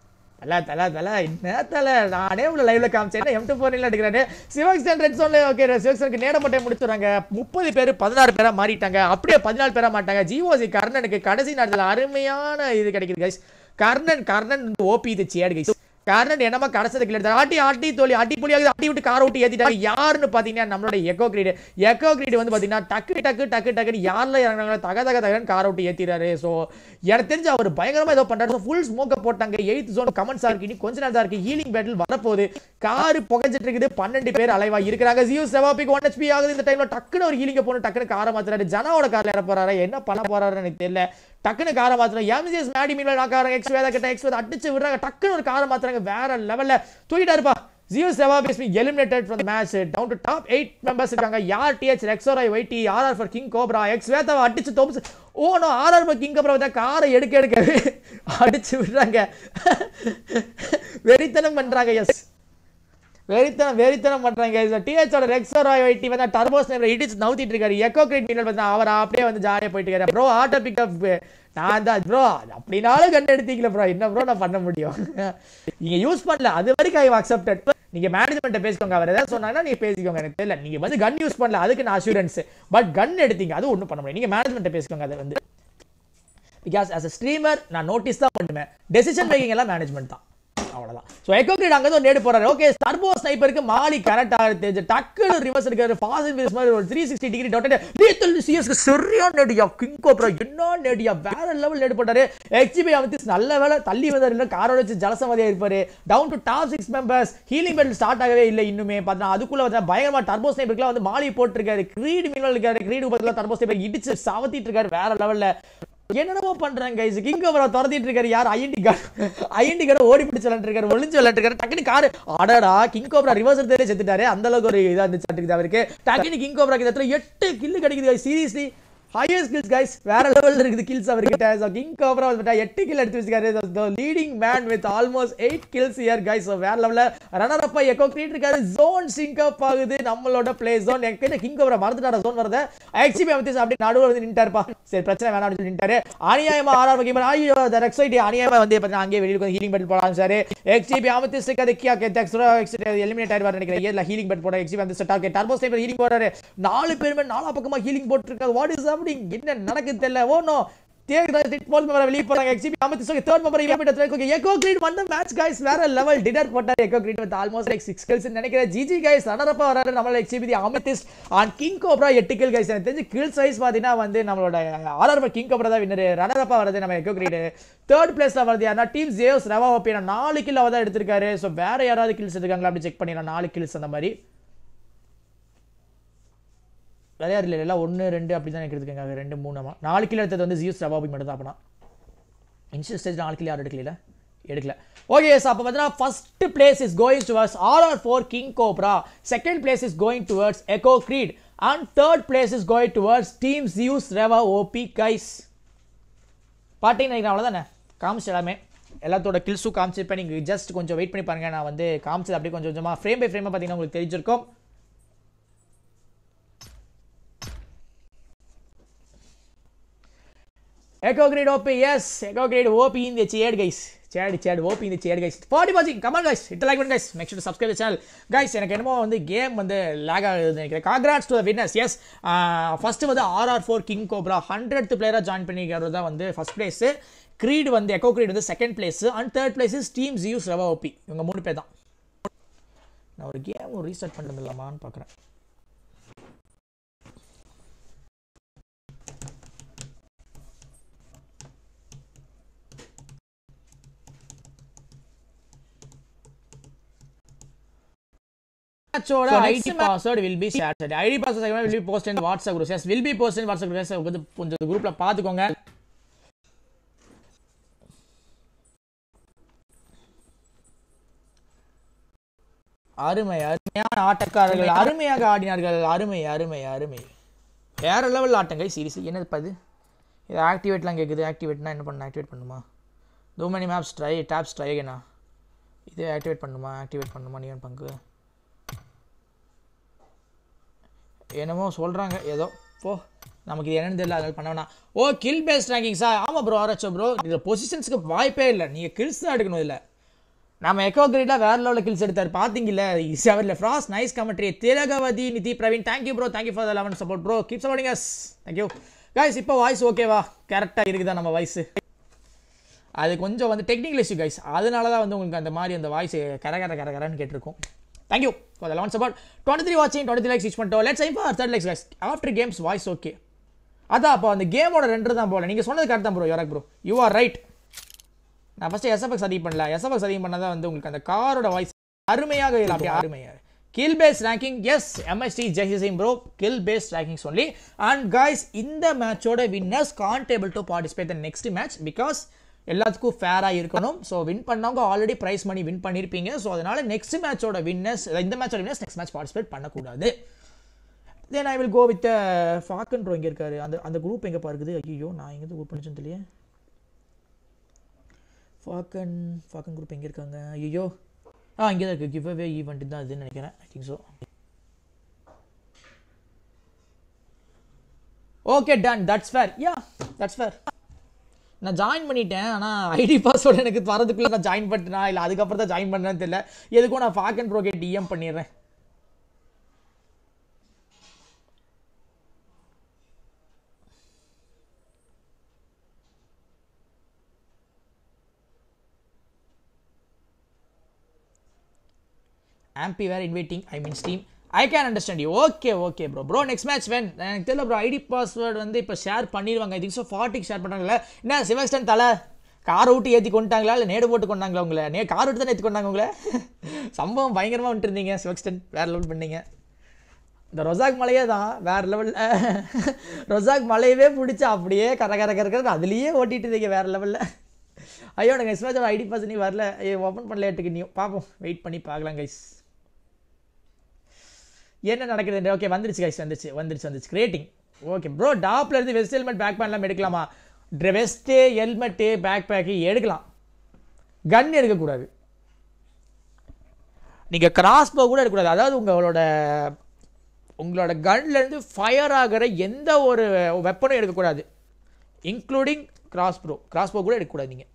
தல தல தல என்ன தல நானே உள்ள லைவ்ல காமிச்சேன் எம் டூ ஃபோர் நைன்ல எடுக்கிறேன் சிவக்சன் ரெட் ஜோன்ல ஓகே சிவக்சனுக்கு நேரம் மட்டும் முடிச்சுறாங்க முப்பது பேர் பதினாறு பேரா மாறிட்டாங்க அப்படியே பதினாலு பேரா மாட்டாங்க ஜிஓசி கர்ணனுக்கு கடைசி நேரத்தில் அருமையான இது கிடைக்குது கைஸ் கர்ணன் கர்ணன் ஓபி இது சேடு கைஸ் காரணம் என்னமா கடைசது கிட்ட ஆட்டி ஆட்டி தோழி ஆட்டி புலியாக ஆட்டி விட்டு காரை விட்டு ஏத்திட்டாங்க யாருன்னு பாத்தீங்கன்னா நம்மளோட எக்கோ கிரீடு எக்கோ கிரீடு வந்து பாத்தீங்கன்னா டக்கு டக்கு டக்கு டக்குன்னு யாரில் இறங்குறாங்களோ தக தக தகன்னு காரை விட்டு ஏத்திறாரு ஸோ எனக்கு தெரிஞ்சு அவர் பயங்கரமா ஏதோ பண்றாரு ஃபுல் ஸ்மோக்கை போட்டாங்க எயித் ஜோன் கமெண்ட்ஸா இருக்கு இனி கொஞ்ச நேரம் தான் இருக்கு ஹீலிங் பேட்டில் வரப்போகுது காரு புகைஞ்சிட்டு இருக்குது பன்னெண்டு பேர் அலைவா இருக்கிறாங்க ஜியோ செவாபிக்கு ஒன் ஹெச்பி ஆகுது இந்த டைம்ல டக்குன்னு ஒரு ஹீலிங்க போன டக்குன்னு காரை மாத்துறாரு ஜனாவோட கார்ல ஏற போறாரு என்ன பண்ண போறாருன்னு எனக்கு தெரியல டக்குன்னு காரை மாத்துறாங்க எம்ஜிஎஸ் மேடி மீன்ல நான் காரங்க எக்ஸ் வேத கிட்ட எக்ஸ் வேத அடிச்சு விடுறாங்க டக்குன்னு ஒரு காரை மாத்துறாங்க வேற லெவல்ல தூக்கிட்டாருப்பா ஜியோ செவா பேஸ் eliminated from match down to top eight members இருக்காங்க யார் DH Rexoroy YT RR for king cobra X வேதாவை அடிச்சு தோப்பு oh no RR for king cobra தான் காரை எடுக்க எடுக்க அடிச்சு விடுறாங்க வெறித்தனம் பண்றாங்க எஸ் வெறித்தனம் வெறித்தனம் பண்றாங்க இந்த டிஹெச்சோட ரெக்ஸோராய் வைட்டி வந்து டர்போ ஸ்னைப்பர் இடிச்சு நவுத்திட்டு இருக்காரு எக்கோ கிரேட் மீனல் வந்து அவர் அப்படியே வந்து ஜாலியாக போயிட்டு இருக்காரு ப்ரோ ஆட்டோ பிக்கப் நான் தான் ப்ரோ அப்படின்னாலும் கன் எடுத்தீங்களா ப்ரோ என்ன ப்ரோ நான் பண்ண முடியும் நீங்க யூஸ் பண்ணல அது வரைக்கும் ஐ அக்செப்டட் நீங்க மேனேஜ்மெண்ட்டை பேசிக்கோங்க அவர் ஏதாவது சொன்னாங்கன்னா நீங்க பேசிக்கோங்க எனக்கு தெரியல நீங்க வந்து கன் யூஸ் பண்ணல அதுக்கு நான் அஷூரன்ஸ் பட் கன் எடுத்தீங்க அது ஒன்றும் பண்ண முடியும் நீங்க மேனேஜ்மெண்ட்டை பேசிக்கோங்க அதை வந்து பிகாஸ் as a ஸ்ட்ரீமர் நான் நோட்டீஸ் தான் பண்ணுவேன் டெசிஷன் மேக்கிங் எல்லாம் மேனேஜ்மெண்ட் தான் அவ்வளவுதான் ஸோ எக்கோ கிரீட் அங்கே தான் நேடு போறாரு ஓகே டர்போ ஸ்னைப்பருக்கு மாலி கரெக்டாக தெரிஞ்சு டக்குனு ரிவர்ஸ் எடுக்காரு ஃபாஸ்ட் வீஸ் மாதிரி ஒரு three sixty degree dot lethal சிஎஸ்க்கு சரியான நேடியா கிங் கோப்ரா என்ன நேடியா வேற லெவல் நேடு போட்டாரு எக்ஸிபி அமைத்து நல்ல வேலை தள்ளி வந்தார் இல்லை காரோட வச்சு ஜலசமதியாக இருப்பாரு down to top six members healing bell start ஆகவே இல்லை இன்னுமே பார்த்தா அதுக்குள்ள வந்து பயங்கரமா டர்போ ஸ்னைப்பருக்குலாம் வந்து மாலி போட்டிருக்காரு கிரீடு மீனல் இருக்காரு கிரீடு பக்கத்தில் டர்போ ஸ்னைப்பர் இடிச்சு சவத்திட்டு இருக்காரு வேற லெவல்ல என்னென்னமோ பண்றாங்க கைஸ் கிங் அவரை துரத்திட்டு இருக்காரு யார் ஐஎன்டி கார்டு ஐஎன்டி கார்டு ஓடி பிடிச்சு விளையாண்டுருக்காரு ஒளிஞ்சு விளையாண்டுருக்காரு டக்குனு காரு அடடா கிங் கோப்ரா ரிவர்ஸ் எடுத்தே செத்துட்டாரு அந்த அளவுக்கு ஒரு இதா இருந்துச்சு அவருக்கு டக்குனு கிங் கோப்ரா இடத்துல எட்டு கில்லு கிடைக்குது சீரியஸ்லி ஹையஸ்ட் கில்ஸ் கைஸ் வேற லெவல்ல இருக்குது கில்ஸ் அவர்கிட்ட ஸோ கிங் கோப்ரா வந்து எட்டு கில் எடுத்து வச்சிருக்காரு leading man with almost eight kills here guys so வேற லெவல்ல ரன்னர் அப்பா எக்கோ கிரீட் இருக்காரு ஜோன் சிங்க் அப் ஆகுது நம்மளோட பிளே ஜோன் எனக்கு கிங் கோப்ரா மறந்துட்டாரா ஜோன் வரத எக்ஸிபி அமைத்து அப்படியே நடுவில் வந்து நின்ட்டாருப்பா சரி பிரச்சனை வேணாம் அப்படின்னு சொல்லி நின்ட்டாரு அநியாயமா ஆர்ஆர் கேமர் ஐயோ த ரெக்ஸைட் அநியாயமா வந்து பார்த்தீங்கன்னா அங்கேயே வெளியில் வந்து ஹீலிங் பெட் போட ஆரம்பிச்சாரு எக்ஸிபி அமைத்து அது கியா கேக்ஸ்ரோ எலிமினேட் ஆயிடுவார் நினைக்கிறேன் ஏர்ல ஹீலிங் பெட் போட எக்ஸிபி வந்து டார்கெட் டர்போ ஸ்னைப்பர் ஹீலிங் போறாரு நாலு பேருமே நாலா பக்கமா ஹீலிங் போட்டுருக்காங்க வாட் இஸ் ஹேப்பனிங் என்ன நடக்குது தெரியல ஓ நோ வெளியே போறாங்க எக்ஸிபி அமித் சோகே தேர்ட் மெம்பர் இவன் ஓகே எக்கோ கிரீட் வந்த மேட்ச் கைஸ் வேற லெவல் டின்னர் போட்டார் echo creed with almost like six kills நினைக்கிறேன் ஜிஜி கைஸ் ரன்னரப்பா வராரு நம்மளோட XP amethyst and king cobra எட்டு கில் கைஸ் எனக்கு தெரிஞ்சு கில் சைஸ் பார்த்தீங்கன்னா வந்து நம்மளோட ஆர்ஆர் கிங் கோப்ரா தான் வின்னர் ரன்னரப்பா வரது நம்ம எக்கோ கிரீட் தேர்ட் பிளேஸ்ல வருது யாருன்னா டீம் ஜேவ்ஸ் ரவா ஓப்பி நாலு கில் அவர் தான் எடுத்திருக்காரு ஸோ வேற யாராவது கில்ஸ் எடுக்காங்களா அப்படி செக் பண்ணிடலாம் நாலு கில்ஸ் அந்த மாதிரி வேற யாரும் இல்லை எல்லாம் ஒன்று ரெண்டு அப்படி தான் எனக்கு எடுத்துக்கங்க ரெண்டு மூணுமா நாலு கிலோ எடுத்தது வந்து ஜியூஸ் ரபாபி மட்டும் தான் அப்பனா இன்ஷியல் ஸ்டேஜ் நாலு கிலோ யாரும் எடுக்கல எடுக்கல ஓகே சார் அப்போ பார்த்தீங்கன்னா first place is going towards R R four king cobra second place is going towards echo creed and third place is going towards team Zeus Reva OP guys பார்த்தீங்கன்னா நினைக்கிறேன் அவ்வளோதானே காமிச்சு எல்லாமே எல்லாத்தோட கில்ஸும் காமிச்சிருப்பேன் நீங்கள் ஜஸ்ட் கொஞ்சம் வெயிட் பண்ணி பாருங்க நான் வந்து காமிச்சது அப்படியே கொஞ்சம் கொஞ்சமாக ஃப்ரேம் பை ஃப்ரேமாக பார்த்தீங்கன்னா உங்களுக்கு தெரிஞ்சிருக்கும் Echo Grid OP, yes. Echo Grid OP in the chair, guys. Chad, Chad, OP in the chair, guys. Forty watching, come on, guys. Hit the like button, guys. Make sure to subscribe the channel. Guys, எனக்கு என்னமோ வந்து game வந்து lag ஆகுது நினைக்கிறேன் congrats to the winners yes first வந்து RR four king cobra hundred பிளேயராக join பண்ணிக்கிறது தான் வந்து ஃபர்ஸ்ட் பிளேஸ் க்ரீட் வந்து எக்கோ க்ரீட் வந்து second place and third place is team Zeus Reva OP இவங்க மூணு பேர் தான் நான் ஒரு கேம் ரீஸ்டார்ட் பண்ணுறது இல்லாமான்னு பார்க்குறேன் matchோட ID password will be share ID password will be post in WhatsApp group yes will be post in WhatsApp group வந்து கொஞ்சம் குரூப்ல பாத்துக்கோங்க அருமை அருமையான ஆட்டக்காரர்கள் அருமையாக ஆடினார்கள் அருமை அருமை அருமை வேற லெவல் ஆட்டங்க சீரிஸ் என்னது பது இது ஆக்டிவேட்லாம் கேட்குது ஆக்டிவேட்னா என்ன பண்ண ஆக்டிவேட் பண்ணுமா though many maps try taps try அகேனா இது ஆக்டிவேட் பண்ணுமா ஆக்டிவேட் பண்ணுமா நீ பங்கு என்னமோ சொல்கிறாங்க ஏதோ போ நமக்கு இது என்னன்னு தெரியல அதனால பண்ண வேணாம் oh kill based ranking sir ஆமாம் ப்ரோ ஆராச்சோ ப்ரோ இதில் பொசிஷன்ஸ்க்கு வாய்ப்பே இல்லை நீங்கள் கில்ஸ் தான் எடுக்கணும் இதில் நம்ம எக்கோ கிரீட்டில் வேற லெவலில் கில்ஸ் எடுத்தார் பார்த்தீங்கல்ல several frags nice commentary Thilagavathi Nidhi Praveen thank you bro thank you for the eleven support bro keep supporting us thank you guys இப்போ வாய்ஸ் ஓகேவா கரெக்டாக இருக்குதா நம்ம வாய்ஸ் அது கொஞ்சம் வந்து டெக்னிக்கல் இஷ்யூ கைஸ் அதனால தான் வந்து உங்களுக்கு அந்த மாதிரி அந்த வாய்ஸ் கர கர கர கரன்னு கேட்டிருக்கும் thank you for the eleven support twenty three வாட்சிங் டுவெண்ட்டி த்ரீ லைக்ஸ் ரீச் பண்ணிட்டோம் let's aim for third likes guys after games voice okay அதான் அப்போ அந்த கேமோட ரெண்டு தான் போல நீங்கள் சொன்னது கரெக்ட் தான் ப்ரோ யோரக் ப்ரோ யூ ஆர் ரைட் நான் ஃபஸ்ட்டு எஸ்எஃப்எக்ஸ் அதிகம் பண்ணல எஸ்எஃப்எக்ஸ் அதிகம் பண்ணால் வந்து உங்களுக்கு அந்த காரோட வாய்ஸ் அருமையாக இல்லை அப்படி அருமையாக kill base ranking yes MSD Jaisingh bro kill base rankings only and guys இந்த மேட்சோட winners can't able to participate the next match because எல்லாத்துக்கும் ஃபேராக இருக்கணும் ஸோ வின் பண்ணவங்க ஆல்ரெடி ப்ரைஸ் மணி வின் பண்ணியிருப்பீங்க ஸோ அதனால நெக்ஸ்ட் மேட்சோட வின்னர்ஸ் இந்த மேட்சோட வின்னர்ஸ் நெக்ஸ்ட் மேட்ச் பார்ட்டிசிபேட் பண்ணக்கூடாது then I will go with falcon bro இங்கே இருக்காரு அந்த அந்த குரூப் எங்கே பார்க்குது ஐயோ நான் எங்கே குரூப் பண்ணிச்சேன்னு தெரியல ஃபாக்கன் ஃபாக்கன் குரூப் எங்கே இருக்காங்க ஐயோ ஆ இங்கே தான் இருக்குது கிவ் அவே ஈவெண்ட் தான் அதுன்னு நினைக்கிறேன் I think so okay done that's fair ya that's fair நான் ஜாயின் பண்ணிட்டேன் ஆனால் ஐடி பாஸ்வேர்டு எனக்கு வரதுக்குள்ளே நான் ஜாயின் பண்ணிட்டேனா இல்லை அதுக்கப்புறம் தான் ஜாயின் பண்ணுறேன்னு தெரியல எதுக்கும் நான் ஃபாக்கன் ப்ரோகே டிஎம் பண்ணிடுறேன் ஆம்பி where inviting I mean steam I can understand you okay okay bro bro next match when எனக்கு தெரியல ப்ரோ ஐடி பாஸ்வேர்டு வந்து இப்போ ஷேர் பண்ணிடுவாங்க ஐ திங்க் ஸோ ஃபார்ட்டிக்கு ஷேர் பண்ணுறாங்கல்ல என்ன சிவஸ்டன் தலை காரை விட்டு ஏற்றி கொண்டாங்களா இல்லை நேடு போட்டு கொண்டாங்களா உங்களை நே கார் விட்டு தான் ஏற்றி கொண்டாங்க உங்களை சம்பவம் பயங்கரமாக வந்துட்டு இருந்தீங்க சிவஸ்டன் வேறு லெவல் பண்ணீங்க இந்த ரொசாக் மலையே தான் வேறு லெவலில் ரொசாக் மலையவே பிடிச்சி அப்படியே கர கர கர கர அதுலேயே ஓட்டிட்டு இருந்தீங்க வேறு லெவலில் ஐயோ எனக்கு நெக்ஸ்ட் மேட்ச் ஐடி பாஸ் நீ வரல ஓப்பன் பண்ணல ஏட்டுக்கு நீ பார்ப்போம் வெயிட் பண்ணி பார்க்கலாம் கைஸ் என்ன நடக்குது ஓகே வந்துருச்சு கைஸ் வந்துருச்சு வந்துருச்சு வந்துருச்சு கிரியேட்டிங் ஓகே ப்ரோ டாப்ல இருந்து வெஸ்ட் ஹெல்மெட் பேக் பேன்லாம் எடுக்கலாமா வெஸ்ட்டு ஹெல்மெட்டு பேக் பேக்கு எடுக்கலாம் கன் எடுக்கக்கூடாது நீங்கள் கிராஸ்போ கூட எடுக்கக்கூடாது அதாவது உங்களோட உங்களோட கன்லேருந்து ஃபயர் ஆகிற எந்த ஒரு வெப்பனும் எடுக்கக்கூடாது இன்க்ளூடிங் கிராஸ்ப்ரோ கிராஸ்போ கூட எடுக்கக்கூடாது நீங்கள்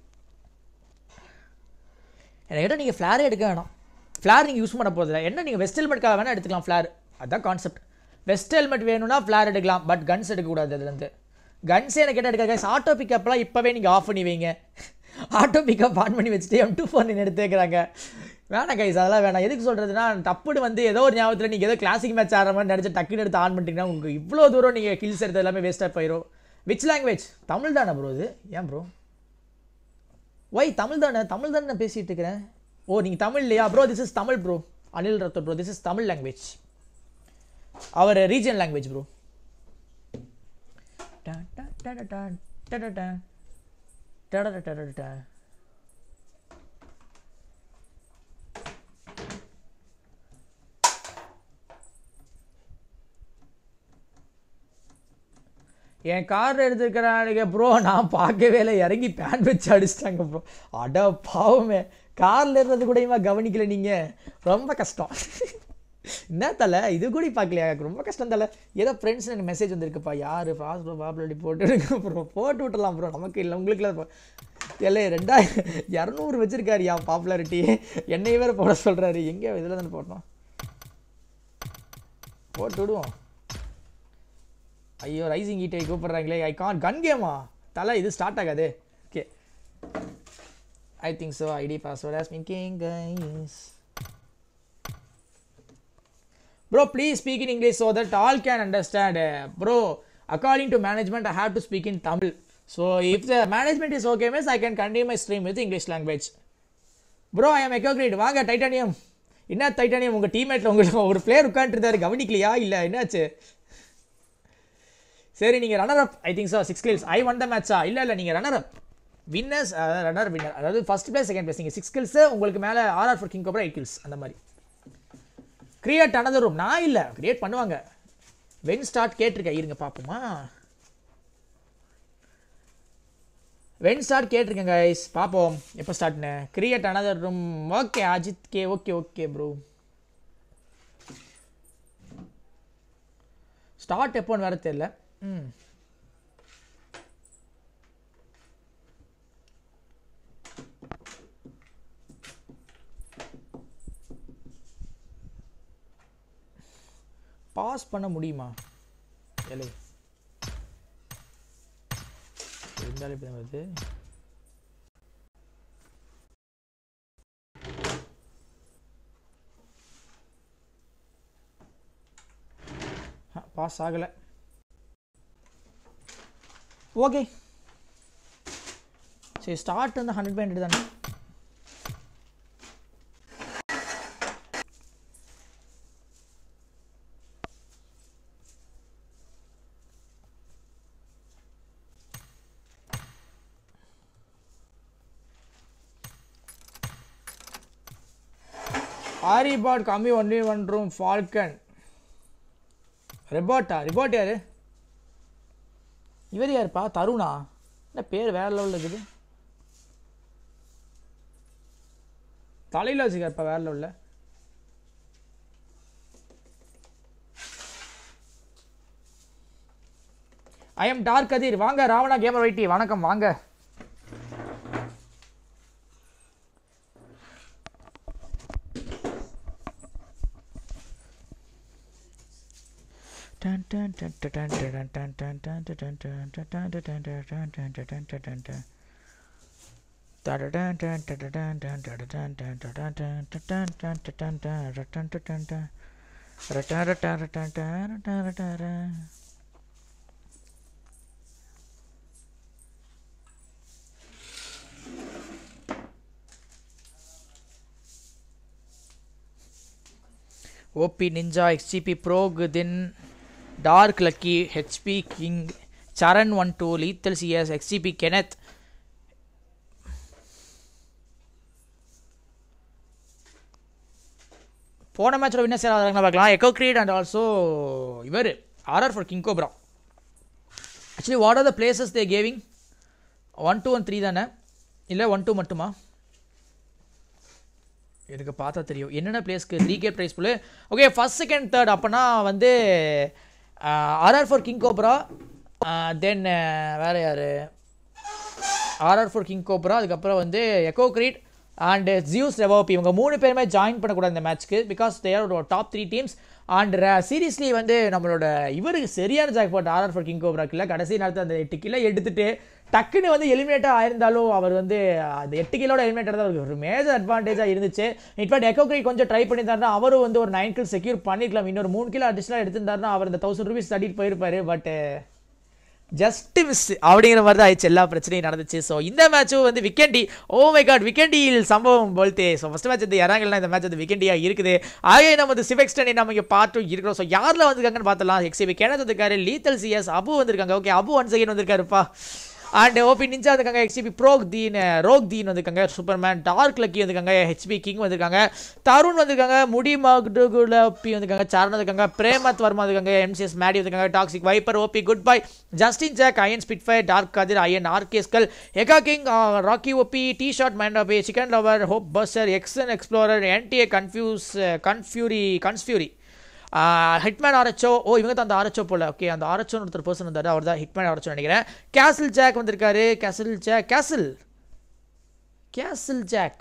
என்கிட்ட நீங்கள் ஃப்ளாரே எடுக்க வேணாம் ஃப்ளார் நீங்கள் யூஸ் பண்ண போதில்லை என்ன நீங்கள் வெஸ்ட் ஹெல்மெட்காக வேணால் எடுத்துக்கலாம் ஃப்ளார் அதுதான் கான்செப்ட் வெஸ்ட் ஹெல்மெட் வேணும்னா ஃப்ளார் எடுக்கலாம் பட் கன்ஸ் எடுக்கக்கூடாது அதுலேருந்து கன்ஸே எனக்கு கேட்டால் எடுக்காது கைஸ் ஆட்டோ பிக்கப்லாம் இப்போவே நீங்கள் ஆஃப் பண்ணி வைங்க ஆட்டோ பிக்கப் ஆன் பண்ணி வச்சுட்டு எம் டூ ஃபோன் எடுத்துக்கிறாங்க வேணாம் கைஸ் அதெல்லாம் வேணாம் எதுக்கு சொல்கிறதுனா டப்புன்னு வந்து ஏதோ ஒரு ஞாபகத்தில் நீங்கள் ஏதோ கிளாசிக் மேட்ச் ஆடுற மாதிரி நினச்சி டக்குன்னு எடுத்து ஆன் பண்ணிட்டீங்கன்னா உங்களுக்கு இவ்வளோ தூரம் நீங்கள் கில்ஸ் எடுத்து எல்லாமே வேஸ்ட்டாக போயிடும் விச் லாங்குவேஜ் தமிழ் தானே ப்ரோ இது ஏன் ப்ரோ ஒய் தமிழ் தானே தமிழ் தானே நான் பேசிகிட்டு இருக்கிறேன் ஓ நீங்கள் தமிழ் இல்லையா bro this is Tamil bro Anil Rathore bro this is Tamil language our region language bro என் கார் எடுத்துருக்கிறானுங்க ப்ரோ நான் பார்க்கவே இல்லை இறங்கி பேன் வச்சு அடிச்சிட்டாங்க ப்ரோ அட பாவமே காரில் இருந்தது கூட இவன் கவனிக்கல நீங்கள் ரொம்ப கஷ்டம் என்ன தலை இது கூட பார்க்கலையா ரொம்ப கஷ்டம் தலை ஏதோ ஃப்ரெண்ட்ஸ் எனக்கு மெசேஜ் வந்திருக்குப்பா யார் ஃபாஸ்ட் ப்ரோ பாப்புலடி போட்டு ப்ரோ போட்டு விட்டுலாம் ப்ரோ நமக்கு இல்லை உங்களுக்கு இல்லை ரெண்டாயிரம் இரநூறு வச்சிருக்காருயா பாப்புலாரிட்டி என்னை வேறு போட சொல்கிறாரு எங்கே இதில் தானே போட்டோம் போட்டு விடுவோம் ஐயோ ரைசிங் ஹீட்டை கூப்பிட்றாங்களே ஐ கான் கன் கேமா தலை இது ஸ்டார்ட் ஆகாது okay I think so ID password as மிங்கிங் guys bro please speak in english so that all can understand Uh, bro according to management i have to speak in tamil so if the management is okay miss i can continue my stream with english language bro i am echo creed வாங்க titanium என்ன titanium உங்கள் டீம்மேட்டில் உங்களுக்கு ஒரு player உட்காந்துருந்தாரு கவனிக்கலையா இல்லை என்னாச்சு சரி நீங்கள் runner up I think sir six kills I won the மேட்சா இல்லை இல்லை நீங்கள் runner up winners runner winner அதாவது ஃபர்ஸ்ட் பிளேஸ் செகண்ட் பிளேஸ் நீங்கள் சிக்ஸ் கில்ஸு உங்களுக்கு மேலே ஆர்ஆர் ஃபோர் கிங் அப்புறம் எயிட் கில்ஸ் அந்த மாதிரி கிரியேட் அனதர் ரூம் நான் இல்லை கிரியேட் பண்ணுவாங்க வென் ஸ்டார்ட் கேட்டிருக்கேன் இருங்க பார்ப்போமா வென் ஸ்டார்ட் கேட்டிருக்கேன் கைஸ் பார்ப்போம் எப்போ ஸ்டார்ட்னு create another room okay Ajith K okay okay bro start எப்போன்னு வேற தெரியல ம் பாஸ் பண்ண முடியுமா எலை இருந்தாலும் இப்படி தான் வருது பாஸ் ஆகலை ஓகே சரி ஸ்டார்ட் வந்து ஹண்ட்ரட் பை ஹண்ட்ரட் தானே ஆரிபாட் கம்மி ஒன்லி ஒன் ரூம் ஃபால்கன் ரிபாட்டா ரிபாட் யாரு இவர் யாருப்பா தருணா என்ன பேர் வேற லெவலில் இருக்குது தலையில் வச்சுக்காருப்பா வேற லெவலில் ஐ எம் டார்க் கதிர் வாங்க ராவணா கேமர் வைட்டி வணக்கம் வாங்க ஓபி நிஞ்சா எக்ஸ்ஜிபி ப்ரோக் then dark lucky HP king Charan one two lethal CS XGB கெனத் போன மேட்சில் வின்னர்ஸ் யாராவது பார்க்கலாம் எக்கோ கிரீட் அண்ட் ஆல்சோ இவர் RR for king cobra actually what are the places they கேவிங் ஒன் டூ ஒன் த்ரீ தானே இல்லை ஒன் டூ மட்டுமா எனக்கு பார்த்தா தெரியும் என்னென்ன பிளேஸ்க்கு ரீகே ப்ரைஸ் புல்லு ஓகே ஃபஸ்ட் செகண்ட் தேர்ட் அப்போனா வந்து RR for king cobra then வேறு யார் ஆர்ஆர் ஃபார் கிங் கோப்ரா அதுக்கப்புறம் வந்து echo greet and Zeus Reva OP இவங்க மூணு பேருமே ஜாயின் பண்ணக்கூடாது இந்த மேட்ச்க்கு because their top three teams and seriously வந்து நம்மளோட இவருக்கு சரியான jackpot RR for king கோப்ராக்கில் கடைசி நேரத்தில் அந்த எட்டு கிலோ எடுத்துட்டு டக்குன்னு வந்து எலிமினேட்டாக ஆயிருந்தாலும் அவர் வந்து அந்த எட்டு கிலோட எலிமினேட்டர் தான் அவருக்கு ஒரு மேஜர் அட்வான்டேஜாக இருந்துச்சு இன்ஃபேக்ட் எக்கோக்ரி கொஞ்சம் ட்ரை பண்ணியிருந்தாருன்னா அவரும் வந்து ஒரு நைன் கில் செக்யூர் பண்ணிருக்கலாம் இன்னொரு மூணு கிலோ அடிஷனலாக எடுத்திருந்தாருன்னா அவர் இந்த தௌசண்ட் ருபீஸ் தட்டிட்டு போயிருப்பாரு பட் ஜஸ்ட் மிஸ் அப்படிங்கிற மாதிரி தான் ஆயிடுச்சு எல்லா பிரச்சனையும் நடந்துச்சு ஸோ இந்த மேட்சும் வந்து விக்கெண்டி ஓ மை காட் விக்கெண்டியில் சம்பவம் போல்த்தே ஸோ ஃபஸ்ட் மேட்ச் வந்து இறங்கலாம் இந்த மேட்ச் வந்து விக்கெண்டியாக இருக்குது ஆகவே நம்ம வந்து சிவெக்ஸ்டன் நம்ம இங்கே பார்த்தும் இருக்கிறோம் ஸோ யாரில் வந்திருக்காங்கன்னு பார்த்தலாம் எக்ஸிபி கெனத் வந்திருக்காரு லீத்தல் சிஎஸ் அபு வந்திருக்காங்க ஓகே அபு ஒன் செகண்ட் வந்திருக்காருப்பா அண்ட் ஓபி நிஞ்சா வந்திருக்காங்க HP brock teen rogue teen வந்திருக்காங்க சூப்பர்மேன் டார்க் லக்கி வந்திருக்காங்க ஹெச்பி கிங் வந்திருக்காங்க தருண் வந்திருக்காங்க முடி மகுலப்பி வந்திருக்காங்க சரண் வந்திருக்காங்க பிரேமத் வர்மா வந்திருக்காங்க எம்சிஎஸ் மேடி வந்திருக்காங்க toxic viper OP good bye Justin Jack iron spitfire dark Kathir iron ஆர்கேஸ்கல் எகா king Rocky OP D short mind chicken lover hope buzzer Exxon explorer NDA confuse கன்ஃபியூரி கன்ஸ்பியூரி ஹிட்மேன் ஆரச்சோ ஓ இவங்க தான் அந்த ஆரச்சோ போல ஓகே அந்த ஆரச்சோன்னு ஒருத்தர் பர்சன் இருந்தார் அவர் தான் ஹிட்மேன் ஆரச்சோ நினைக்கிறேன் கேசில் ஜாக் வந்திருக்காரு கேசில் ஜாக் கேசில் கேசில் ஜாக்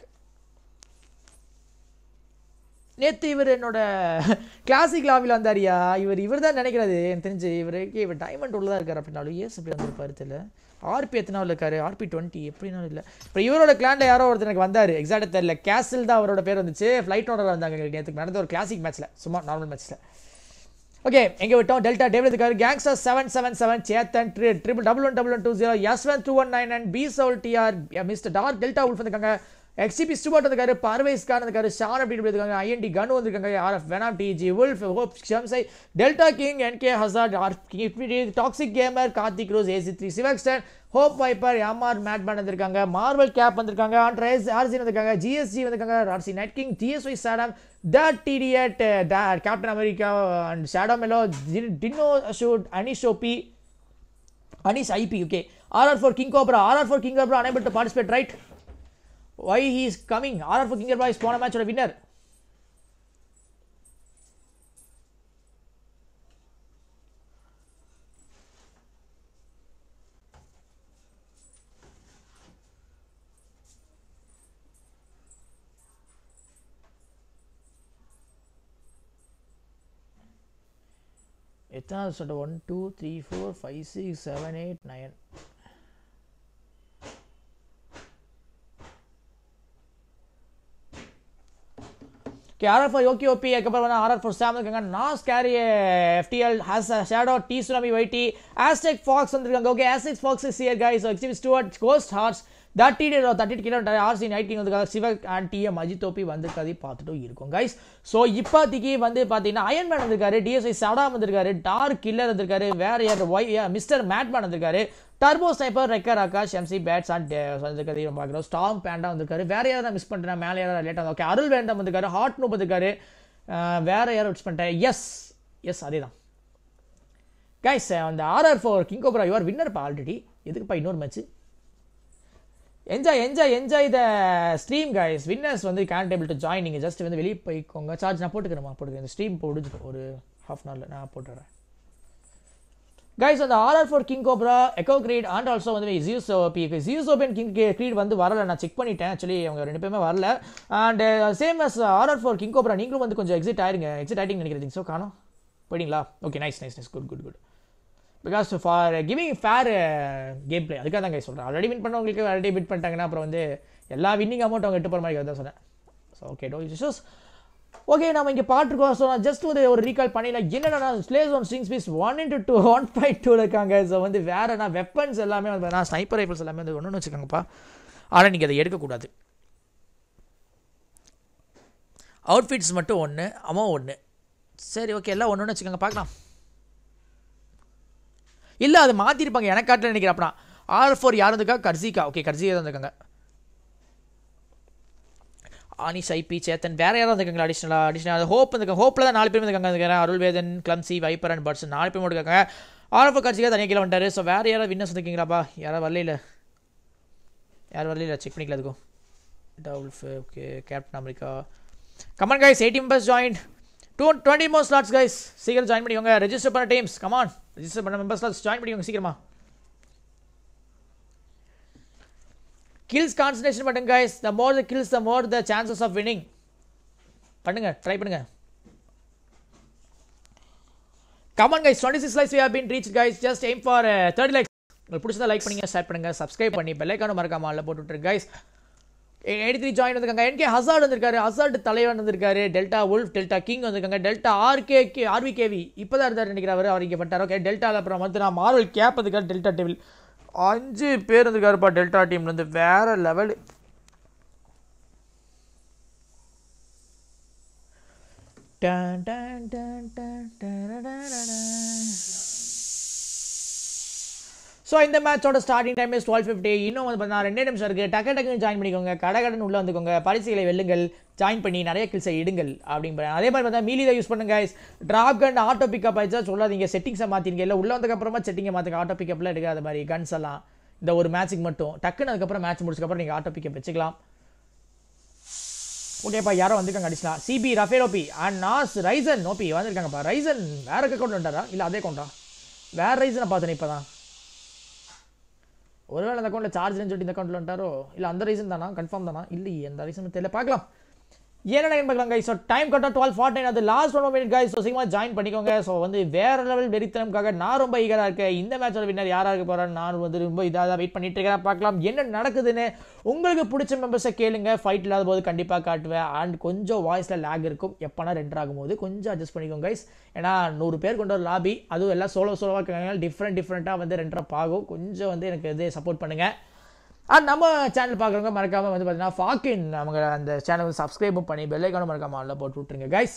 நேற்று இவர் என்னோட கிளாசிக் லாபியில் வந்தாரியா இவர் இவர் தான் நினைக்கிறது எனக்கு தெரிஞ்சு இவர் இவர் டைமண்ட் உள்ளதாக இருக்கார் அப்படின்னாலும் ஏஸ் அப்படி வந்திருப்பாரு தெரியல ஆர்பி எத்தனாவில் இருக்காரு ஆர்பி டுவெண்ட்டி எப்படினாலும் இல்லை இப்போ இவரோட கிளாண்டில் யாரோ ஒருத்தர் எனக்கு வந்தார் எக்ஸாக்டாக தெரியல கேசில் தான் அவரோட பேர் வந்துச்சு ஃப்ளைட் ஓனர் வந்தாங்க நேற்றுக்கு நடந்த ஒரு கிளாசிக் மேட்ச்சில் சும்மா நார்மல் மேட்ச்சில் ஓகே எங்கே விட்டோம் டெல்டா டேபிள் இருக்காரு gangster seven seven seven Chetan tri triple double one double one two zero S one two one nine and P Saul TR mister dark delta wolf வந்திருக்காங்க எக்ஸிபி ஸ்டுவர்ட் வந்திருக்காரு பார்வைஸ் கான் வந்திருக்காரு Shawn அப்படின்னு இருக்காங்க INT gun வந்திருக்காங்க RF venom DG wolf hope ஷம்சை delta king NK hazard R toxic gamer Karthik rose AC three சிவக்ஸ்டன் hope viper MR mad band வந்திருக்காங்க Marvel cap வந்திருக்காங்க ஆண்ட்ரேஸ் ஆர்சி வந்திருக்காங்க ஜிஎஸ்ஜி வந்திருக்காங்க RC night king DSY Saddam the டிடிஎட் captain America and shadow mellow டின்னோ shoot அனிஷோபி Anish IP okay RR for king cobra RR for king cobra enable to participate right why he is coming RR for king cobra is போன மேட்சோட winner எத்தனாவது சொல்லிட்டு one two three four five six seven eight nine okay RR for okay OP அதுக்கப்புறம் வந்து RR for Sam இருக்காங்க Nas Carey FTL ஹாஸ் shadow D tsunami YT Aztec fox வந்திருக்காங்க okay Aztec fox is here guys XP Stuart ghost horse thirty day thirty kilo RC night king வந்துருக்காங்க Shiva and DM Ajith OP வந்திருக்காது பார்த்துட்டும் இருக்கும் guys so இப்போதைக்கு வந்து பார்த்தீங்கன்னா iron man வந்திருக்காரு டிஎஸ்ஐ சடாம் வந்திருக்காரு டார்க் கில்லர் வந்திருக்காரு வேற யார் ஒய் மிஸ்டர் மேட்மேன் வந்திருக்காரு turbo sniper wrecker Akash MC bats and வந்திருக்காரு நம்ம பார்க்குறோம் ஸ்டாம் பேண்டா வந்திருக்காரு வேற யாரும் மிஸ் பண்ணிட்டேன் மேலே யாரும் லேட்டாக ஓகே அருள் வேண்டாம் வந்திருக்காரு ஹாட் நூப் வந்திருக்காரு வேற யாரும் மிஸ் பண்ணிட்டேன் எஸ் எஸ் அதே தான் கைஸ் அந்த RR four king cobra your வின்னர்ப்பா ஆல்ரெடி எதுக்குப்பா இன்னொரு match enjoy enjoy enjoy the stream guys winners வந்து கேன் டேபிள் டு ஜாயின் நீங்கள் ஜஸ்ட் வந்து வெளியே போய்க்கோங்க சார்ஜ் நான் போட்டுக்கிறேன் போட்டுக்கிறேன் இந்த ஸ்ட்ரீம் முடிஞ்சிடும் ஒரு ஹாஃப் அன் ஹவரில் நான் போட்டுறேன் கைஸ் அந்த RR four king cobra echo greet and also வந்து Zeus OP Zeus open king greed வந்து வரல நான் செக் பண்ணிட்டேன் ஆக்சுவலி அவங்க ரெண்டு பேருமே வரல and same as RR four king cobra நீங்களும் வந்து கொஞ்சம் எக்ஸிட் ஆயிருங்க எக்ஸிட் ஆயிட்டிங் நினைக்கிறீங்க ஸோ காணும் போயிட்டீங்களா okay nice nice nice good good good because for giving fair game play அதுக்காக தான் கை சொல்கிறேன் ஆல்ரெடி வின் பண்ணவங்களுக்கு ஆல்ரெடி வின் பண்ணிட்டாங்கன்னா அப்புறம் வந்து எல்லா வின்னிங் அமௌண்ட் அவங்க எட்டு போகிற மாதிரி தான் சொன்னேன் ஸோ ஓகே டோ இஷ்யூஸ் ஓகே நம்ம இங்கே பாட்டுருக்கோம் ஸோ நான் ஜஸ்ட் வந்து ஒரு ரீகால் பண்ணிடல என்னென்னா ஸ்லேஸ் ஒன் ஸ்ட்ரிங் ஸ்பீஸ் one into two one point டூவில் இருக்காங்க ஸோ வந்து வேறு நான் வெப்பன்ஸ் எல்லாமே வந்து நான் ஸ்னைப்பர் ரைஃபிள்ஸ் எல்லாமே வந்து ஒன்று வச்சுக்கோங்கப்பா ஆனால் நீங்கள் அதை எடுக்கக்கூடாது அவுட்ஃபிட்ஸ் மட்டும் ஒன்று அம்மா ஒன்று சரி ஓகே எல்லாம் ஒன்று ஒன்று வச்சுக்கோங்க பார்க்கலாம் இல்லை அது மாற்றிருப்பாங்க எனக்கு காட்டில் நினைக்கிறேன் அப்படின்னா ஆர் ஃபோர் யார் இருந்திருக்கா கர்சிகா ஓகே கர்சிகா தான் இருக்காங்க ஆனிஷ் ஐபி சேத்தன் வேற யாரும் இருக்காங்க அடிஷனலாக அடிஷனல் ஹோப் இருக்காங்க ஹோப்பில் தான் நாலு பேர் இருக்காங்க Arulvedhan clumsy viper and birds நாலு பேர் மட்டும் இருக்காங்க ஆர் எஃப் கர்சிகா தனியாக கீழே வந்துட்டாரு ஸோ வேறு யாராவது வின்னர்ஸ் இருக்கீங்களாப்பா யாராவது வரல யாரும் வரல செக் பண்ணிக்கல அதுக்கும் டவுல்ஃப் okay captain America come on guys eighty members join to twenty more slots guys சீக்கிரம் ஜாயின் பண்ணிக்கோங்க ரெஜிஸ்டர் பண்ண டீம்ஸ் கமான் ரெஜிஸ்டர் பண்ண மெம்பர்ஸ் ஸ்லாட்ஸ் ஜாயின் பண்ணிக்கோங்க சீக்கிரமா கில்ஸ் கான்சன்ட்ரேஷன் பண்ணுங்க guys the more the kills the more the chances of winning பண்ணுங்க try பண்ணுங்க come on guys twenty six likes we have been reach guys just aim for thirty likes உங்களுக்கு பிடிச்சதா like பண்ணுங்க share பண்ணுங்க subscribe பண்ணி பெல்லைக்கான மறக்காம ஆளில் போட்டு விட்டுருங்க கைஸ் எயிட்டி த்ரீ ஜாயின் வந்திருக்காங்க என்கே ஹசார்ட் வந்திருக்காரு ஹசார்ட் தலைவன் வந்திருக்காரு டெல்டா உல்ஃப் டெல்டா கிங் வந்திருக்காங்க டெல்டா ஆர்கே கே ஆர்விகேவி இப்போ தான் இருந்தார் நினைக்கிறேன் அவர் அவர் இங்கே பண்ணிட்டார் ஓகே டெல்டாவில் அப்புறம் வந்து நான் மார்வல் கேப் வந்திருக்காரு டெல்டா டேபிள் அஞ்சு பேர் வந்திருக்காருப்பா டெல்டா டீம்லேருந்து வேற லெவல் டன் டன் டன் டன் டரடரடட. ஸோ இந்த மேட்சோட starting time is twelve fifty இன்னும் வந்து பார்த்தீங்கன்னா ரெண்டே நிமிஷம் இருக்குது டக்கு டக்குன்னு ஜாயின் பண்ணிக்கோங்க கடை கடன் உள்ளே வந்துக்கோங்க பரிசுகளை வெல்லுங்கள் ஜாயின் பண்ணி நிறைய கில்ஸை இடுங்கள் அப்படிங்கிற அதே மாதிரி பார்த்தா மீலி தான் யூஸ் பண்ணுங்க ட்ராப் கன் ஆட்டோ பிக்கப் ஆயிடுச்சா சொல்லாதீங்க செட்டிங்ஸை மாற்றிங்க இல்லை உள்ளே வந்ததுக்கப்புறமா செட்டிங்கை மாற்றுங்க ஆட்டோ பிக்கப்லாம் எடுக்காத மாதிரி கன்ஸ் எல்லாம் இந்த ஒரு மேட்ச்சுக்கு மட்டும் டக்குன்னு அதுக்கப்புறம் மேட்ச் முடிச்சதுக்கப்புறம் நீங்கள் ஆட்டோ பிக்கப் வச்சுக்கலாம் ஓகேப்பா யாரோ வந்திருக்காங்க அடிச்சலாம் CB Raphael OP and Nas Risen OP வந்திருக்காங்கப்பா ரைசன் வேற அக்கௌண்ட் வந்துட்டாரா இல்லை அதே அக்கௌண்டா வேற ரைசனை பார்த்தேன் இப்போ தான் ஒருவேளை அந்த அக்கௌண்ட்டில் சார்ஜ்னு சொல்லிட்டு இந்த அக்கௌண்ட்டில் வந்துட்டாரோ இல்லை அந்த ரீசன் தானா கன்ஃபார்ம் தானா இல்லையே எந்த ரீசன் தெரியல பார்க்கலாம் என்ன பார்க்கலாம் கைஸ் ஸோ டைம் கரெக்டாக டுவெல் ஃபார்ட்டி அது last one minute guys so சீக்கிரமாக ஜாயின் பண்ணிக்கோங்க ஸோ வந்து வேற லெவல் வெறித்தனம்காக நான் ரொம்ப ஈகராக இருக்கேன் இந்த மேட்சோட வின்னர் யாராக இருக்க போகிறேன் நான் வந்து ரொம்ப இதாக தான் வெயிட் பண்ணிட்டு இருக்கேன் பார்க்கலாம் என்ன நடக்குதுன்னு உங்களுக்கு பிடிச்ச மெம்பர்ஸை கேளுங்க ஃபைட் இல்லாத போது கண்டிப்பாக காட்டுவேன் அண்ட் கொஞ்சம் வாய்ஸில் லேக் இருக்கும் எப்போனா ரெண்டர் ஆகும்போது கொஞ்சம் அட்ஜஸ்ட் பண்ணிக்கோங்க கைஸ் ஏன்னா நூறு பேர் கொண்ட ஒரு லாபி அதுவும் எல்லாம் சோலோ சோலோவாக இருக்காங்க டிஃப்ரெண்ட் டிஃப்ரெண்ட்டாக வந்து ரெண்டரப் ஆகும் கொஞ்சம் வந்து எனக்கு இது சப்போர்ட் பண்ணுங்கள் அண்ட் நம்ம சேனல் பார்க்குறவங்க மறக்காமல் வந்து பார்த்தீங்கன்னா ஃபாக்கின் அவங்க அந்த சேனல் வந்து சப்ஸ்கிரைபும் பண்ணி பெல்லைக்கான மறக்காம அதில் போட்டு விட்ருங்க guys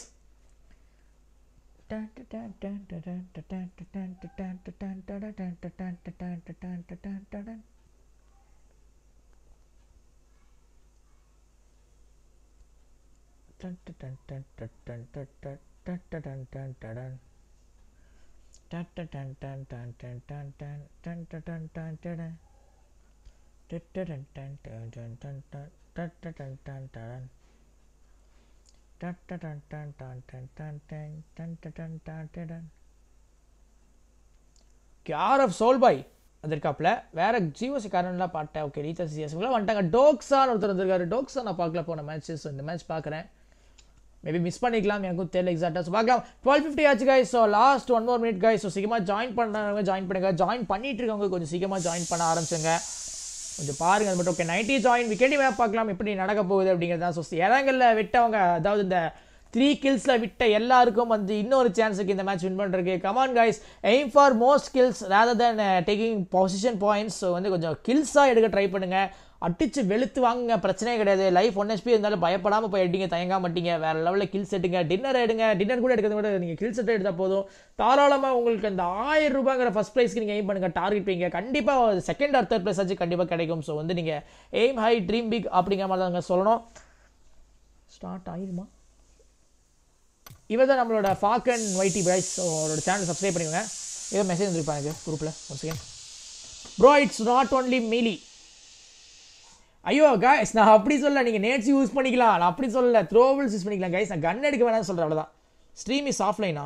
care of soul boy வந்திருக்காப்புல வேற ஜியோசி காரன்லாம் பாட்டேன் ஓகே ரீசார்ஜ் சிஎஸ்க்குலாம் வந்துட்டாங்க டோக்ஸான் ஒருத்தர் வந்திருக்காரு டோக்ஸா நான் பார்க்கல போன மேட்சஸ் இந்த மேட்ச் பார்க்குறேன் மேபி மிஸ் பண்ணிக்கலாம் எனக்கும் தெரியல எக்ஸாக்டாக ஸோ பார்க்கலாம் டுவெல் ஃபிஃப்டி ஆச்சு guys so last one more minute guys so சீக்கிரமாக ஜாயின் பண்ணுறவங்க ஜாயின் பண்ணுங்க ஜாயின் பண்ணிட்டு இருக்கவங்க கொஞ்சம் சீக்கிரமாக ஜாயின் பண்ண ஆரம்பிச்சுங்க கொஞ்சம் பாருங்க அது மட்டும் ஓகே நைன்டி ஜாயின் விக்கெட்டி மேப் பார்க்கலாம் எப்படி நடக்க போகுது அப்படிங்கிறது தான் ஸோ இடங்களில் விட்டவங்க அதாவது இந்த த்ரீ கில்ஸில் விட்ட எல்லாருக்கும் வந்து இன்னொரு சான்ஸுக்கு இந்த மேட்ச் வின் பண்ணுறதுக்கு come on guys aim for most kills rather than taking position points so வந்து கொஞ்சம் கில்ஸாக எடுக்க ட்ரை பண்ணுங்க அடிச்சு வெளுத்து வாங்குங்க பிரச்சனையே கிடையாது லைஃப் ஒன் ஹெச்பி இருந்தாலும் பயப்படாமல் போய் எடுங்க தயங்க மாட்டீங்க வேற லெவலில் கில்ஸ் எடுங்க டின்னர் எடுங்க டின்னர் கூட எடுக்கிறது கூட நீங்கள் கில்ஸ் எடுத்து எடுத்தால் போதும் தாராளமாக உங்களுக்கு அந்த ஆயிரம் ரூபாங்கிற ஃபஸ்ட் ப்ரைஸ்க்கு நீங்கள் எய்ம் பண்ணுங்க டார்கெட் வைங்க கண்டிப்பாக செகண்ட் ஆர் தேர்ட் ப்ரைஸ் ஆச்சு கண்டிப்பாக கிடைக்கும் ஸோ வந்து நீங்கள் எய்ம் ஹை ட்ரீம் பிக் அப்படிங்கிற மாதிரி தாங்க சொல்லணும் ஸ்டார்ட் ஆயிருமா இவர் தான் நம்மளோட ஃபாக்கன் ஒய்டி பிரைஸ் ஸோ அவரோட சேனல் சப்ஸ்கிரைப் பண்ணிக்கோங்க ஏதோ மெசேஜ் வந்துருப்பா எனக்கு குரூப்பில் one second bro it's not only melee ஐயோ கைஸ் நான் அப்படி சொல்ல நீங்கள் நேட்ஸ் யூஸ் பண்ணிக்கலாம் நான் அப்படி சொல்லல த்ரோவல்ஸ் யூஸ் பண்ணிக்கலாம் கைஸ் நான் கன் எடுக்க வேணாம்னு சொல்கிறேன் அவ்வளோதான் ஸ்ட்ரீம் இஸ் ஆஃப்லைனா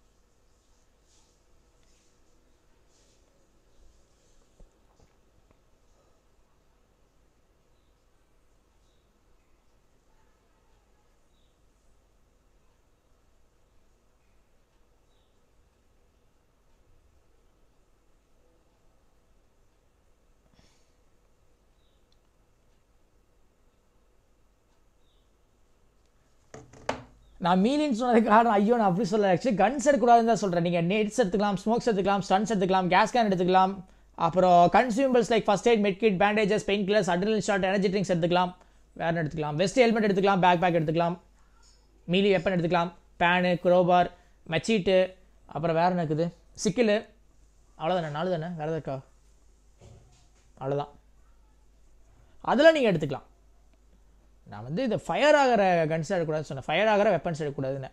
நான் மீலின்னு சொன்னதுக்கு காரணம் ஐயோ நான் அப்படி சொல்ல ஆக்சுவலி கன்ஸ் எடுக்கக்கூடாதுன்னு தான் சொல்கிறேன் நீங்கள் நெட்ஸ் எடுத்துக்கலாம் ஸ்மோக்ஸ் எடுத்துக்கலாம் ஸ்டன்ஸ் எடுத்துக்கலாம் கேஸ் கேன் எடுத்துக்கலாம் அப்புறம் consumables like first aid medkit bandages pain killers adrenaline shot energy drinks எடுத்துக்கலாம் வேற என்ன எடுத்துக்கலாம் வெஸ்ட் ஹெல்மெட் எடுத்துக்கலாம் பேக் பேக் எடுத்துக்கலாம் மீலி வெப்பன் எடுத்துக்கலாம் பேனு குரோபார் மெச்சீட்டு அப்புறம் வேற என்ன இருக்குது சிக்கிலு அவ்வளோதானே நாலு தானே வேறு எதாவது இருக்கா அவ்வளோதான் அதெல்லாம் நீங்கள் எடுத்துக்கலாம் நான் வந்து இந்த ஃபயர் ஆகிற கன்ஸ் எடுக்கக்கூடாதுன்னு சொன்னேன் ஃபயர் ஆகிற வெப்பன்ஸ் எடுக்கக்கூடாதுன்னு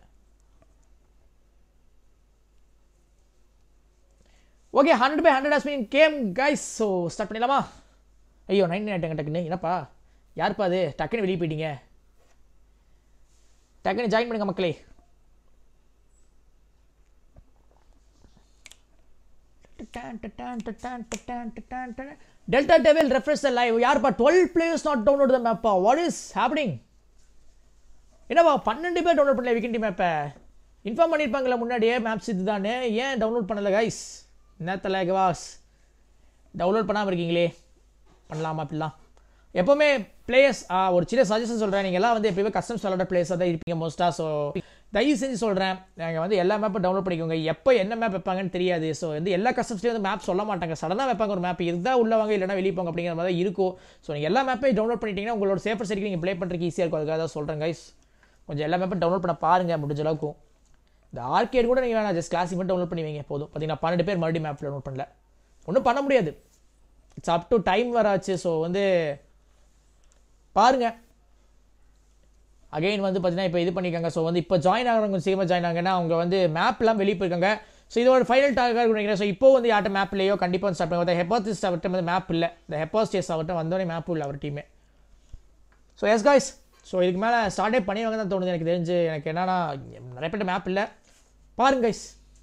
okay hundred by hundred has mean game guys so start பண்ணிடலாமா ஐயோ நைன் ஆயிட்டங்க டக்குன்னு என்னப்பா யாருப்பா அது டக்குன்னு வெளியே போயிட்டீங்க டக்குன்னு ஜாயின் பண்ணுங்க மக்களே டெல்டா டெவில் ரெஃப்ரெஷ் லைவ் யார்ப்பா twelve players not download the மேப்பா வாட் இஸ் ஹேப்பனிங் என்னப்பா பன்னெண்டு பேர் டவுன்லோட் பண்ணல வீக்கெண்ட் மேப்பை இன்ஃபார்ம் பண்ணியிருப்பாங்களே முன்னாடியே மேப்ஸ் இது தானே ஏன் டவுன்லோட் பண்ணல கைஸ் நேத்தல கவாஸ் டவுன்லோட் பண்ணாமல் இருக்கீங்களே பண்ணலாமா அப்படிலாம் எப்போவுமே பிளேயர்ஸ் ஒரு சின்ன சஜஷன் சொல்கிறேன் நீங்கள் எல்லாம் வந்து எப்பயுமே கஸ்டம்ஸ் விளாட பிளேயர்ஸாக தான் இருப்பீங்க மோஸ்ட்டாக ஸோ தயவு செஞ்சு சொல்கிறேன் நீங்கள் வந்து எல்லா மேப்பும் டவுன்லோட் பண்ணிக்கோங்க எப்போ என்ன மேப் வைப்பாங்கன்னு தெரியாது ஸோ வந்து எல்லா கஸ்டம்ஸ்லேயும் வந்து மேப் சொல்ல மாட்டாங்க சடனாக வைப்பாங்க ஒரு மேப் இருந்தால் உள்ள வாங்க இல்லைனா வெளியே போங்க அப்படிங்கிற மாதிரி தான் இருக்கும் ஸோ நீங்கள் எல்லா மேப்பையும் டவுன்லோட் பண்ணிட்டீங்கன்னா உங்களோட சேஃபர் சைடுக்கு நீங்கள் ப்ளே பண்ணுறதுக்கு ஈஸியாக இருக்கும் அதுக்காக தான் சொல்கிறேன் கைஸ் கொஞ்சம் எல்லா மேப்பும் டவுன்லோட் பண்ண பாருங்கள் முடிஞ்ச அளவுக்கும் இந்த ஆர்கேட் கூட நீங்கள் வேணாம் ஜஸ்ட் கிளாசிக் மட்டும் டவுன்லோட் பண்ணி வைங்க போதும் பார்த்தீங்கன்னா பன்னெண்டு பேர் மறுபடியும் மேப் டவுன்லோட் பண்ணல ஒன்றும் பண்ண முடியாது இட்ஸ் அப் டு டைம் வராச்சு ஸோ வந்து பாருங்க அகைன் வந்து பார்த்தீங்கன்னா இப்போ இது பண்ணிக்காங்க ஸோ வந்து இப்போ ஜாயின் ஆகிறவங்க சீக்கிரமாக ஜாயின் ஆகுங்கன்னா அவங்க வந்து மேப்லாம் வெளியே போயிருக்காங்க ஸோ இதோட ஃபைனல் டார்கெட் நினைக்கிறேன் ஸோ இப்போ வந்து யார்ட்ட மேப் இல்லையோ கண்டிப்பாக வந்து ஸ்டார்ட் பண்ணுவாங்க ஹெப்பாசிஸ்ட் அவர்கிட்ட வந்து மேப் இல்லை இந்த ஹெப்பாஸ்டேஸ் அவர்கிட்ட வந்தோடனே மேப் இல்லை அவர் டீமே ஸோ எஸ் காய்ஸ் ஸோ இதுக்கு மேலே ஸ்டார்டே பண்ணிவாங்க தான் தோணுது எனக்கு தெரிஞ்சு எனக்கு என்னன்னா நிறைய பேர்ட்ட மேப் இல்லை பாருங்க guys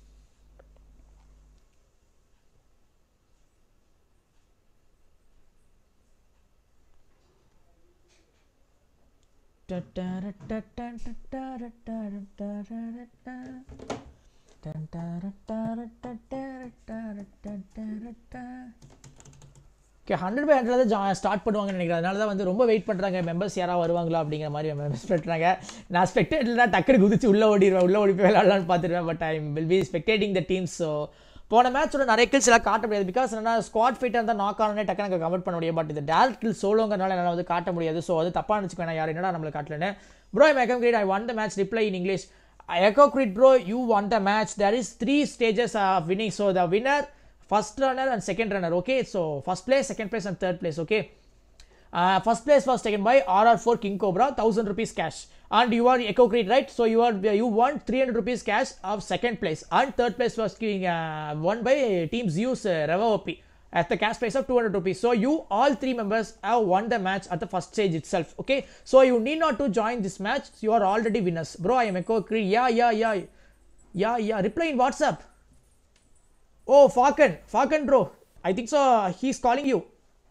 okay hundred by hundred தான் ஸ்டார்ட் பண்ணுவாங்கன்னு நினைக்கிறேன் அதனால தான் வந்து ரொம்ப வெயிட் பண்ணுறாங்க மெம்பர்ஸ் யாராவது வருவாங்களா அப்படிங்கிற மாதிரி மெம்பர்ஸ் பண்ணுறாங்க நான் ஸ்பெக்டேட்டில் தான் டக்குனு குதிச்சு உள்ளே ஓடிடுவேன் உள்ளே ஓடி போய் விளாட்லான்னு பார்த்துருவேன் but I will be spectating the teams so போன மேட்சோட நிறைய கில்ஸ் எல்லாம் காட்ட முடியாது பிகாஸ் என்னன்னா ஸ்குவாட் ஃபைட்டாக இருந்தால் நாக் ஆனே டக்குனு எனக்கு கவர் பண்ண முடியும் பட் இது டேரக்ட் கில் சோலோங்கிறனால என்னால் வந்து காட்ட முடியாது ஸோ அது தப்பாக நினச்சிக்க வேணாம் யார் என்னடா நம்மளை காட்டலன்னு ப்ரோ ஐ மேக்கம் great I won the match reply in English echo greed bro you won the match there is three stages of winning so the winner first runner and second runner okay so first place second place and third place okay uh, first place was taken by rr4 king cobra 1000 rupees cash and you are echo creed right so you are you won 300 rupees cash of second place and third place was being uh, won by team zeus uh, Reva OP at the cash price of 200 rupees so you all three members have won the match at the first stage itself okay so you need not to join this match you are already winners bro i am echo creed yeah yeah yeah yeah yeah reply in whatsapp Oh, Falcon. Falcon, bro. I think so. He's calling you.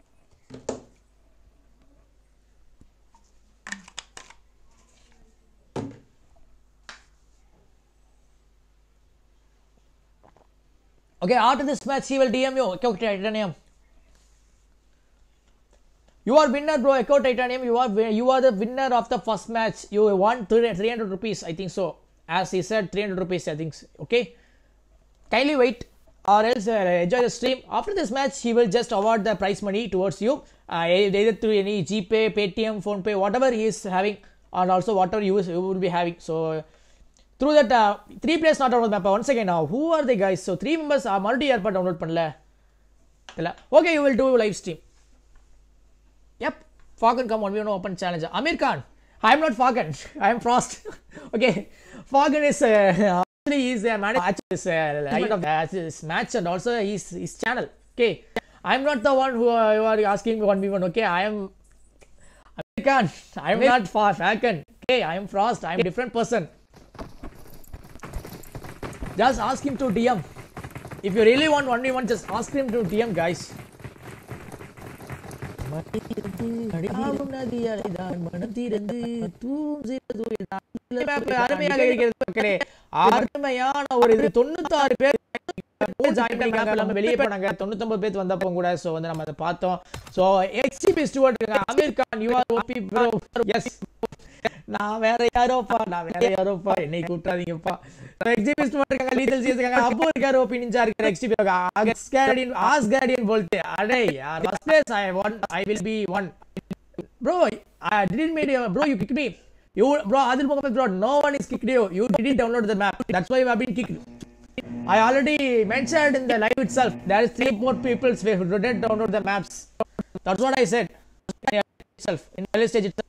Okay, after this match, he will DM you. Echo Titanium. You are winner, bro. Echo Titanium. You are you are the winner of the first match. You won 300 rupees, I think so. As he said, 300 rupees, I think. Okay. Kindly wait or else uh, enjoy the stream. After this match, he will just award the prize money towards you, uh, either through any GPay, Paytm, PhonePay, whatever he is having, and also whatever you, is, you will be having. So, through that, uh, three players not download map. Once again, now, who are the guys? So, three members are multi airport download பண்ணல இல்ல okay you will do live stream yep Falcon come on we want to open challenge Amir Khan I am not Falcon I am Frost okay Falcon is uh, actually he's a manager his, uh, light of uh, his match and also his his channel okay i'm not the one who uh, you are asking me 1v1 okay i am American. i'm not far falcon okay i am frost i am different person just ask him to dm if you really want 1v1 just ask him to dm guys அருமையாக இருக்கிறது மக்களே அருமையான ஒரு இது தொண்ணூத்தாறு பேர் join பண்ணிக்காங்க நம்ம வெளியே போனாங்க தொண்ணூத்தொன்பது பேர் வந்தப்போ கூட சோ வந்து நம்ம அதை பார்த்தோம் சோ எக்ஸிபி ஸ்டுவர்ட் இருக்காங்க Aamir Khan you are OP bro yes நான் வேற யாரோப்பா நான் வேற யாரோப்பா என்னை கூட்டாதீங்கப்பா எக்ஸிபி ஸ்டுவர்ட் இருக்காங்க லீதல் சீஸ் இருக்காங்க அப்பு இருக்காரு ஓபி நிஞ்சா இருக்காரு எக்ஸிபி ஆஸ்கார்டியன் ஆஸ்கார்டியன் போல்தே அடே யார் first place I won I will be one bro i didn't made you bro you kicked me you bro adil mohammed bro no one is kicked you you didn't download the map that's why you have been kicked i already mentioned in the live itself there is three more people who didn't download the maps that's what i said itself in early stage itself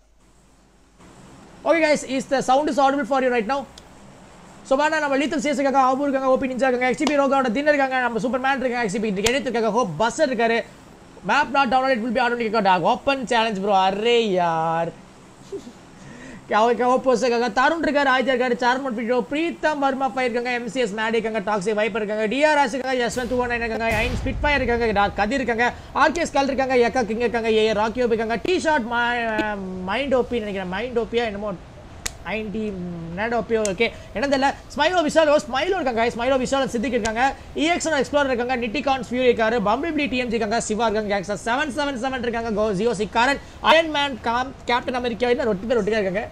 okay guys is the sound is audible for you right now so வேணா நம்ம lethal chase இருக்காங்க ஆபு இருக்காங்க OP ninja இருக்காங்க XP ரோகாவோட thinner இருக்காங்க நம்ம super man இருக்காங்க XP எடுத்து இருக்காங்க ஹோப் பஸ்ஸர் இருக்காரு map not download it will be automatic open challenge bro அரே யார் ஓப்போஸ் இருக்காங்க தருண் இருக்காரு ஆதித்யா இருக்காரு சார்மன் பிடிஓ பிரீத்தம் வர்மா ஃபை இருக்காங்க எம்சிஎஸ் மேடி இருக்காங்க டாக்ஸி வைப்பர் இருக்காங்க டிஆர்எஸ் இருக்காங்க யஸ்வந்த் டூ நைன் இருக்காங்க ஐன் ஸ்பிட் ஃபயர் இருக்காங்க டா- கதிர் இருக்காங்க ஆர்கேஎஸ் கல் இருக்காங்க எக்கா கிங் இருக்காங்க ஏ ராக்கியோ இருக்காங்க டி ஷார்ட் மைண்ட் ஓப்பி நினைக்கிறேன் மைண்ட் ஓப்பியா என்னமோ ஐன்டி நேடோப்பியோ ஓகே என்ன தெரியல ஸ்மைலோ விஷால் ஸ்மைலோ இருக்காங்க ஸ்மைலோ விஷால் சித்திக் இருக்காங்க இஎக்ஸன் எக்ஸ்ப்ளோர் இருக்காங்க நிட்டிகான் ஃபியூரி இருக்காரு பம்பிள்பி டிஎம்ஜி இருக்காங்க சிவா இருக்காங்க கேங்ஸ்டர் செவன் செவன் செவன் இருக்காங்க கோ ஜியோ சிக்காரன் iron man com captain America இன்னும் ரொட்டி பேர் ஒட்டிக்கா இருக்காங்க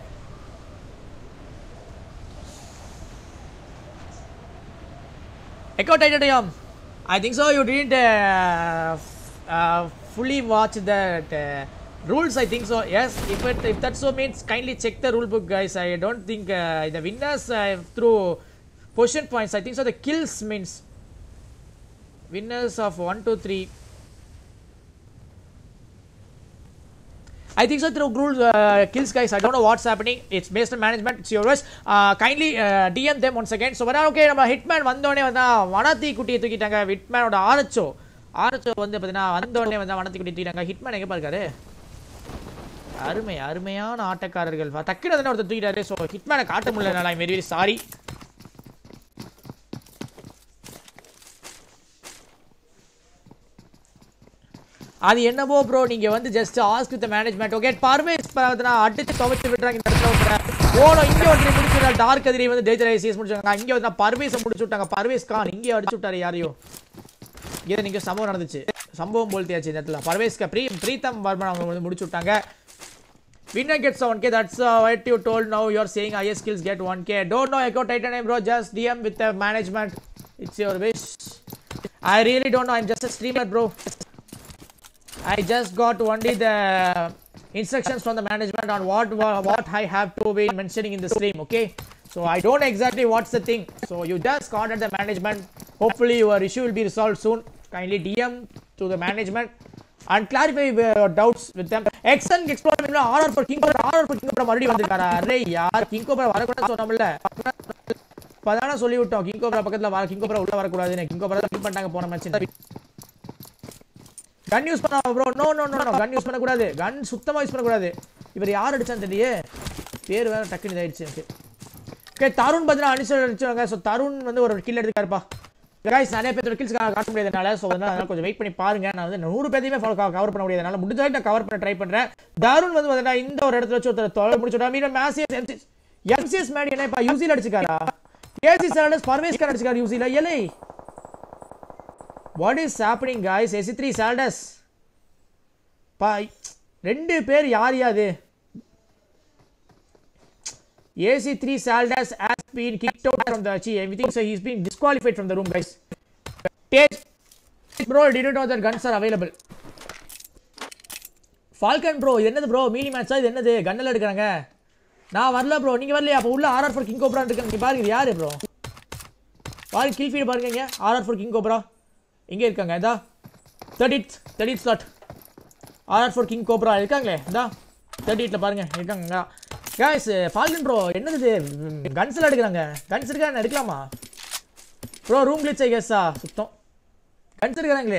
Echo Titanium. I think so. You didn't uh, f- uh, fully watch that uh, rules. I think so. Yes. If it if that so means kindly check the rule book, guys. I don't think uh, the winners uh, through position points. I think so. The kills means winners of one, two, three. I think so through rules uh, kills guys. I don't know what's happening. It's based on management. It's yours. Uh, kindly uh, DM them once again. So வரா okay நம்ம hitman வந்தோடனே வந்தா வனத்தி குட்டியை தூக்கிட்டாங்க ஹிட்மேனோட ஆரச்சோ ஆரச்சோ வந்து பார்த்தீங்கன்னா வந்தோடனே வந்தா வனத்தி குட்டி தூக்கிட்டாங்க ஹிட்மேன் எங்கே பாருக்காரு அருமை அருமையான ஆட்டக்காரர்கள் டக்குனு தானே ஒருத்தர் தூக்கிட்டாரு ஸோ ஹிட்மேனை காட்ட முடியல ஐம் வெரி வெரி சாரி அது என்னவோ ப்ரோ நீங்க வந்து just ask with management okay Parvez பார்த்தா அடிச்சு துவைச்சு விட்டுறாங்க இந்த இடத்துல ஒருத்தர் ஓனோ இங்க ஒருத்தர் முடிச்சுட்டா டார்க் கதிரி வந்து ஜெயிச்சர் ஐசிஎஸ் முடிச்சாங்க இங்க வந்து பர்வேஸை முடிச்சு விட்டாங்க பர்வேஸ் கான் இங்கே அடிச்சு விட்டாரு யாரையோ இங்கே நீங்க சம்பவம் நடந்துச்சு சம்பவம் போல்த்தியாச்சு இந்த இடத்துல பர்வேஸ்க்கு ப்ரீ பிரீத்தம் வர்மன் அவங்க வந்து முடிச்சு விட்டாங்க Winner gets 1k. That's uh, what you told now. You're saying highest skills get 1k. Don't know Echo Titanium, bro. Just DM with the management. It's your wish. I really don't know. I'm just a streamer, bro. I just got only the instructions from the management on what what I have to be mentioning in the stream. Okay. So I don't know exactly what's the thing. So you just contact the management. Hopefully your issue will be resolved soon. Kindly DM to the management and clarify your doubts with them. Exxon explore பண்ணல RR for king cobra RR for king cobra மறுபடியும் வந்திருக்காரா அரே யார் king cobra வரக்கூடாதுன்னு சொன்னோம்ல இப்பதானே சொல்லி விட்டோம் கிங் கோப்ரா பக்கத்துல வர கிங் கோப்ரா உள்ள வரக்கூடாதுன்னு கிங் கோப்ரா தான் பண்ணிட்டாங்க போன மேட்ச் கன் யூஸ் பண்ணாம bro no no no no gun use பண்ணக்கூடாது கன் சுத்தமா யூஸ் பண்ணக்கூடாது இவர் யார் அடிச்சான்னு தெரியலையே பேர் வேற டக்குன்னு இதாயிடுச்சு எனக்கு ஓகே தருண் பார்த்தீங்கன்னா அனிஷல் அடிச்சாங்க ஸோ தருண் வந்து ஒரு கில் எடுத்துக்காருப்பா கைஸ் நிறைய பேர் கில்ஸ் காட்ட முடியாதனால ஸோ அதனால அதனால கொஞ்சம் வெயிட் பண்ணி பாருங்க நான் வந்து நூறு பேரையுமே கவர் பண்ண முடியாதனால முடிஞ்ச வரைக்கும் நான் கவர் பண்ண ட்ரை பண்றேன் தருண் வந்து பார்த்தீங்கன்னா இந்த ஒரு இடத்துல வச்சு ஒருத்தர் தொலை முடிச்சுட்டா மீன் மேசியஸ் எம்சிஎஸ் எம்சிஎஸ் மேடி என்ன இப்போ யூசியில் அடிச்சுக்காரா ஏசி சாலடஸ் பர்வேஸ்கர் அடிச்சுக்காரு யூசியில் எலை what is happening guys AC three சால்டஸ் பா ரெண்டு பேர் யார் யாது AC3 Saldas has been kicked out from the chi everything, so he's been disqualified from the room, guys. Tage, bro, did you know that guns are available? Falcon bro இது என்னது bro மீனி மேட்சா இது என்னது கண்ணில் எடுக்கிறாங்க நான் வரல ப்ரோ நீங்க வரலையா அப்போ உள்ள ஆர்ஆர் ஃபோர் கிங் கோப்ரா இருக்காங்க நீங்க பாருங்க இது யாரு ப்ரோ பாருங்க கில் ஃபீட் பாருங்க இங்க ஆர்ஆர் ஃபோர் கிங் கோப்ரா இங்க இருக்காங்க இதா thirty thirty slot RR four king cobra இருக்காங்களே இதா தேர்ட்டி எயிட்ல பாருங்க இருக்காங்க காய்ஸ் ஃபால்கன் ப்ரோ என்னது இது கன்ஸ்ல எடுக்கிறாங்க கன்ஸ் இருக்கா என்ன எடுக்கலாமா ப்ரோ ரூம் கிளிச் கேஸா சுத்தம் கன்ஸ் எடுக்கிறாங்களே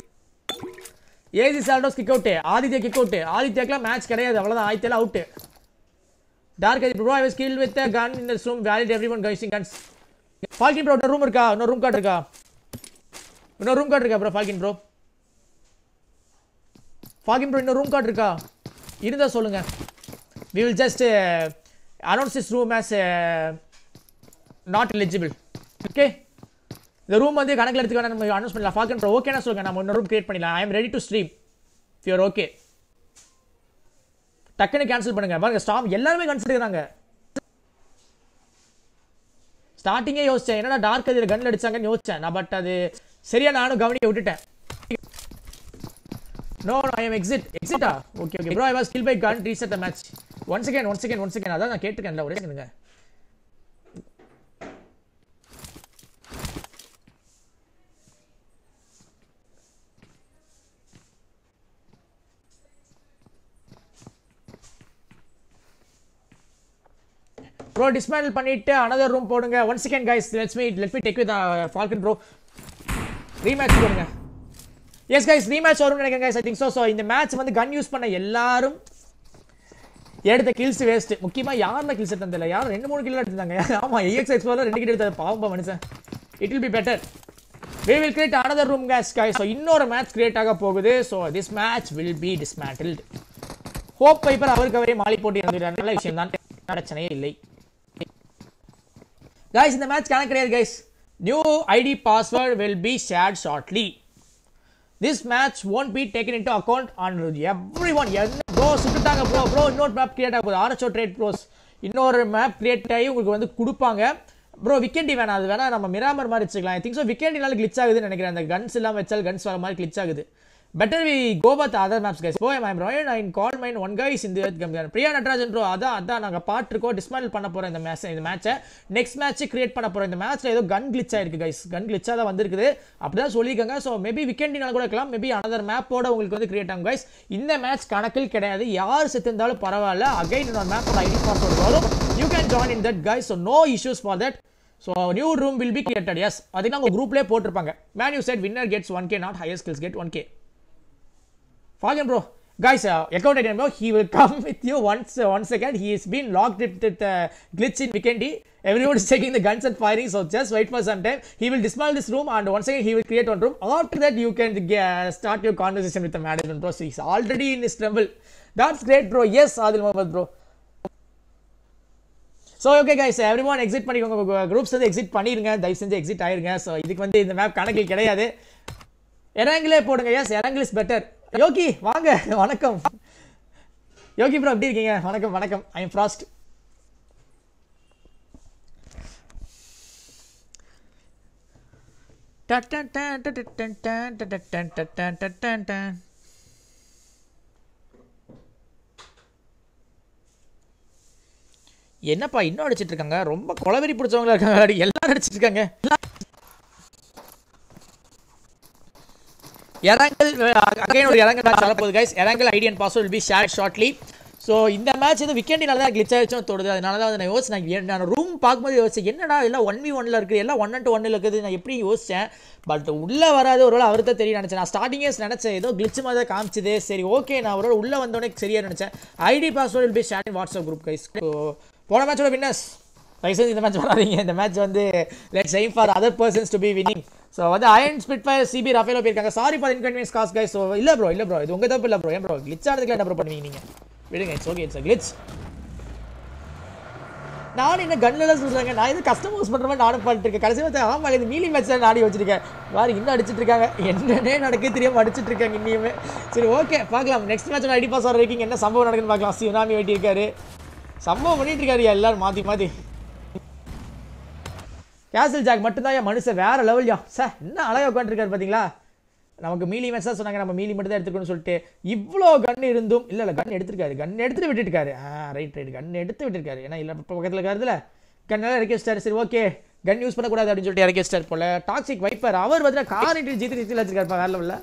ஏசி சால்டோஸ் kick out Aditya kick out ஆதித்யாக்கெல்லாம் மேட்ச் கிடையாது அவ்வளோதான் ஆதித்யாலாம் out dark I bro I was kill with gun in this room valid everyone கைசிங் கன்ஸ் ஃபால்கின் ப்ரோ இன்னொரு ரூம் இருக்கா இன்னொரு ரூம் கார்டு இருக்கா இன்னொரு ரூம் கார்டு இருக்கா bro falcon bro falcon bro இன்னொரு ரூம் கார்டு இருக்கா இருந்தால் சொல்லுங்க we will just uh, announce this room as uh, not eligible okay இந்த ரூம் வந்து கணக்கில் எடுத்துக்க வேணாம் நம்ம அனௌன்ஸ் பண்ணலாம் ஃபால்கன் ப்ரோ ஓகேனா சொல்லுங்க நம்ம இன்னொரு ரூம் கிரியேட் பண்ணிடலாம் I am ready to stream your okay டக்குன்னு கேன்சல் பண்ணுங்க பாருங்க ஸ்டாம் எல்லாருமே கேன்சல் எடுக்கிறாங்க ஸ்டார்டிங்கே யோசிச்சேன் என்னடா டார்க் அதில் கன் அடிச்சாங்கன்னு யோசிச்சேன் நான் பட் அது சரியா நானும் கவனிக்க விட்டுட்டேன் no no I am exit எக்ஸிட்டா okay okay bro I was kill by gun reset the match one second one second one second அதான் நான் கேட்டிருக்கேன்ல ஒரே செகண்டுங்க ப்ரோ டிஸ்மேண்டில் பண்ணிட்டு அனதர் ரூம் போடுங்க one second guys let's me let me take with falcon bro rematch போடுங்க yes guys rematch வரும்னு நினைக்கிறேன் guys I think so so இந்த மேட்ச் வந்து கன் யூஸ் பண்ண எல்லாரும் எடுத்த கில்ஸ் வேஸ்ட் முக்கியமா யாருல கில்ஸ் எடுத்தது தெரியல யாரும் ரெண்டு மூணு கில் எடுத்தாங்க ஆமா ஏஎக்ஸ் எக்ஸ்போல ரெண்டு கில் எடுத்தது பாவம் மனுஷன் it will be better we will create another room guys guys so இன்னொரு மேட்ச் கிரியேட் ஆக போகுது so this match will be dismantled ஹோப் பைப்பர் அவருக்கு அவரே மாலி போட்டு இறந்துட்டார் நல்ல விஷயம் தான் பிரச்சனையே இல்லை guys இந்த மேட்ச் கணக்கு கிடையாது guys new ID password will be shared shortly this match won't be taken into account on everyone bro சுட்டுட்டாங்க ப்ரோ ப்ரோ இன்னொரு மேப் கிரியேட் ஆக போகுது ஆர்எச்ஓ ட்ரேட் ப்ரோஸ் இன்னொரு மேப் கிரியேட் ஆகி உங்களுக்கு வந்து கொடுப்பாங்க ப்ரோ விக்கெண்டி வேணாம் அது வேணா நம்ம மிராமர் மாதிரி வச்சுக்கலாம் ஐ திங்க் ஸோ விக்கெண்டினால கிளிச் ஆகுதுன்னு நினைக்கிறேன் அந்த கன்ஸ் இல்லாமல் வச்சால் கன்ஸ் வர மாதிரி கிளிச் ஆகுது better we go both other maps guys போ I'm Rayan I call mine one guys இந்த பிரியா நடராஜன் ப்ரோ அதான் அதான் நாங்கள் பாட்டுருக்கோம் டிஸ்மேண்டில் பண்ண போகிறோம் இந்த மேட்ச் இந்த மேட்சை நெக்ஸ்ட் மேட்ச் கிரியேட் பண்ண போகிறோம் இந்த மேட்ச்சில் ஏதோ கன் கிளிச் ஆயிருக்கு கைஸ் கன் கிளிச்சாக தான் வந்திருக்குது அப்படிதான் சொல்லியிருக்காங்க ஸோ மேபி விக்கெண்டினால கூட இருக்கலாம் மேபி அனதர் மேப்போட உங்களுக்கு வந்து கிரியேட் ஆகும் கைஸ் இந்த மேட்ச் கணக்கில் கிடையாது யார் செத்திருந்தாலும் பரவாயில்ல அகைன் இன்னொரு மேப்போட ஐடி பாஸ்வேர்டு வரும் you can join in that guys so no issues for that so new room will be created yes பார்த்தீங்கன்னா உங்கள் குரூப்லேயே போட்டிருப்பாங்க man you set winner gets one K not higher skills get one K Fagan bro, guys, uh, account again bro. He will come with you once uh, one second. He has been locked with the uh, glitch in Vikendi. Everyone is taking the guns and firing, so just wait for some time. He will dismantle this room and once again he will create one room. After that, you can uh, start your conversation with the management bro. So he's already in his tremble. That's great bro. Yes, Adil Mohammed bro. So okay guys every one exit பண்ணிக்கோங்க groups வந்து exit பண்ணிடுங்க தயவு செஞ்சு exit ஆயிருங்க so இதுக்கு வந்து இந்த map கணக்கில் கிடையாது இறங்கிலே போடுங்க yes Erangel is better Yogi வாங்க வணக்கம் யோகி ப்ரோ எப்படி இருக்கீங்க வணக்கம் வணக்கம் ஐ எம் ஃப்ராஸ்ட் என்னப்பா இன்னும் அடிச்சிட்டு இருக்காங்க ரொம்ப கொலவெறி பிடிச்சவங்களா இருக்காங்க எல்லாரும் அடிச்சிட்டு இருக்காங்க இறங்கல் அகைன் ஒரு இறங்கல் மேட்ச் வரப்போகுது guys Erangel ID and password be share shortly so இந்த மேட்ச் வந்து விக்கெண்டினால தான் கிளிச் ஆயிடுச்சுன்னு தோடுது அதனால தான் வந்து நான் யோசிச்சேன் நான் நான் ரூம் பார்க்கும்போது யோசிச்சேன் என்னடா எல்லாம் ஒன் வி ஒன்ல இருக்குது எல்லாம் ஒன் அண்ட் ஒன்னில் இருக்குது நான் எப்படி யோசிச்சேன் பட் உள்ளே வராது ஒரு அவர் தான் தெரியும் நினச்சேன் நான் ஸ்டார்டிங்கே நினச்சேன் ஏதோ கிளிச் மாதிரி தான் காமிச்சுது சரி ஓகே நான் ஒரு உள்ளே வந்தோடனே சரியா நினச்சேன் ID password be share WhatsApp group guys so போன மேட்சோட வின்னர்ஸ் தயவுசெய்து இந்த மேட்ச் வராதீங்க இந்த மேட்ச் வந்து let's aim for other persons to be winning so வந்து அயன் ஸ்பிட் ஃபயர் சிபி ரஃபேலோ போயிருக்காங்க sorry for inconvenience cause guys so இல்லை ப்ரோ இல்லை ப்ரோ இது உங்கள் தப்பு இல்லை ப்ரோ ஏன் ப்ரோ கிளிச் ஆனதுக்கு என்ன ப்ரோ பண்ணுவீங்க நீங்கள் விடுங்க இட்ஸ் ஓகே இட்ஸ் கிளிச் நான் என்ன கன்னில் சொல்கிறாங்க நான் இது கஸ்டமர்ஸ் பண்ணுற மாதிரி நானும் பண்ணிட்டு இருக்கேன் கடைசி பார்த்து ஆமாம் இது மீலி மேட்ச் தான் நாடி வச்சிருக்கேன் வேறு இன்னும் அடிச்சிட்டு இருக்காங்க என்னன்னே நடக்க தெரியாமல் அடிச்சிட்டு இருக்காங்க இன்னியுமே சரி ஓகே பார்க்கலாம் நெக்ஸ்ட் மேட்ச் ஐடி பாஸ் வர வரைக்கும் என்ன சம்பவம் நடக்குன்னு பார்க்கலாம் சிவனாமி வெட்டியிருக்காரு சம்பவம் பண்ணிட்டு இருக்காரு எல்லாரும் மாற்றி மாற்றி கேசல் ஜாக் மட்டும்தான் என் மனுஷன் வேற லெவல்யா சார் என்ன அழகாக உட்காந்துருக்காரு பார்த்தீங்களா நமக்கு மீலி மேட்ச் தான் சொன்னாங்க நம்ம மீலி மட்டும் தான் எடுத்துக்கணும்னு சொல்லிட்டு இவ்வளோ கன் இருந்தும் இல்லை இல்லை கன் எடுத்திருக்காரு கன் எடுத்துட்டு விட்டுருக்காரு ஆ ரைட் ரைட் கன் எடுத்து விட்டுருக்காரு ஏன்னா இல்லை இப்போ பக்கத்தில் இருக்காருல கன் எல்லாம் இறக்கி வச்சிட்டாரு சரி ஓகே கன் யூஸ் பண்ணக்கூடாது அப்படின்னு சொல்லிட்டு இறக்கி வச்சிட்டார் போல டாக்ஸிக் வைப்பர் அவர் வந்து கார் இன்ட்டு ஜித்து ஜித்தில் வச்சிருக்காரு வேற லெவலில்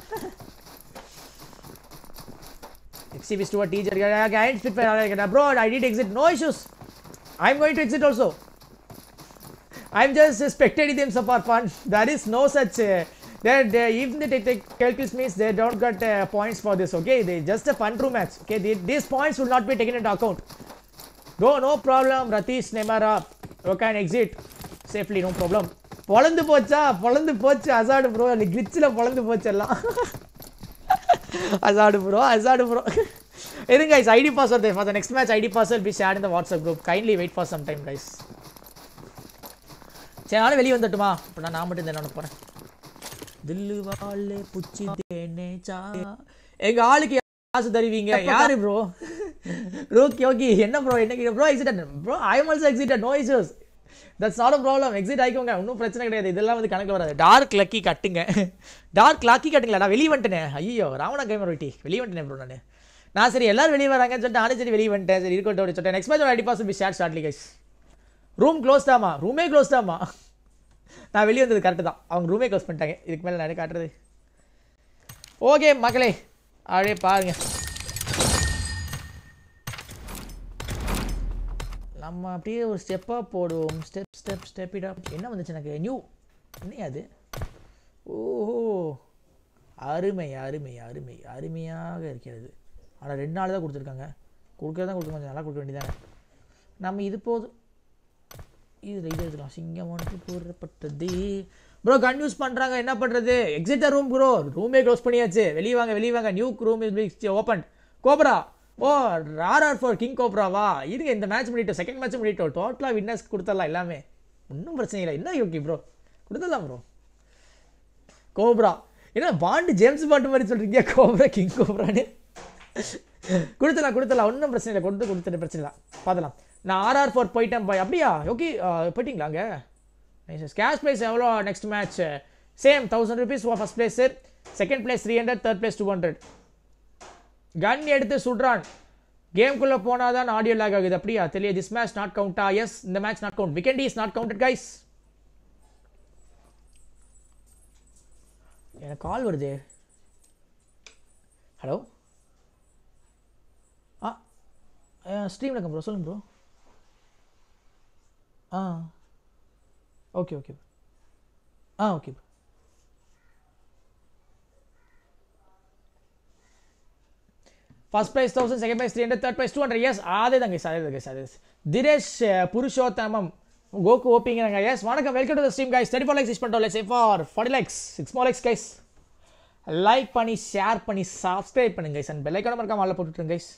எக்ஸிபிஸ் to teacher I spit bro I did exit no issues I am going to exit also I'm just uh, spectating them so for fun. There is no such. Uh, there, there, even the tech calculus means they don't get uh, points for this. Okay, they just a fun room match. Okay, they, these points will not be taken into account. Go, no problem. Ratish Nemara, you can exit safely, no problem. பொழந்து போச்சா பொழந்து போச்சு அசாடு bro அந்த கிளிச்சில் பொழந்து போச்சு எல்லாம் அசாடு bro அசாடு ப்ரோ இருங்க guys ID password for the next match ID password be share in the WhatsApp group kindly wait for some time guys சரி நானும் வெளியே வந்துட்டுமா இப்போ நான் நான் மட்டும் என்ன போகிறேன் தில்லு வாழே புச்சி தேனே சா எங்க ஆளுக்கு காசு தருவீங்க யாரு ப்ரோ ரோக்கி ஓகே என்ன ப்ரோ என்ன bro exit bro I am also exit no issues that's not a problem exit ஆகிக்கோங்க ஒன்றும் பிரச்சனை கிடையாது இதெல்லாம் வந்து கணக்கில் வராது டார்க் லக்கி கட்டுங்க டார்க் லக்கி கட்டுங்களா நான் வெளியே வந்துட்டேனே ஐயோ ராவணா கைமர் வெட்டி வெளியே வந்துட்டேன் ப்ரோ நான் நான் சரி எல்லாரும் வெளியே வராங்கன்னு சொல்லிட்டு நானும் சரி வெளியே வந்துட்டேன் சரி இருக்கட்டும் அப்படி சொல்லிட்டேன் next match ID pass be share shortly guys room close தாமா ரூமே க்ளோஸ் தாமா நான் வெளியே வந்தது கரெக்டு தான் அவங்க ரூமே க்ளோஸ் பண்ணிட்டாங்க இதுக்கு மேலே நான் காட்டுறது ஓகே மக்களே அப்படியே பாருங்க நம்ம அப்படியே ஒரு ஸ்டெப்பாக போடுவோம் step step step it up என்ன வந்துச்சு எனக்கு நியூ என்ன அது ஓஹோ அருமை அருமை அருமை அருமையாக இருக்கிறது ஆனால் ரெண்டு நாள் தான் கொடுத்துருக்காங்க கொடுக்கறதான் கொடுக்க கொஞ்சம் நல்லா கொடுக்க வேண்டியதானே நம்ம இது போதும் இது இது எடுத்துக்கலாம் சிங்கமானுக்கு கூறப்பட்டது ப்ரோ கன் யூஸ் பண்ணுறாங்க என்ன பண்ணுறது எக்ஸிட் ரூம் ப்ரோ ரூமே க்ளோஸ் பண்ணியாச்சு வெளியே வாங்க வெளியே வாங்க new room is open Cobra O R R four king கோப்ராவா இருங்க இந்த மேட்ச் முடிட்டோம் செகண்ட் மேட்ச் முடிட்டோம் டோட்டலாக வின்னர்ஸ் கொடுத்துடலாம் எல்லாமே ஒன்றும் பிரச்சனை இல்லை என்ன ஓகே ப்ரோ கொடுத்துடலாம் ப்ரோ கோப்ரா என்ன பாண்டு ஜேம்ஸ் பாண்டு மாதிரி சொல்கிறீங்க கோப்ரா கிங் கோப்ரான்னு கொடுத்துடலாம் கொடுத்துடலாம் ஒன்றும் பிரச்சனை இல்லை கொடுத்து கொடுத்துட்டு பிரச்சனை இல்லை பார்த்துலாம் நான் ஆர்ஆர் ஃபோர் போயிட்டேன் பாய் அப்படியா ஓகே போயிட்டீங்களா அங்கே நைஸ் கேஷ் ப்ரைஸ் எவ்வளோ next match same thousand rupees first place second place three hundred third place two hundred gun எடுத்து சுடுறான் கேம்குள்ளே போனால் தான் ஆடியோ லாக் ஆகுது அப்படியா தெரிய திஸ் மேட்ச் நாட் கவுண்டா எஸ் இந்த match not count Vikendi is not counted guys எனக்கு கால் வருது ஹலோ ஆ ஸ்ட்ரீமில் இருக்கேன் ப்ரோ சொல்லுங்கள் bro ah okay okay ah okay bro first prize thousand second prize three hundred third prize two hundred yes அதே தாங்க அதே தாங்க அதே திரேஷ் புருஷோத்தமம் கோகு ஓப்பிங்கிறாங்க எஸ் வணக்கம் welcome to the stream guys thirty four likes use பண்ணிட்டோம் let's for forty likes six more likes guys like பண்ணி share பண்ணி சப்ஸ்கிரைப் பண்ணுங்க கைஸ் அண்ட் பெல்லைக்கான மறக்காம மாலை போட்டுட்டுருங்க கைஸ்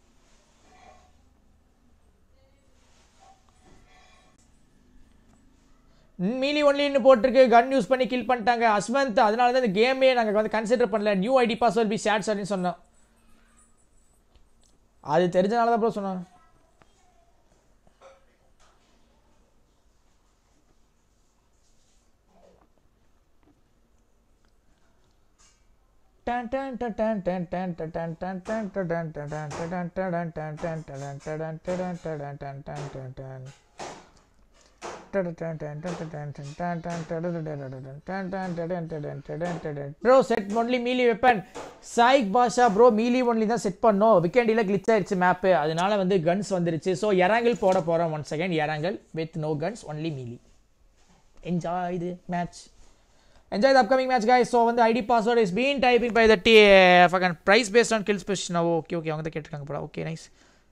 மீலி ஒன்லின்னு போட்டிருக்கு கன் யூஸ் பண்ணி கில் பண்ணிட்டாங்க அஸ்வந்த் அதனால தான் இந்த கேமே நாங்கள் வந்து கன்சிடர் பண்ணல new ID password be share அப்படின்னு சொன்னோம் அது தெரிஞ்சனால தான் ப்ரோ சொன்னாங்க bro set only melee weapon Shaik Basha bro melee only தான் செட் பண்ணோம் விக்கெண்டில் கிளிச் ஆயிடுச்சு மேப்பு அதனால வந்து கன்ஸ் வந்துருச்சு ஸோ எராங்கிள் போட போகிறோம் one second Erangel with no guns only melee enjoy இது match enjoy the upcoming match guys so வந்து ID password is been typing by the D Fagan prize paste on kills position okay okay அவங்க தான் கேட்டிருக்காங்க போல okay nice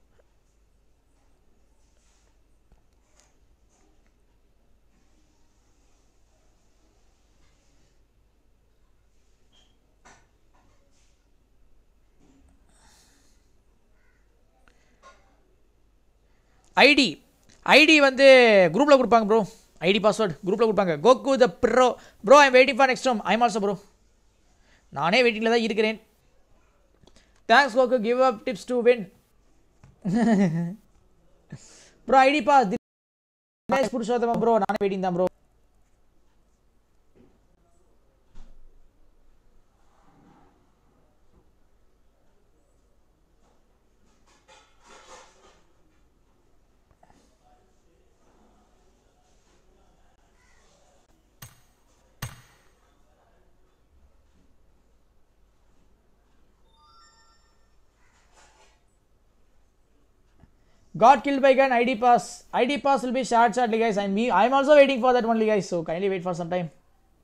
ID ID வந்து குரூப்பில் கொடுப்பாங்க bro ID password குரூப்பில் கொடுப்பாங்க Goku the bro bro I'm waiting for next time I'm also bro நானே வெயிட்டிங்கில் தான் இருக்கிறேன் thanks Goku give up tips to win bro ID pass Dinesh Purushothamam bro நானே வெயிட்டிங் தான் bro got killed by gun id pass id pass will be short shortly guys and me i'm also waiting for that only guys so kindly wait for some time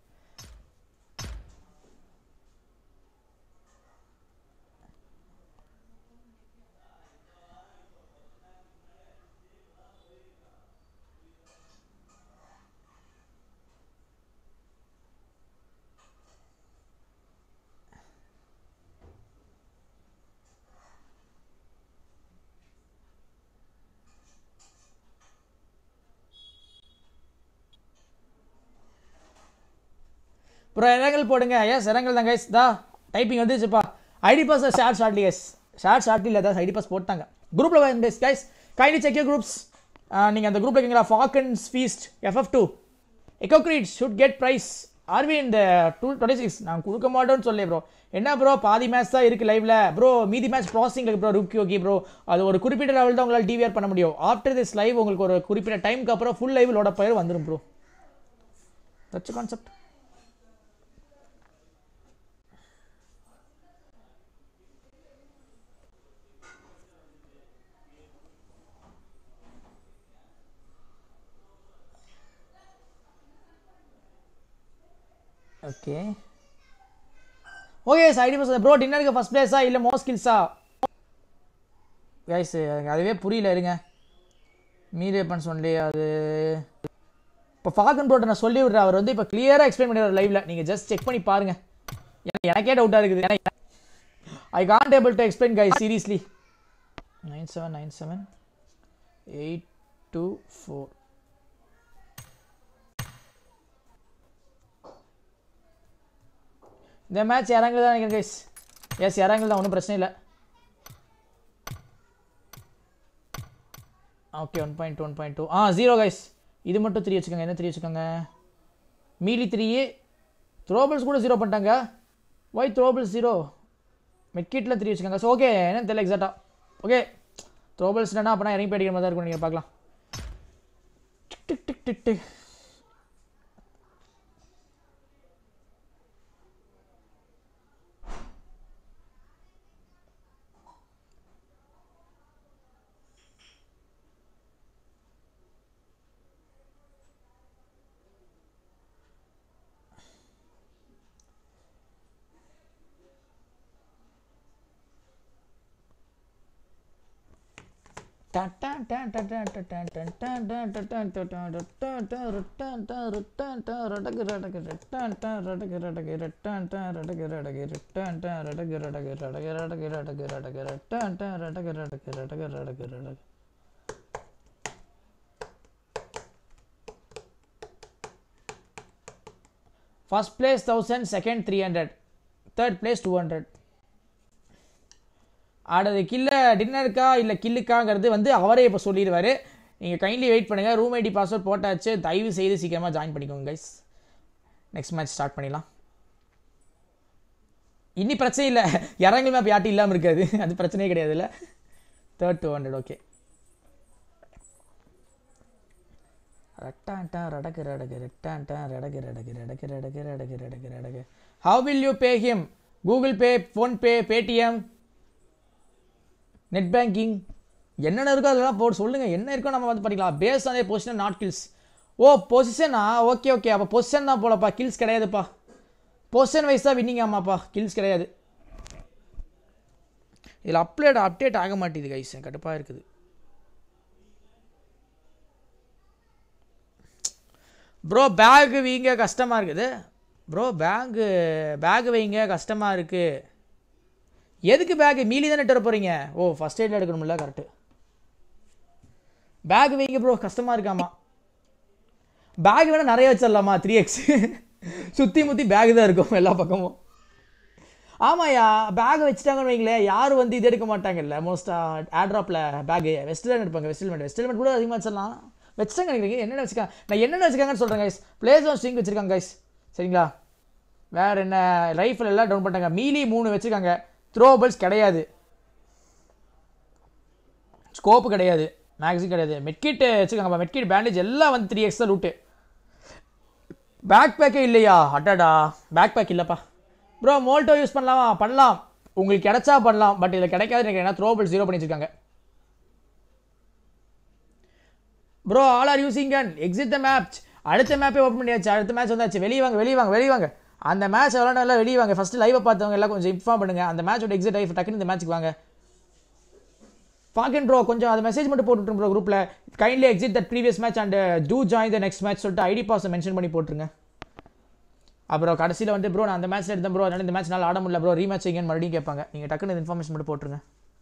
bro Erangel போடுங்க yes Erangel தான் guys தா typing வந்துச்சுப்பா ID pass share shortly yes share shortly இல்லை தான் ID pass போட்டாங்க குரூப்பில் பேஸ் guys kindly check groups நீங்கள் அந்த குரூப்பில் இருக்கீங்களா ஃபாக்கன்ஸ் ஃபீஸ்ட் எஃப்எஃப் டூ எக்கோக்ரீட் ஷுட் கெட் ப்ரைஸ் ஆர்வி இந்த டூ டுவெண்ட்டி சிக்ஸ் நான் கொடுக்க மாட்டோம்னு சொல்லி ப்ரோ என்ன ப்ரோ பாதி மேட்ச் தான் இருக்குது லைவ்ல ப்ரோ மீதி மேட்ச் ப்ராசஸிங் இருக்கு ப்ரோ ருக்கி ஓகே ப்ரோ அது ஒரு குறிப்பிட்ட லெவல் தான் உங்களால் டிவிஆர் பண்ண முடியும் ஆஃப்டர் திஸ் லைவ் உங்களுக்கு ஒரு குறிப்பிட்ட டைமுக்கு அப்புறம் ஃபுல் லைவ் லோட பயிர் வந்துடும் bro that's concept okay okay ID pass bro டின்னருக்கு ஃபர்ஸ்ட் பிளேஸா இல்லை மோஸ்ட் ஸ்கில்ஸா கைஸ் அதுவே புரியல இருங்க மீடியா பண்ண சொல்லி அது இப்போ ஃபாகன் ப்ரோட்ட நான் சொல்லி விட்றேன் அவர் வந்து இப்போ கிளியராக எக்ஸ்பிளைன் பண்ணிடுறார் லைவ்ல நீங்கள் ஜஸ்ட் செக் பண்ணி பாருங்க ஏன்னா எனக்கே டவுட்டாக இருக்குது I can't able to explain guys seriously nine seven nine seven eight two four இந்த மேட்ச் இறங்குது தான் நினைக்கிறேன் கைஸ் எஸ் இறங்குது தான் ஒன்றும் பிரச்சனை இல்லை okay one point one point two ah zero guys இது மட்டும் த்ரீ வச்சுக்கோங்க என்ன த்ரீ வச்சுக்கோங்க மீலி த்ரீ த்ரோபிள்ஸ் கூட ஜீரோ பண்ணிட்டாங்க ஒய் த்ரோபிள்ஸ் ஜீரோ மெட்கிட்டில் த்ரீ வச்சுக்கோங்க ஸோ ஓகே என்னன்னு தெரியல எக்ஸாக்டாக ஓகே த்ரோபிள்ஸ் என்னன்னா அப்போனா இறங்கி போய் அடிக்கிற மாதிரி தான் இருக்கும் நீங்கள் பார்க்கலாம் tick tick tick tick tick first place thousand second three hundred third place two hundred ஆடது கில்ல டின்னருக்கா இல்லை கில்லுக்காங்கிறது வந்து அவரே இப்போ சொல்லிடுவார் நீங்கள் கைண்ட்லி வெயிட் பண்ணுங்கள் ரூம் ஐடி பாஸ்வேர்ட் போட்டாச்சு தயவு செய்து சீக்கிரமாக ஜாயின் பண்ணிக்கோங்க கைஸ் நெக்ஸ்ட் மேட்ச் ஸ்டார்ட் பண்ணிடலாம் இனி பிரச்சனை இல்லை இறங்கல் மேப் யாட்டி இல்லாமல் இருக்காது அது பிரச்சனையே கிடையாது இல்லை தேர்ட் டூ ஹண்ட்ரட் ஓகே ரட்டான்டா ரடக்கு ரடக்கு ரெட்டான்டா ரடக்கு ரடக்கு ரடக்கு ரடக்கு ரடக்கு ரடக்கு ரடக்கு how will you pay him Google Pay PhonePe Paytm net banking என்னென்ன இருக்கோ அதெல்லாம் போட்டு சொல்லுங்கள் என்ன இருக்கோ நம்ம வந்து பண்ணிக்கலாம் based on position not kills oh பொசிஷனா ஓகே ஓகே அப்போ பொசிஷன் தான் போலப்பா கில்ஸ் கிடையாதுப்பா பொசிஷன் வைஸ் தான் வின்னிங் ஆமாப்பா கில்ஸ் கிடையாது இதில் அப்டேட் அப்டேட் ஆக மாட்டேங்குது கைஸ் கடுப்பாக இருக்குது ப்ரோ பேகு வீங்க கஷ்டமாக இருக்குது ப்ரோ பேகு பேகு வைங்க கஷ்டமாக இருக்குது எதுக்கு பேக் மீலி தானே எடுத்து போகிறீங்க ஓ ஃபஸ்ட் எய்டில் எடுக்கணும்ல கரெக்டு பேக் வைங்க ப்ரோ கஷ்டமாக இருக்காமா பேக் வேணால் நிறைய வச்சிடலாமா த்ரீ எக்ஸ் சுற்றி முற்றி பேக் தான் இருக்கும் எல்லா பக்கமும் ஆமாயா பேக் வச்சுட்டாங்கன்னு வைங்களேன் யாரும் வந்து இது எடுக்க மாட்டாங்கல்ல மோஸ்ட்டாக ஏர்ட்ராப்பில் பேகு வெஸ்டர்ன் எடுப்பாங்க வெஸ்டர்மெண்ட் வெஸ்டர்மெண்ட் கூட அதிகமாக வச்சிடலாம் வச்சுட்டாங்க நினைக்கிறீங்க என்னென்ன வச்சுக்காங்க நான் என்னென்ன வச்சுக்காங்கன்னு சொல்கிறேன் கைஸ் பிளேஸ் ஒன் ஸ்ட்ரிங் வச்சுருக்காங்க கைஸ் சரிங்களா வேறு என்ன ரைஃபிள் எல்லாம் டவுன் பண்ணிட்டாங்க மீலி மூணு வச்சுருக்காங்க த்ரோபல்ஸ் கிடையாது ஸ்கோப்பு கிடையாது மேக்ஸின் கிடையாது மெட்கிட் வச்சுக்கோங்கப்பா மெட்கிட் பேண்டேஜ் எல்லாம் வந்து த்ரீ எக்ஸ் தான் லூட்டு பேக் பேக்கே இல்லையா அட்டாடா பேக் பேக் இல்லைப்பா ப்ரோ மோல்டோ யூஸ் பண்ணலாமா பண்ணலாம் உங்களுக்கு கிடைச்சா பண்ணலாம் பட் இதில் கிடைக்காது நினைக்கிறேன் த்ரோபல் ஜீரோ பண்ணி வச்சிருக்காங்க bro all are using gun exit the match அடுத்த மேப்பே ஓப்பன் பண்ணியாச்சு அடுத்த மேட்ச் வந்தாச்சு வெளியே வாங்க வெளியே வாங்க வெளியே வாங்க அந்த மேட்ச் விளாண்டெல்லாம் வெளியே வாங்க ஃபஸ்ட்டு லைவை பார்த்தவங்க எல்லாம் கொஞ்சம் இன்ஃபார்ம் பண்ணுங்க அந்த மேட்சோட எக்ஸிட் ஆகி டக்குன்னு இந்த மேட்ச்சுக்கு வாங்க பாக்கன் ப்ரோ கொஞ்சம் அந்த மெசேஜ் மட்டும் போட்டுருங்க ப்ரோ குரூப்பில் kindly exit that previous match and to join the next match சொல்லிட்டு ஐடி பாஸை மென்ஷன் பண்ணி போட்டுருங்க அப்புறம் கடைசியில் வந்து ப்ரோ நான் அந்த மேட்ச்சில் எடுத்தேன் ப்ரோ அதனால இந்த மேட்ச் நாள் ஆட முடியல ப்ரோ ரீமேட்ச் எங்கேன்னு மறுபடியும் கேட்பாங்க நீங்கள் டக்குன்னு இன்ஃபர்மேஷன் மட்டும் போட்டுருங்க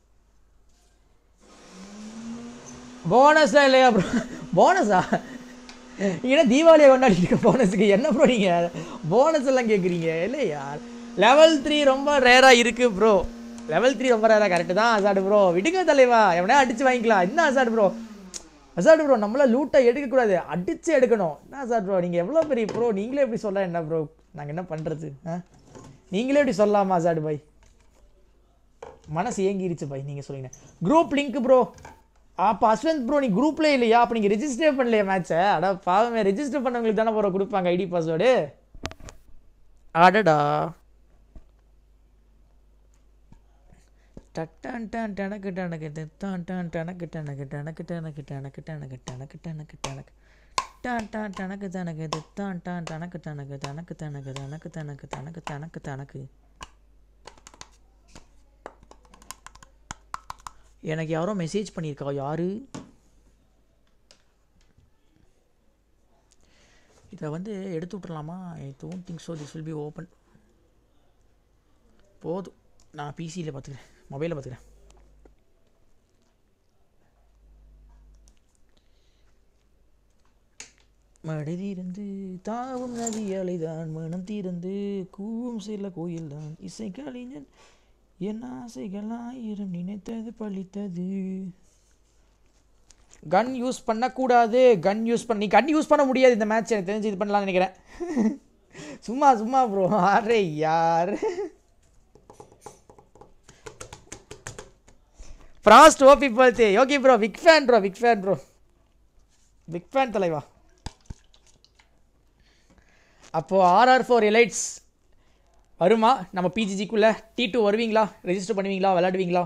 போனஸ்லாம் இல்லையா ப்ரோ போனஸா ஏன்னா தீபாவளியை கொண்டாடி இருக்க போனஸுக்கு என்ன ப்ரோ நீங்கள் போனஸ் எல்லாம் கேட்குறீங்க இல்லையா லெவல் த்ரீ ரொம்ப ரேராக இருக்குது ப்ரோ லெவல் த்ரீ ரொம்ப ரேராக கரெக்டு தான் அசாடு ப்ரோ விடுங்க தலைவா எவனே அடிச்சு வாங்கிக்கலாம் என்ன அசாடு ப்ரோ அசாடு ப்ரோ நம்மள லூட்டை எடுக்கக்கூடாது அடிச்சு எடுக்கணும் என்ன அசாடு ப்ரோ நீங்கள் எவ்வளோ பெரிய ப்ரோ நீங்களே எப்படி சொல்ல என்ன ப்ரோ நாங்கள் என்ன பண்ணுறது ஆ நீங்களே இப்படி சொல்லலாமா அசாடு பாய் மனசு ஏங்கிருச்சு பாய் நீங்கள் சொல்லுங்க குரூப் லிங்க் ப்ரோ அப்போ அஸ்வந்த் ப்ரோ நீ குரூப்ல இல்லையா அப்போ நீங்கள் ரெஜிஸ்டர் பண்ணலையா மேட்ச்சை அட பாவமே ரெஜிஸ்டர் பண்ணவங்களுக்கு தானே ப்ரோ கொடுப்பாங்க ஐடி பாஸ்வேர்டு அடடா டட்டான் டான் டனக்கு டனக்கு டான் டான் டனக்கு டனக்கு டனக்கு டனக்கு டனக்கு டனக்கு டனக்கு டனக்கு டனக்கு டான் டான் டனக்கு தனக்கு டான் டான் டனக்கு டனக்கு தனக்கு தனக்கு தனக்கு தனக்கு தனக்கு தனக்கு தனக்கு எனக்கு யாரோ மெசேஜ் பண்ணியிருக்கா யாரு இதை வந்து எடுத்து விட்றலாமா I don't think so this will be open போதும் நான் பிசியில் பார்த்துக்கிறேன் மொபைலில் பார்த்துக்கிறேன் மடை தீர்ந்து தாவும் நதி அலைதான் மனம் தீர்ந்து கூவும் சில கோயில்தான் இசை கலைஞன் என் ஆசைகள் ஆயிரம் நினைத்தது பழித்தது கன் யூஸ் பண்ணக்கூடாது கன் யூஸ் பண்ண நீ கன் யூஸ் பண்ண முடியாது இந்த மேட்ச் எனக்கு தெரிஞ்சு இது பண்ணலாம்னு நினைக்கிறேன் சும்மா சும்மா ப்ரோ அரே யார் Frost OP birthday okay bro big fan bro big fan bro big fan தலைவா அப்போது ஆர்ஆர் ஃபோர் எலைட்ஸ் வருமா நம்ம பிஜிஜிக்குள்ளே டி டூ வருவீங்களா ரெஜிஸ்டர் பண்ணுவீங்களா விளையாடுவீங்களா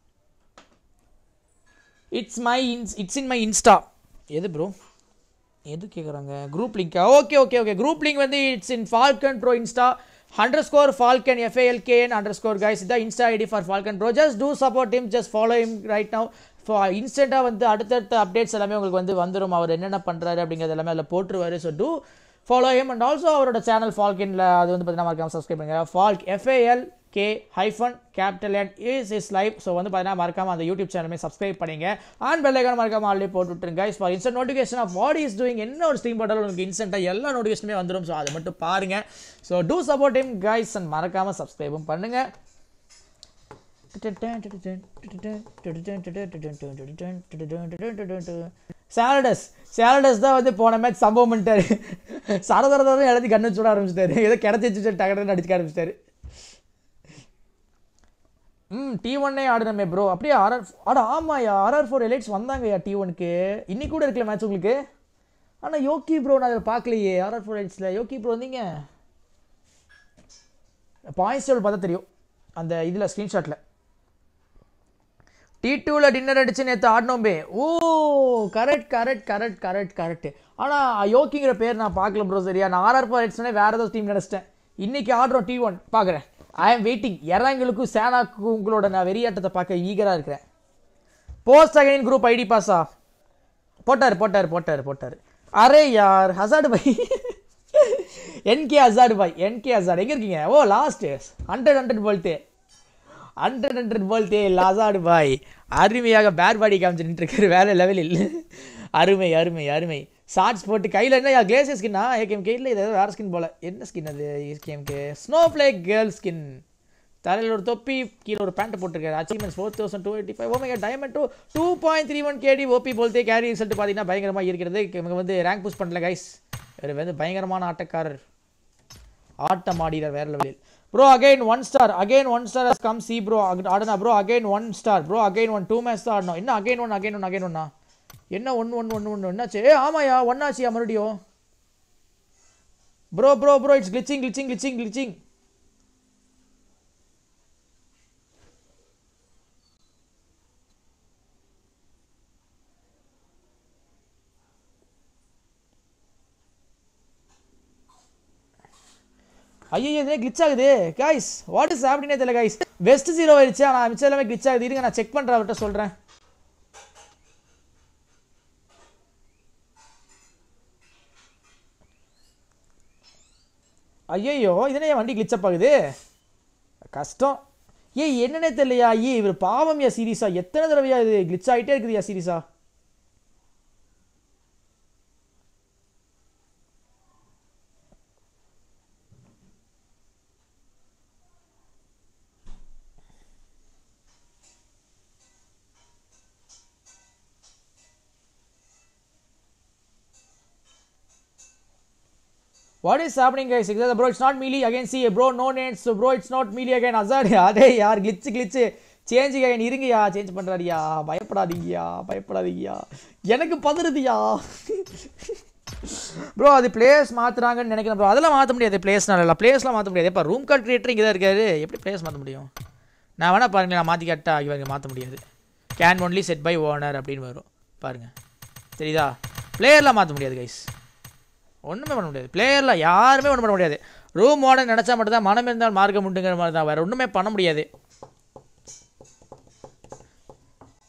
it's my ins it's in my Insta எது ப்ரோ எது கேட்குறாங்க குரூப் லிங்க்கா okay okay okay group link வந்து it's in Falcon bro Insta hundred score Falcon F A L K N hundred score guys இதான் Insta ID for Falcon bro just to support him just follow him right now இன்ஸ்டண்ட்டாக வந்து அடுத்தடுத்த updates எல்லாமே உங்களுக்கு வந்து வந்துடும் அவர் என்னென்ன பண்ணுறாரு அப்படிங்கிறது எல்லாமே அதில் போட்டுருவாரு so to follow him and also அவரோட சேனல் ஃபால்கின்ல அது வந்து பார்த்தீங்கன்னா மறக்காம சப்ஸ்கிரைப் பண்ணுங்க Falk F A L K hyphen capital and is is live so வந்து பார்த்தீங்கன்னா மறக்காம அந்த யூடியூப் சேனலுமே சப்ஸ்கிரைப் பண்ணிங்க ஆன் பெல்லைக்கான மறக்காம ஆல்ரெடி போட்டு விட்டுருங்க guys for instant notification off what is doing என்ன ஒரு ஸ்ட்ரீம் போட்டாலும் உங்களுக்கு இன்ஸ்டன்ட்டாக எல்லா நோட்டிஃபிகேஷனுமே வந்துடும் ஸோ அதை மட்டும் பாருங்க so to support him guys and மறக்காம சப்ஸ்கிரைபும் பண்ணுங்க சாலடஸ் சாலடஸ் தான் வந்து போன மேட்ச் சம்பவம் பண்ணிட்டாரு சரதரதான் எழுதி கண்ணு சுட ஆரம்பிச்சிட்டாரு ஏதோ கிடச்சி டகடன்னு அடிச்சுக்க ஆரம்பிச்சிட்டாரு ம் டி ஒன்னே ஆடுனமே ப்ரோ அப்படியே ஆர்ஆர் ஆடா ஆமாயா ஆர்ஆர் ஃபோர் எலைட்ஸ் வந்தாங்கய்யா டி ஒனுக்கு இன்னைக்கு கூட இருக்குல்ல மேட்ச் உங்களுக்கு ஆனால் யோகி ப்ரோ நான் அதை பார்க்கலையே ஆர்ஆர் ஃபோர் எலைட்ஸில் யோகி ப்ரோ வந்தீங்க பாயிண்ட்ஸ் டேபிள் பார்த்தா தெரியும் அந்த இதில் ஸ்க்ரீன்ஷாட்டில் டி டூவில் டின்னர் அடிச்சு நேற்று ஆடினோம்பே ஓ correct correct correct correct correct ஆனால் யோகிங்கிற பேர் நான் பார்க்கல ப்ரோ சரியா நான் ஆர்ஆர் ஃபோர் எலைட்ஸ்னே வேறு ஏதோ டீம் நினச்சிட்டேன் இன்னைக்கு ஆடுறோம் டி ஒன் பார்க்குறேன் ஐ எம் வெயிட்டிங் இறங்களுக்கும் சேனாக்கும் உங்களோட நான் வெறியாட்டத்தை பார்க்க ஈகராக இருக்கிறேன் போஸ்ட் அகைன் குரூப் ஐடி பாஸா போட்டார் போட்டார் போட்டார் போட்டார் அரே யார் ஹசாடு பை என்கே அசாடு பாய் என்கே அசாடு எங்கே இருக்கீங்க oh last hundred hundred bolt hundred hundred போல்ட்டே லாசாடு பாய் அருமையாக பேர் பாடி காமிச்சு நின்றுருக்காரு வேற லெவலில் அருமை அருமை அருமை ஷார்ட்ஸ் போட்டு கையில் என்ன கிளேசியர் ஸ்கின்னா ஏகேஎம்கே இல்லை இது ஏதோ வேறு ஸ்கின் போல என்ன ஸ்கின் அது AKMK snow flake girl skin தலையில் ஒரு தொப்பி கீழே ஒரு பேண்ட் போட்டிருக்காரு achievements four thousand two eighty five omega diamond two two point three one KD OP போல்தே கேரி ரிசல்ட் பார்த்தீங்கன்னா பயங்கரமாக இருக்கிறது இவங்க வந்து ரேங்க் புஷ் பண்ணல கைஸ் இவர் வந்து பயங்கரமான ஆட்டக்காரர் ஆட்டம் ஆடிறார் வேற லெவலில் bro again one star again one star has come சி ப்ரோ ஆடனா bro again one star bro again one two match தான் ஆடணும் என்ன again one again one again ஒன்னா என்ன ஒன் ஒன் ஒன் ஒன் என்னாச்சு ஏ ஆமாயா ஒன் ஆச்சியா மறுபடியும் bro bro bro it's glitching glitching glitching glitching ஐயோ இதே கிளிச் ஆகுது கைஸ் வாட் இஸ் அப்படின்னே தெரியல கைஸ் வெஸ்ட் ஜீரோ ஆயிடுச்சு ஆனால் மிச்சம் எல்லாமே கிளிச் ஆகுது இருங்க நான் செக் பண்ணுறேன் அவர்கிட்ட சொல்கிறேன் ஐயையோ இதனே வண்டி கிளிச்சப் ஆகுது கஷ்டம் ஏய் என்னன்னே தெரியலையா ஏய் இவர் பாவம் யா சீரியஸா எத்தனை தடவையா இது கிளிச் ஆகிட்டே இருக்குதுயா சீரியஸா What is happening guys? Exactly, bro, it's not melee again. See, bro, no nades. So, bro, it's not melee again. Azad, அதே யார் கிளிச்சு கிளிச்சு சேஞ்ச் again இருங்கயா சேஞ்ச் பண்றாருயா பயப்படாதீங்கயா பயப்படாதீங்கயா எனக்கு பதறுதியா ப்ரோ அது பிளேஸ் மாத்துறாங்கன்னு நினைக்கிறேன் ப்ரோ அதெல்லாம் மாற்ற முடியாது பிளேஸ்னால இல்லை பிளேஸ்லாம் மாற்ற முடியாது இப்போ ரூம் கார்டு கிரியேட்டர் இங்கே தான் இருக்காரு எப்படி பிளேஸ் மாற்ற முடியும் நான் வேணா பாருங்க நான் மாற்றி கேட்டா இவங்க மாற்ற முடியாது can only set by owner அப்படின்னு வரும் பாருங்க தெரியுதா பிளேயர்லாம் மாற்ற முடியாது கைஸ் ஒன்றுமே பண்ண முடியாது பிளேயரில் யாருமே ஒன்றும் பண்ண முடியாது ரூம் மாடல் நினச்சா மட்டும்தான் மனம் இருந்தால் மார்க்கம் உண்டுங்கிற மாதிரி தான் வேறு ஒன்றுமே பண்ண முடியாது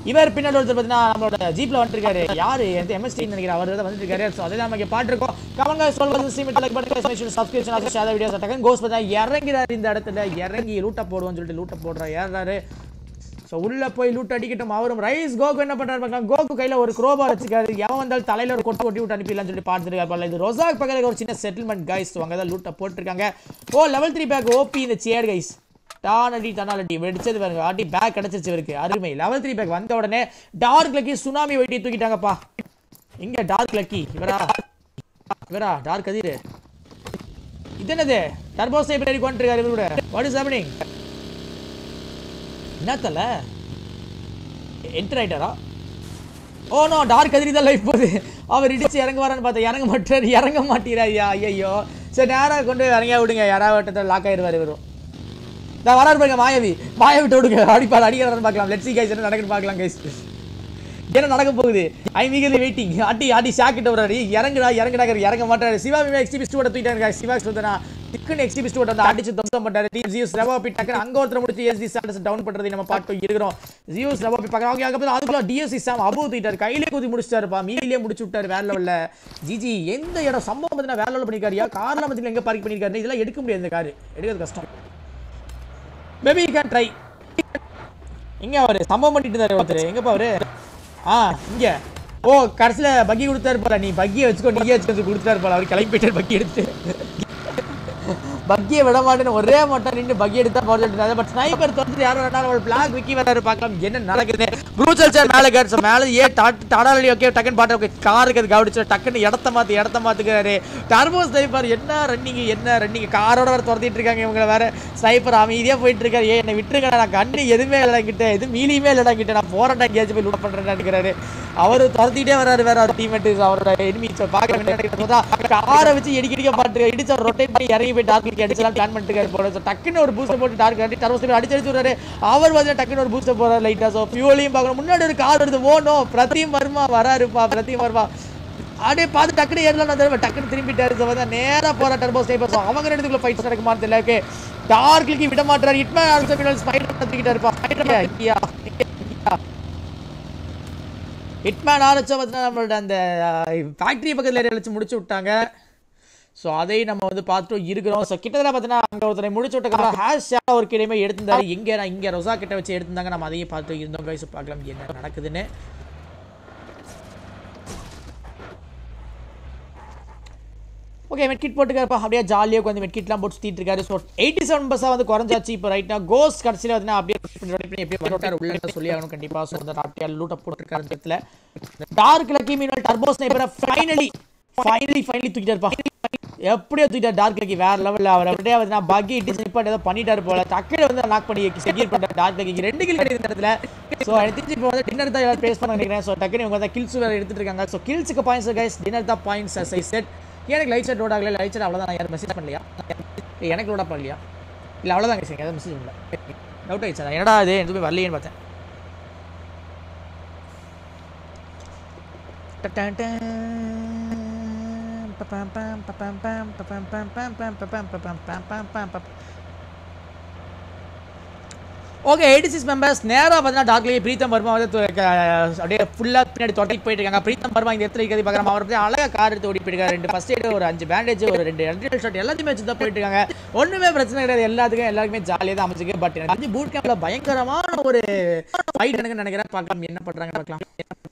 இவர் பின்னாடி ஒருத்தர் பார்த்தீங்கன்னா நம்மளோட ஜீப்ல வந்துருக்காரு யாரு எந்த எம்எஸ்டி நினைக்கிறேன் அவர் தான் வந்துட்டு இருக்காரு ஸோ அதை நம்ம இங்கே பாட்டுருக்கோம் கமங்க சொல்வது சீமெண்ட் லைக் பண்ணுங்க சப்ஸ்கிரிப்ஷன் ஆக ஷேர் வீடியோஸ் அட்டக்கன் கோஸ் பார்த்தா இறங்கிறாரு இந்த இடத்துல இறங்கி லூட்டை போடுவோம்னு சொல்லிட்டு லூட்டை போடுறாரு ஏறாரு ஸோ உள்ள போய் லூட் அடிக்கட்டும் அவரும் ரைஸ் கோகு என்ன பண்றாரு பார்க்கலாம் கோகு கையில ஒரு குரோபார் வச்சுக்காரு எவன் வந்தாலும் தலையில ஒரு கொட்டு கொட்டி விட்டு அனுப்பிடலாம்னு சொல்லி பார்த்துருக்காரு பாருங்க. இது ரொசாக் பக்கத்தில் ஒரு சின்ன செட்டில்மெண்ட் கைஸ் அங்கே தான் லூட்டை போட்டிருக்காங்க oh level three bag OP இந்த சேர் கைஸ் டானடி தனாலடி வெடிச்சது பாருங்க ஆட்டி பேக் கிடைச்சிருச்சு இவருக்கு அருமை லெவல் த்ரீ பேக் வந்த உடனே டார்க் லக்கி சுனாமி வெட்டி தூக்கிட்டாங்கப்பா இங்க டார்க் லக்கி இவரா இவரா டார்க் கதிர் இது என்னது டர்போ சைபர் அடி கொண்டிருக்காரு இவரோட வாட் இஸ் ஹேப்பனிங் என்னத்தல என்டர் ஆயிட்டாரா ஓ நோ டார்க் கதிரி தான் லைஃப் போகுது அவர் இடிச்சு இறங்க வரான்னு பார்த்தா இறங்க மாட்டார் இறங்க மாட்டீராய்யா ஐயோ சரி நேராக கொண்டு போய் இறங்கியா விடுங்க யாராவது வட்டத்தில் லாக் ஆயிடுவார் இவரும் நான் வராரு பாருங்க மாயவி மாயவிட்டு விடுங்க அடிப்பார் அடிக்கிறாருன்னு பார்க்கலாம் லெட்ஸி கைஸ் என்ன நடக்குன்னு பார்க்கலாம் கைஸ் என்ன நடக்க போகுது ஐ மீகலி வெயிட்டிங் அடி அடி ஷாக்கிட்ட வராரு இறங்குடா இறங்குடா இறங்க மாட்டாரு சிவா விவா எக்ஸ்டிபிஸ்ட் ஓட தூக்கிட்டாரு சிவா சொல்றா டிக்குன்னு எக்ஸ்டிபிஸ்ட் ஓட வந்து அடிச்சு தொந்தம் பண்றாரு டீம் ஜியூஸ் ரெவாபி டக்குன்னு அங்க ஒருத்தர் முடிச்சு எஸ்டி ஸ்டாட்டஸ் டவுன் பண்றதை நம்ம பார்த்து இருக்கிறோம் ஜியூஸ் ரெவாபி பார்க்கலாம் ஓகே அதுக்கப்புறம் அதுக்குள்ள டிஎஸ்சி சாம் அபு தூக்கிட்டாரு கையிலே குதி முடிச்சிட்டாருப்பா மீதிலே முடிச்சு விட்டாரு வேற லெவல்ல ஜிஜி எந்த இடம் சம்பவம் பார்த்தீங்கன்னா வேற லெவல் பண்ணிருக்காருயா கார்ல மத்தியில் எங்க பார்க் பண்ணிருக்காரு இதெல்லாம் எடுக்க முடியாது இந்த கார் எடுக்கிறது கஷ்டம் மேபி யூ கேன் ட்ரை இங்க அவரு சம்பவம் பண்ணிட்டு இருந்தாரு ஒருத்தர் எங்கப்பா அவரு ஆ இங்க ஓ கடைசியில பக்கி கொடுத்தாரு போல நீ பக்கியை வச்சுக்கோ நீயே வச்சுக்கோ கொடுத்தாரு போல அவர் கிளம்பி போயிட்டாரு பக்கி எடுத்து பக்கியை விட மாட்டேன்னு ஒரே மட்டும் நின்று பக்கி எடுத்தா போட சொல்லிட்டு பட் ஸ்னைப்பர் தொடர்ந்து யாரும் ரெண்டாலும் ஒரு பிளாக் விக்கி வராரு பார்க்கலாம் என்ன நடக்குது ப்ரூச்சல் சார் மேலே கேட்ஸ் மேலே ஏ டாடாலி ஓகே டக்குன்னு பாட்டு ஓகே காருக்கு அது கவனிச்சு டக்குன்னு இடத்த மாற்றி இடத்த மாற்றுக்கிறாரு டர்போ ஸ்னைப்பர் என்ன ரன்னிங் என்ன ரன்னிங் காரோட வேற துரத்திட்டு இருக்காங்க இவங்க வேற ஸ்னைப்பர் அமைதியாக போயிட்டு இருக்காரு ஏ என்னை விட்டுருங்க நான் கண்ணு எதுவுமே இல்லைடா கிட்ட எது மீலியுமே இல்லைடா கிட்ட நான் போறேன்டா எங்கேயாச்சும் போய் லூட் பண்ணுறேன்னு நினைக்கிறாரு அவர் துரத்திட்டே வராரு வேற அவர் டீம்மேட்டு அவரோட எனிமி பார்க்க வேண்டிய காரை வச்சு இடிக்க இடிக்க பாட்டு இடிச்சு அவர் ரொட்டேட் பண்ணி இறங்கி போய் டார்க் அடிச்சலாம் பிளான் பண்ணிட்டு இருக்காரு போல So, டக்குன்னு ஒரு பூஸ்டர் போட்டு டார்க் அடி டர்போ ஸ்னைப்பர் அடிச்சு அடிச்சு விடுறாரு அவர் வந்து டக்குன்னு ஒரு பூஸ்டர் போறாரு லைட்டா ஸோ ஃபியூலையும் பார்க்கணும் முன்னாடி ஒரு கார் வருது ஓனோ பிரதியும் வர்மா வராருப்பா பிரதியும் வர்மா அப்படியே பார்த்து டக்குனு ஏறலாம் தடவை டக்குனு திரும்பிட்டாரு ஸோ வந்து நேராக போகிற டர்போ ஸ்னைப்பர் ஸோ அவங்க ரெண்டுக்குள்ள ஃபைட்ஸ் நடக்குமான்னு தெரியல ஓகே டார்க்லிக்கு விட மாட்டாரு இட்மேன் ஆல்சோ பின்னால் ஸ்பைடர் தூக்கிட்டாருப்பா ஸ்பைடர் ஐயா ஹிட்மேன் ஆரச்சா பார்த்தீங்கன்னா நம்மளோட அந்த ஃபேக்ட்ரி பக்கத்தில் ஏரியா வச்சு முடிச்சு விட்டாங்க ஸோ அதை நம்ம வந்து பார்த்துட்டு இருக்கிறோம் ஸோ கிட்டத்தட்ட பார்த்தீங்கன்னா அங்கே ஒருத்தரை முடிச்சு விட்டக்கப்புறம் ஹேஷ் ஷா ஒரு கிடமே எடுத்திருந்தாரு இங்கே இங்கே ரொசா கிட்ட வச்சு எடுத்திருந்தாங்க நம்ம அதையும் பார்த்து இருந்தோம் கைஸ் பார்க்கலாம் என்ன நடக்குதுன்னு ஓகே மெட்கிட் போட்டுக்காருப்பா அப்படியே ஜாலியாக உட்காந்து மெட்கிட்லாம் போட்டு சுற்றிட்டு இருக்காரு ஸோ எயிட்டி செவன் பஸ்ஸாக வந்து குறைஞ்சாச்சு இப்போ ரைட்னா கோஸ் கடைசியில் வந்து அப்படியே rotate பண்ணி எப்படியே வந்துட்டார் உள்ள சொல்லி ஆகணும் கண்டிப்பாக ஸோ வந்து அப்படியே லூட்டை போட்டுருக்காரு இந்த இடத்துல டார்க் லக்கி மீன் டர்போ ஸ்னைப்பரை ஃபைனலி ஃபைனலி ஃபைனலி தூக்கிட்டு இருப்பா எப்படியோ தூக்கிட்டார் டார்க் லக்கி வேற லெவலில் அவர் அப்படியே வந்து நான் பக்கி இட்டு ஸ்னிப் ஏதோ பண்ணிட்டாரு போல டக்குனு வந்து நாக் பண்ணி செக்யூர் பண்ணிட்டார் டார்க் லக்கிக்கு ரெண்டு கில் கிடையாது இந்த இடத்துல ஸோ எனக்கு தெரிஞ்சு இப்போ வந்து டின்னர் தான் எல்லாரும் பேஸ் பண்ண நினைக்கிறேன் ஸோ டக்குனு இவங்க வந்து கில்ஸ் வேறு எடுத்துட்டு இருக்காங்க ஸோ கில்ஸுக்கு பாயிண்ட்ஸ் கைஸ் டின்னர் தான் பாயிண்ட்ஸ் அஸ் ஐ செட் எனக்கு லைட் செட் லோட் ஆகல லைட் செட் அவ்வளோதான் நான் யாரும் மெசேஜ் பண்ணலையா ஏய், எனக்கு லோட் பண்ணலையா இல்லை அவ்வளோதான் கைஸ் எதாவது மெசேஜ் பண்ணல டவுட் ஆயிடுச்சு நான் என்னடா அது எதுவுமே வரலையேன்னு பார்த்தேன் ஓகே எயிட்டி சிக்ஸ் மெம்பர்ஸ் நேராக பார்த்தீங்கன்னா டாக்லி பிரீத்தம் வர்மா வந்து து- க- அப்படியே ஃபுல்லாக பின்னாடி தொட்டிட்டு போயிட்டு இருக்காங்க பிரீத்தம் வர்மா இந்த இடத்துல இருக்கிறது பார்க்குறாங்க அவர் பற்றி அழகாக கார் எடுத்து ஓடி போயிருக்காரு ரெண்டு ஃபர்ஸ்ட் எய்டு ஒரு அஞ்சு பேண்டேஜ் ஒரு ரெண்டு ரெண்டு ஷாட் எல்லாத்தையுமே வச்சு தான் போயிட்டு இருக்காங்க ஒன்றுமே பிரச்சனை கிடையாது எல்லாத்துக்கும் எல்லாருக்குமே ஜாலியாக தான் அமைச்சிருக்கு பட் எனக்கு வந்து பூட் கேம்பில் பயங்கரமான ஒரு ஃபைட் எனக்கு நினைக்கிறேன் பார்க்கலாம் என்ன பண்ணுறாங்க பார்க்கலாம்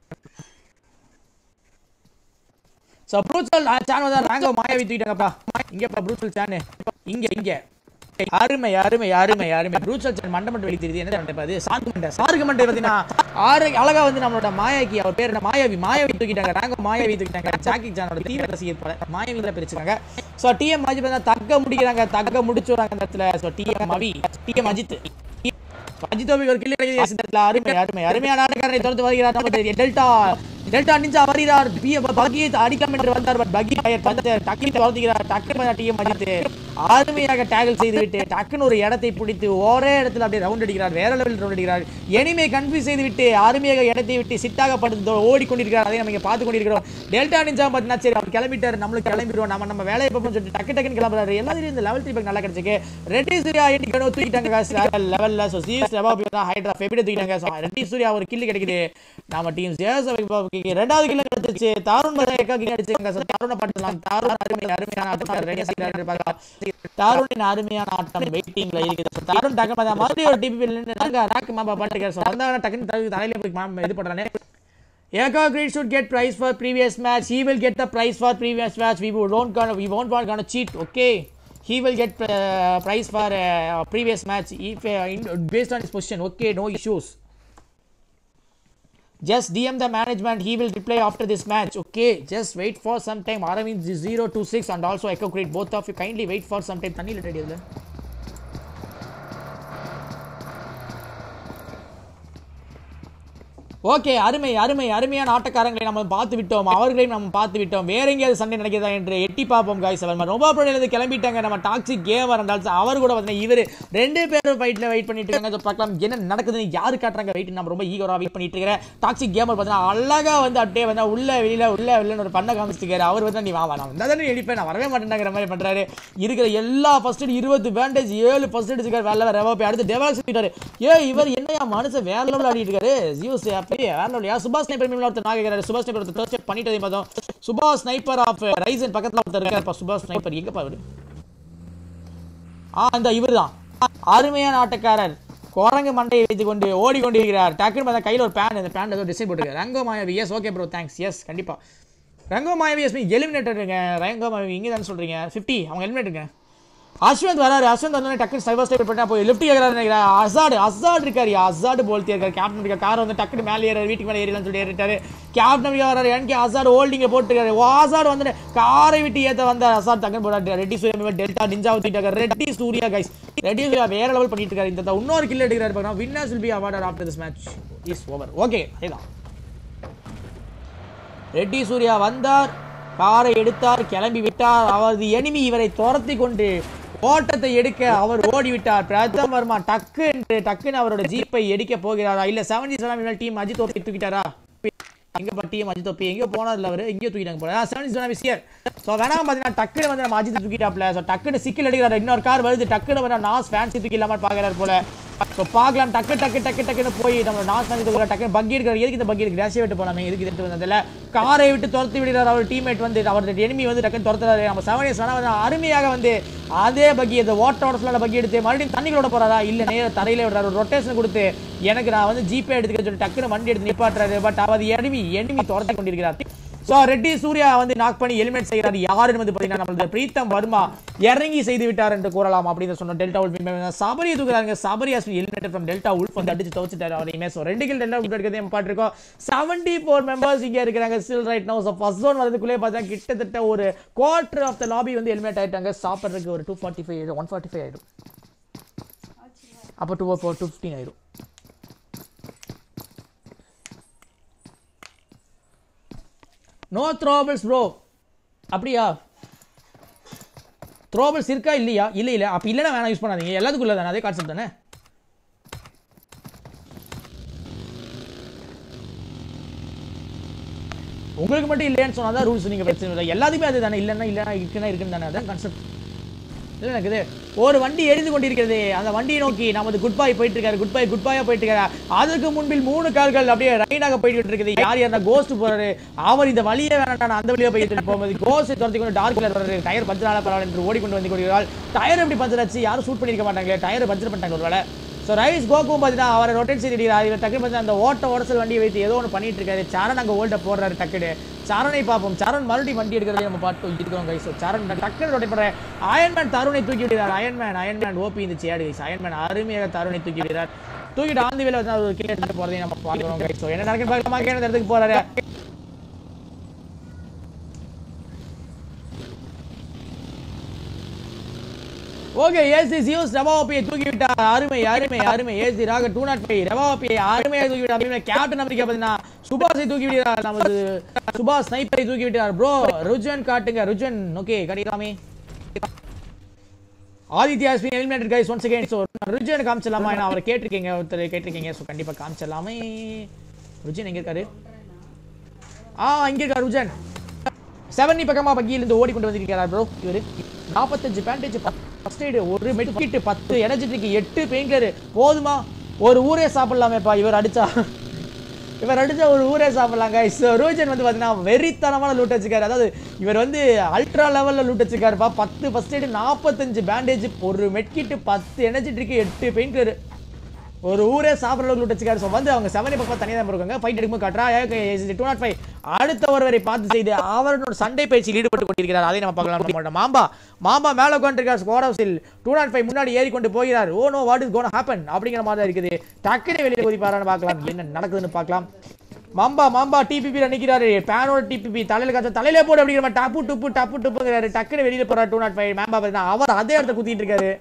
ஸோ ப்ரூச்சல் சேனல் தான் நாங்கள் மாயாவி தூக்கிட்டாங்கப்பா இங்கேப்பா ப்ரூச்சல் சேனு இங்கே இங்கே அருமை அருமை அருமை அருமை ப்ரூச்சல் சேனல் மண்டை மட்டும் வெளியே தெரியுது என்ன மண்டை அது சார்கு மண்டை சார்கு மண்டை பார்த்தீங்கன்னா ஆறு அழகா வந்து நம்மளோட மாயாக்கி அவர் பேர் என்ன மாயாவி மாயாவி தூக்கிட்டாங்க நாங்கள் மாயாவி தூக்கிட்டாங்க ஜாக்கி சேனலோட தீவிர ரசிகர் போல மாயாவி தான் பிரிச்சுக்காங்க ஸோ டிஎம் அஜித் பார்த்தா தக்க முடிக்கிறாங்க தக்க முடிச்சு வராங்க அந்த இடத்துல ஸோ டிஎம் அவி டிஎம் அஜித் அஜித்தோபி ஒரு கிள்ளி கிடையாது அருமை அருமை அருமையான ஆட்டக்காரரை தொடர்ந்து வருகிறார் நமது டெல்டா டெல்டா நிஞ்சா வருகிறார் பி பகி அடிக்காம என்று வந்தார் பட் பகி பயர் பஞ்ச டக்கி துரத்துகிறார் டக்கு டிஎம் அஜித் அருமையாக டேக்கிள் செய்துவிட்டு டக்குன்னு ஒரு இடத்தை பிடித்து ஒரே இடத்துல அப்படியே ரவுண்ட் அடிக்கிறார் வேற லெவலில் ரவுண்ட் அடிக்கிறார் எனிமே கன்ஃபியூஸ் செய்துவிட்டு அருமையாக இடத்தை விட்டு சிட்டாக படுத்து ஓடிக்கொண்டிருக்கிறார் அதை நம்ம இங்க பார்த்து கொண்டிருக்கிறோம் டெல்டா நிஞ்சா பார்த்தீங்கன்னா சரி அவர் கிளம்பிட்டார் நம்மளுக்கு கிளம்பிடுவோம் நம்ம நம்ம வேலையை பார்ப்போம் சொல்லிட்டு டக்கு டக்குன்னு கிளம்புறாரு எல்லாத்தையும் இந்த லெவல் த்ரீ பேக் நல்லா கிடைச்சிருக்கு ரெட்டி சூர்யா எண்ணிக்கணும் தூக்கிட்டாங்க guys, வேற லெவல்ல ஸோ சிஎஸ் லெவாபி தான் ஹைட்ரா ஃபெபிட தூக்கிட்டாங்க ஸோ ரெட்டி சூர்யா ஒரு கில்லு கிடைக்குது நம்ம டீம் ஜேஎஸ் ரெண்டாவது கில்லு கிடைச்சிச்சு தாருண் மதேக்கா கில் அடிச்சிருக்காங்க ஸோ தாருணை பார்த்துலாம் தாருண் அருமை அருமையான ஆட்டம் ரெடி செய்கிறாரு பார்க்கலாம் தாருணின் அருமையான ஆட்டம் வெயிட்டிங்ல இருக்குது ஸோ தாருண் டக்கு பார்த்தா மறுபடியும் ஒரு டிபி நாங்க ராக்கு மாப்பா பாட்டுக்காரு ஸோ வந்தாங்க டக்குன்னு தலை- தலையில போய் மாம் இது பண்றானே Eka Green should get prize for previous match. He will get the prize for previous match. We won't gonna we won't want gonna cheat. Okay. He will get uh, prize for uh, previous match if uh, in, based on his position. Okay, no issues. Just DM the management. He will reply after this match. Okay, just wait for some time. Aravind 026 and also Echo Crate. Both of you kindly wait for some time. தண்ணியில் ready அதில் okay அருமை அருமை அருமையான ஆட்டக்காரங்களை நம்ம பார்த்து விட்டோம் அவர்களையும் நம்ம பார்த்து விட்டோம் வேற எங்கேயாவது சண்டை நடக்கிறதா என்று எட்டி பார்ப்போம் காய்ஸ் அவர் ரொம்ப ப்ரோலேருந்து கிளம்பிட்டாங்க நம்ம டாக்ஸிக் கேமர் இருந்தாலும் அவர் கூட பார்த்தீங்கன்னா இவர் ரெண்டு பேரும் ஃபைட்டில் வெயிட் பண்ணிட்டு இருக்காங்க So, பார்க்கலாம் என்ன நடக்குதுன்னு யாரு காட்டுறாங்க வெயிட் நம்ம ரொம்ப ஈகோரா வெயிட் பண்ணிட்டு இருக்கிறேன் டாக்ஸிக் கேமர் பார்த்தீங்கன்னா அழகா வந்து அப்படியே வந்து உள்ள வெளியில உள்ள வெளியில ஒரு பண்ண காமிச்சிருக்காரு அவர் வந்து நீ வா வா, நான் வந்தா தானே எடிப்பேன் நான் வரவே மாட்டேங்கிற மாதிரி பண்றாரு இருக்கிற எல்லா ஃபர்ஸ்ட் இருபது பேண்டேஜ் ஏழு ஃபர்ஸ்ட் இருக்காரு வேலை ரெவா போய் அடுத்து டெவலப் சொல்லிட்டாரு ஏ இவர் என்னையா மனுஷன் வேற லெவல் ஆடிட்டு இருக்காரு ஜியூஸ் அப்படியே வேற லெவல் யார் சுபாஷ் ஸ்னைப்பர் மீன் ஒருத்தர் நாகிறாரு சுபாஷ் ஸ்னைப்பர் ஒருத்தர் தேர்ட் பண்ணிட்டதை பார்த்தோம் சுபாஷ் ஸ்னைப்பர் ஆஃப் ரைசன் பக்கத்துல ஒருத்தர் இருக்காரு இப்ப சுபாஷ் ஸ்னைப்பர் எங்கப்பா அவரு ஆ அந்த இவர்தான் அருமையான ஆட்டக்காரர் குரங்கு மண்டையை வைத்துக் கொண்டு ஓடிக்கொண்டிருக்கிறார் டக்குன்னு பார்த்தா கையில் ஒரு பேன் இந்த பேன் ஏதோ டிசைன் போட்டுருக்காரு ரங்கோ மாயாவி yes okay bro thanks yes கண்டிப்பா ரங்கோ மாயாவி எஸ் எலிமினேட்டருங்க ரங்கோ மாயாவி இங்கே தானே சொல்றீங்க ஃபிஃப்டி அவங்க எலிமினேட்டுங்க அஸ்வந்த் வராரு அஸ்வந்த் வந்தோடனே டக்குனு சைபர் ஸ்டைப் பண்ணா போய் லெஃப்ட் கேட்கறாரு நினைக்கிறேன் அசாடு அசாடு இருக்காரு அசாடு போல்த்தி இருக்காரு கேப்டன் இருக்க கார் வந்து டக்குனு மேலே ஏறாரு வீட்டுக்கு மேலே ஏறலாம்னு சொல்லி ஏறிட்டாரு கேப்டன் வராரு எனக்கு அசாடு ஹோல்டிங்க போட்டுருக்காரு ஓ அசாடு வந்து காரை விட்டு ஏத்த வந்த அசாடு டக்குனு போறாரு ரெட்டி சூர்யா டெல்டா நிஞ்சா ஊத்திட்டாரு ரெட்டி சூர்யா கைஸ் ரெட்டி சூர்யா வேற லெவல் பண்ணிட்டு இருக்காரு இந்த தடவை இன்னொரு கில் எடுக்கிறாரு பார்க்கலாம் winners will be awarded after this match is over okay இதுதான் ரெட்டி சூர்யா வந்தார் காரை எடுத்தார் கிளம்பி விட்டார் அவரது எனிமி இவரை துரத்தி கொண்டு ஓட்டத்தை எடுக்க அவர் ஓடிவிட்டார் பிரதம் வர்மா டக்கு என்று டக்குன்னு அவரோட ஜீப்பை எடுக்க போகிறாரா இல்ல seventy seven team Ajith OP தூக்கிட்டாரா எங்க டீம் அஜித் ஓப்பி எங்க போனார்ல அவரு எங்கேயோ தூக்கிட்டாங்க போல செவன்டி செவன் விசியர் ஸோ வேணாம் பார்த்தீங்கன்னா டக்குன்னு வந்து நம்ம அஜித் தூக்கிட்டாப்ல ஸோ டக்குன்னு சிக்கல் எடுக்கிறாரு இன்னொரு கார் வருது டக்குன்னு வந்து நாஸ் ஃபேன்சி தூக்கி இல்லாமல் பார்க்கறாரு போல ஸோ பார்க்கலாம் டக்கு டக்கு டக்கு டக்குன்னு போய் நம்ம நாஸ் ஃபேன்சி தூக்கிற டக்குன்னு பக்கி எடுக்கிறார் எதுக்கு இந்த பக்கி எடுக்க ரேஷே விட்டு போலாமே எதுக்கு இது வந்ததில்ல காரை விட்டு துரத்தி விடுறார் அவர் டீம்மேட் வந்து அவர் எனிமி வந்து டக்குன்னு துரத்துறாரு நம்ம செவன் இயர்ஸ் வந்து அருமையாக வந்து அதே பக்கி இந்த ஓட்டோட ஃபுல்லாக பக்கி எடுத்து மறுபடியும் தண்ணிகளோட போறாரா இல்ல நேர தரையில விடுறாரு ரொட்டேஷன் கொடுத்து எனக்கு நான் வந்து ஜிபே எடுத்துக்க சொல்லி டக்குன்னு வண்டி எடுத்து நிப்பாட்டுறாரு பட் அவர் எனிமி எனிமி துரத்தி கொண்டிருக்கிறார் ஸோ ரெட்டி சூர்யா வந்து நாக் பண்ணி எலிமெண்ட் செய்கிறார் யாருன்னு வந்து பார்த்தீங்கன்னா நம்மளது பிரீத்தம் வர்மா இறங்கி செய்து விட்டார் என்று கூறலாம் அப்படின்னு சொன்ன டெல்டா உல்ஃப் சபரியை தூக்குறாங்க Sabari has eliminated from delta wolf வந்து அடிச்சு துவச்சிட்டாரு அவரையுமே ஸோ ரெண்டு கில் டெல்டா உல்ஃப் எடுக்கிறதே நம்ம பாட்டிருக்கோம் செவன்டி ஃபோர் மெம்பர்ஸ் இங்கே இருக்கிறாங்க still right no so first zone வரதுக்குள்ளே பார்த்தா கிட்டத்தட்ட ஒரு குவார்டர் ஆஃப் த லாபி வந்து எலிமினேட் ஆயிட்டாங்க சாப்பிட்றதுக்கு ஒரு டூ ஃபார்ட்டி ஃபைவ் ஆயிடும் ஒன் ஃபார்ட்டி ஃபைவ் ஆயிடும் அப்போ டூ ஃபோர் டூ ஃபிஃப்டின் ஆயிடும் நோ த்ரோபிள்ஸ் ப்ரோ அப்படியா த்ரோபிள்ஸ் இருக்கா இல்லையா இல்லை இல்லை அப்போ இல்லைன்னா வேணாம் யூஸ் பண்ணாதீங்க எல்லாத்துக்குள்ள தானே அதே கான்செப்ட் தானே உங்களுக்கு மட்டும் இல்லையான்னு சொன்னா தான் ரூல்ஸ் நீங்கள் பிரச்சனை இல்லை எல்லாத்துக்குமே அது தானே இல்லைன்னா இல்லைன்னா இருக்குன்னா இருக்குன்னு தானே அதான் கான்செப்ட் இல்லை எனக்கு ஒரு வண்டி எரிந்து கொண்டிருக்கிறது அந்த வண்டியை நோக்கி நமது குட் பாய் போயிட்டு இருக்காரு குட் பாய் குட் பாயா போயிட்டு இருக்காரு அதுக்கு முன்பில் மூணு கார்கள் அப்படியே ரைடாக போயிட்டு இருக்குது யார் யார் கோஸ்ட் போறாரு அவர் இந்த வழியே வேணாம் நான் அந்த வழியே போயிட்டு போகும்போது கோஸ்ட் துரத்தி கொண்டு டார்க் கலர் வர்றாரு டயர் பஞ்சர் ஆன பரவாயில்ல என்று ஓடிக்கொண்டு வந்து கொண்டிருக்கிறார் டயர் எப்படி பஞ்சர் ஆச்சு யாரும் ஷூட் பண்ணிருக்க மாட்டாங்களே டயர் பஞ்சர் பண்ணிட்டாங்க ஒரு வேலை ஸோ ரைஸ் கோகும் பார்த்தீங்கன்னா அவரை ரொட்டேட் செய்திருக்கிறார் இவர் டக்குனு பார்த்து அந்த ஓட்ட ஓடசல் வண்டியை வைத்து ஏதோ ஒன்று பண்ணிட்டு இருக்காரு சரண் அங்கே ஓல்ட போடுறாரு டக்குனு சரணை பார்ப்போம் சரண் மறுபடியும் வண்டி எடுக்கிறதே நம்ம பார்த்து இருக்கோம் கைஸ் ஸோ சரண் டக்குனு ரொட்டேட் பண்ணுறேன் அயன்மேன் தருணை தூக்கி விடுறார் அயன்மேன் அயன்மேன் ஓபி இந்த சேடு கைஸ் அயன்மேன் அருமையாக தருணை தூக்கி விடுறார் தூக்கிட்டு ஆந்தி வேலை வந்து அவர் கீழே எடுத்துட்டு போகிறதையும் நம்ம பார்க்குறோம் கைஸ் ஸோ என்ன நடக்குன்னு பார்க்கலாமா கீழே இடத்துக்கு போறாரு ஓகே ஏசி சியூஸ் ரவாபியை தூக்கி விட்டார் அருமை அருமை அருமை ஏசி ராக டூ நாட் ஃபைவ் ரவாபியை அருமையை தூக்கி விட்டார் அப்படின்னு கேப்டன் அமெரிக்கா பார்த்தீங்கன்னா சுபாஷை தூக்கி விடுகிறார் நமது சுபாஷ் ஸ்னைப்பரை தூக்கி விட்டார் ப்ரோ ருஜன் காட்டுங்க ருஜன் ஓகே கடிகாமி Aditya has been eliminated guys once again so ருஜன் காமிச்சிடலாமா ஏன்னா அவரை கேட்டிருக்கீங்க ஒருத்தர் கேட்டிருக்கீங்க ஸோ கண்டிப்பாக காமிச்சிடலாமே ருஜன் எங்கே இருக்காரு ஆ இங்கே இருக்காரு ருஜன் செவனி பக்கமா பக்கியிலிருந்து ஓடிக்கொண்டு வந்திருக்கிறார் ப்ரோ இவர் நாற்பத்தஞ்சு பேண்டேஜ் ஃபர்ஸ்ட் எய்டு ஒரு மெடிக்கிட்டு பத்து எனர்ஜெட்டிக் எட்டு பெயின்கிளர் போதுமா ஒரு ஊரே சாப்பிடலாமேப்பா இவர் அடிச்சா இவர் அடிச்சா ஒரு ஊரே சாப்பிடலாம் கைஸ் ரோஜன் வந்து பார்த்தீங்கன்னா வெறித்தனமான லூட் வச்சிருக்காரு அதாவது இவர் வந்து அல்ட்ரா லெவலில் லூட் வச்சிருக்காருப்பா பத்து ஃபர்ஸ்ட் எய்டு நாற்பத்தஞ்சு பேண்டேஜ் ஒரு மெட்கிட்டு பத்து எனர்ஜெட்டிக் எட்டு பெயின்கிளர் ஒரு ஊரே சாப்பிட்ற அளவுக்கு லூட் வச்சிருக்காரு ஸோ வந்து அவங்க செவனி பக்கம் தனியாக தான் இருக்காங்க ஃபைட் எடுக்கும்போது காட்டுறா டூ நாட் ஃபைவ் அடுத்த ஒருவரை பார்த்து செய்து அவரோட சண்டை பயிற்சியில் ஈடுபட்டு கொண்டிருக்கிறார் அதை நம்ம பார்க்கலாம் நம்மளோட மாம்பா மாம்பா மேலே உட்காந்துருக்கார் ஸ்கோர் ஹவுஸில் டூ நாட் ஃபைவ் முன்னாடி ஏறி கொண்டு போகிறார் oh no what is gonna happen அப்படிங்கிற மாதிரி தான் இருக்குது டக்குனு வெளியே குதிப்பாரான்னு பார்க்கலாம் என்ன நடக்குதுன்னு பார்க்கலாம் மாம்பா மாம்பா டிபிபி நினைக்கிறாரு பேனோட டிபிபி தலையில காய்ச்சல் தலையில போடு அப்படிங்கிற மாதிரி டப்பு டுப்பு டப்பு டுப்புங்கிறாரு டக்குனு வெளியில போறாரு டூ நாட் ஃபைவ் மேம்பா பார்த்தீங்கன்னா அவர் அதே இடத்த குத்திட்டு இருக்காரு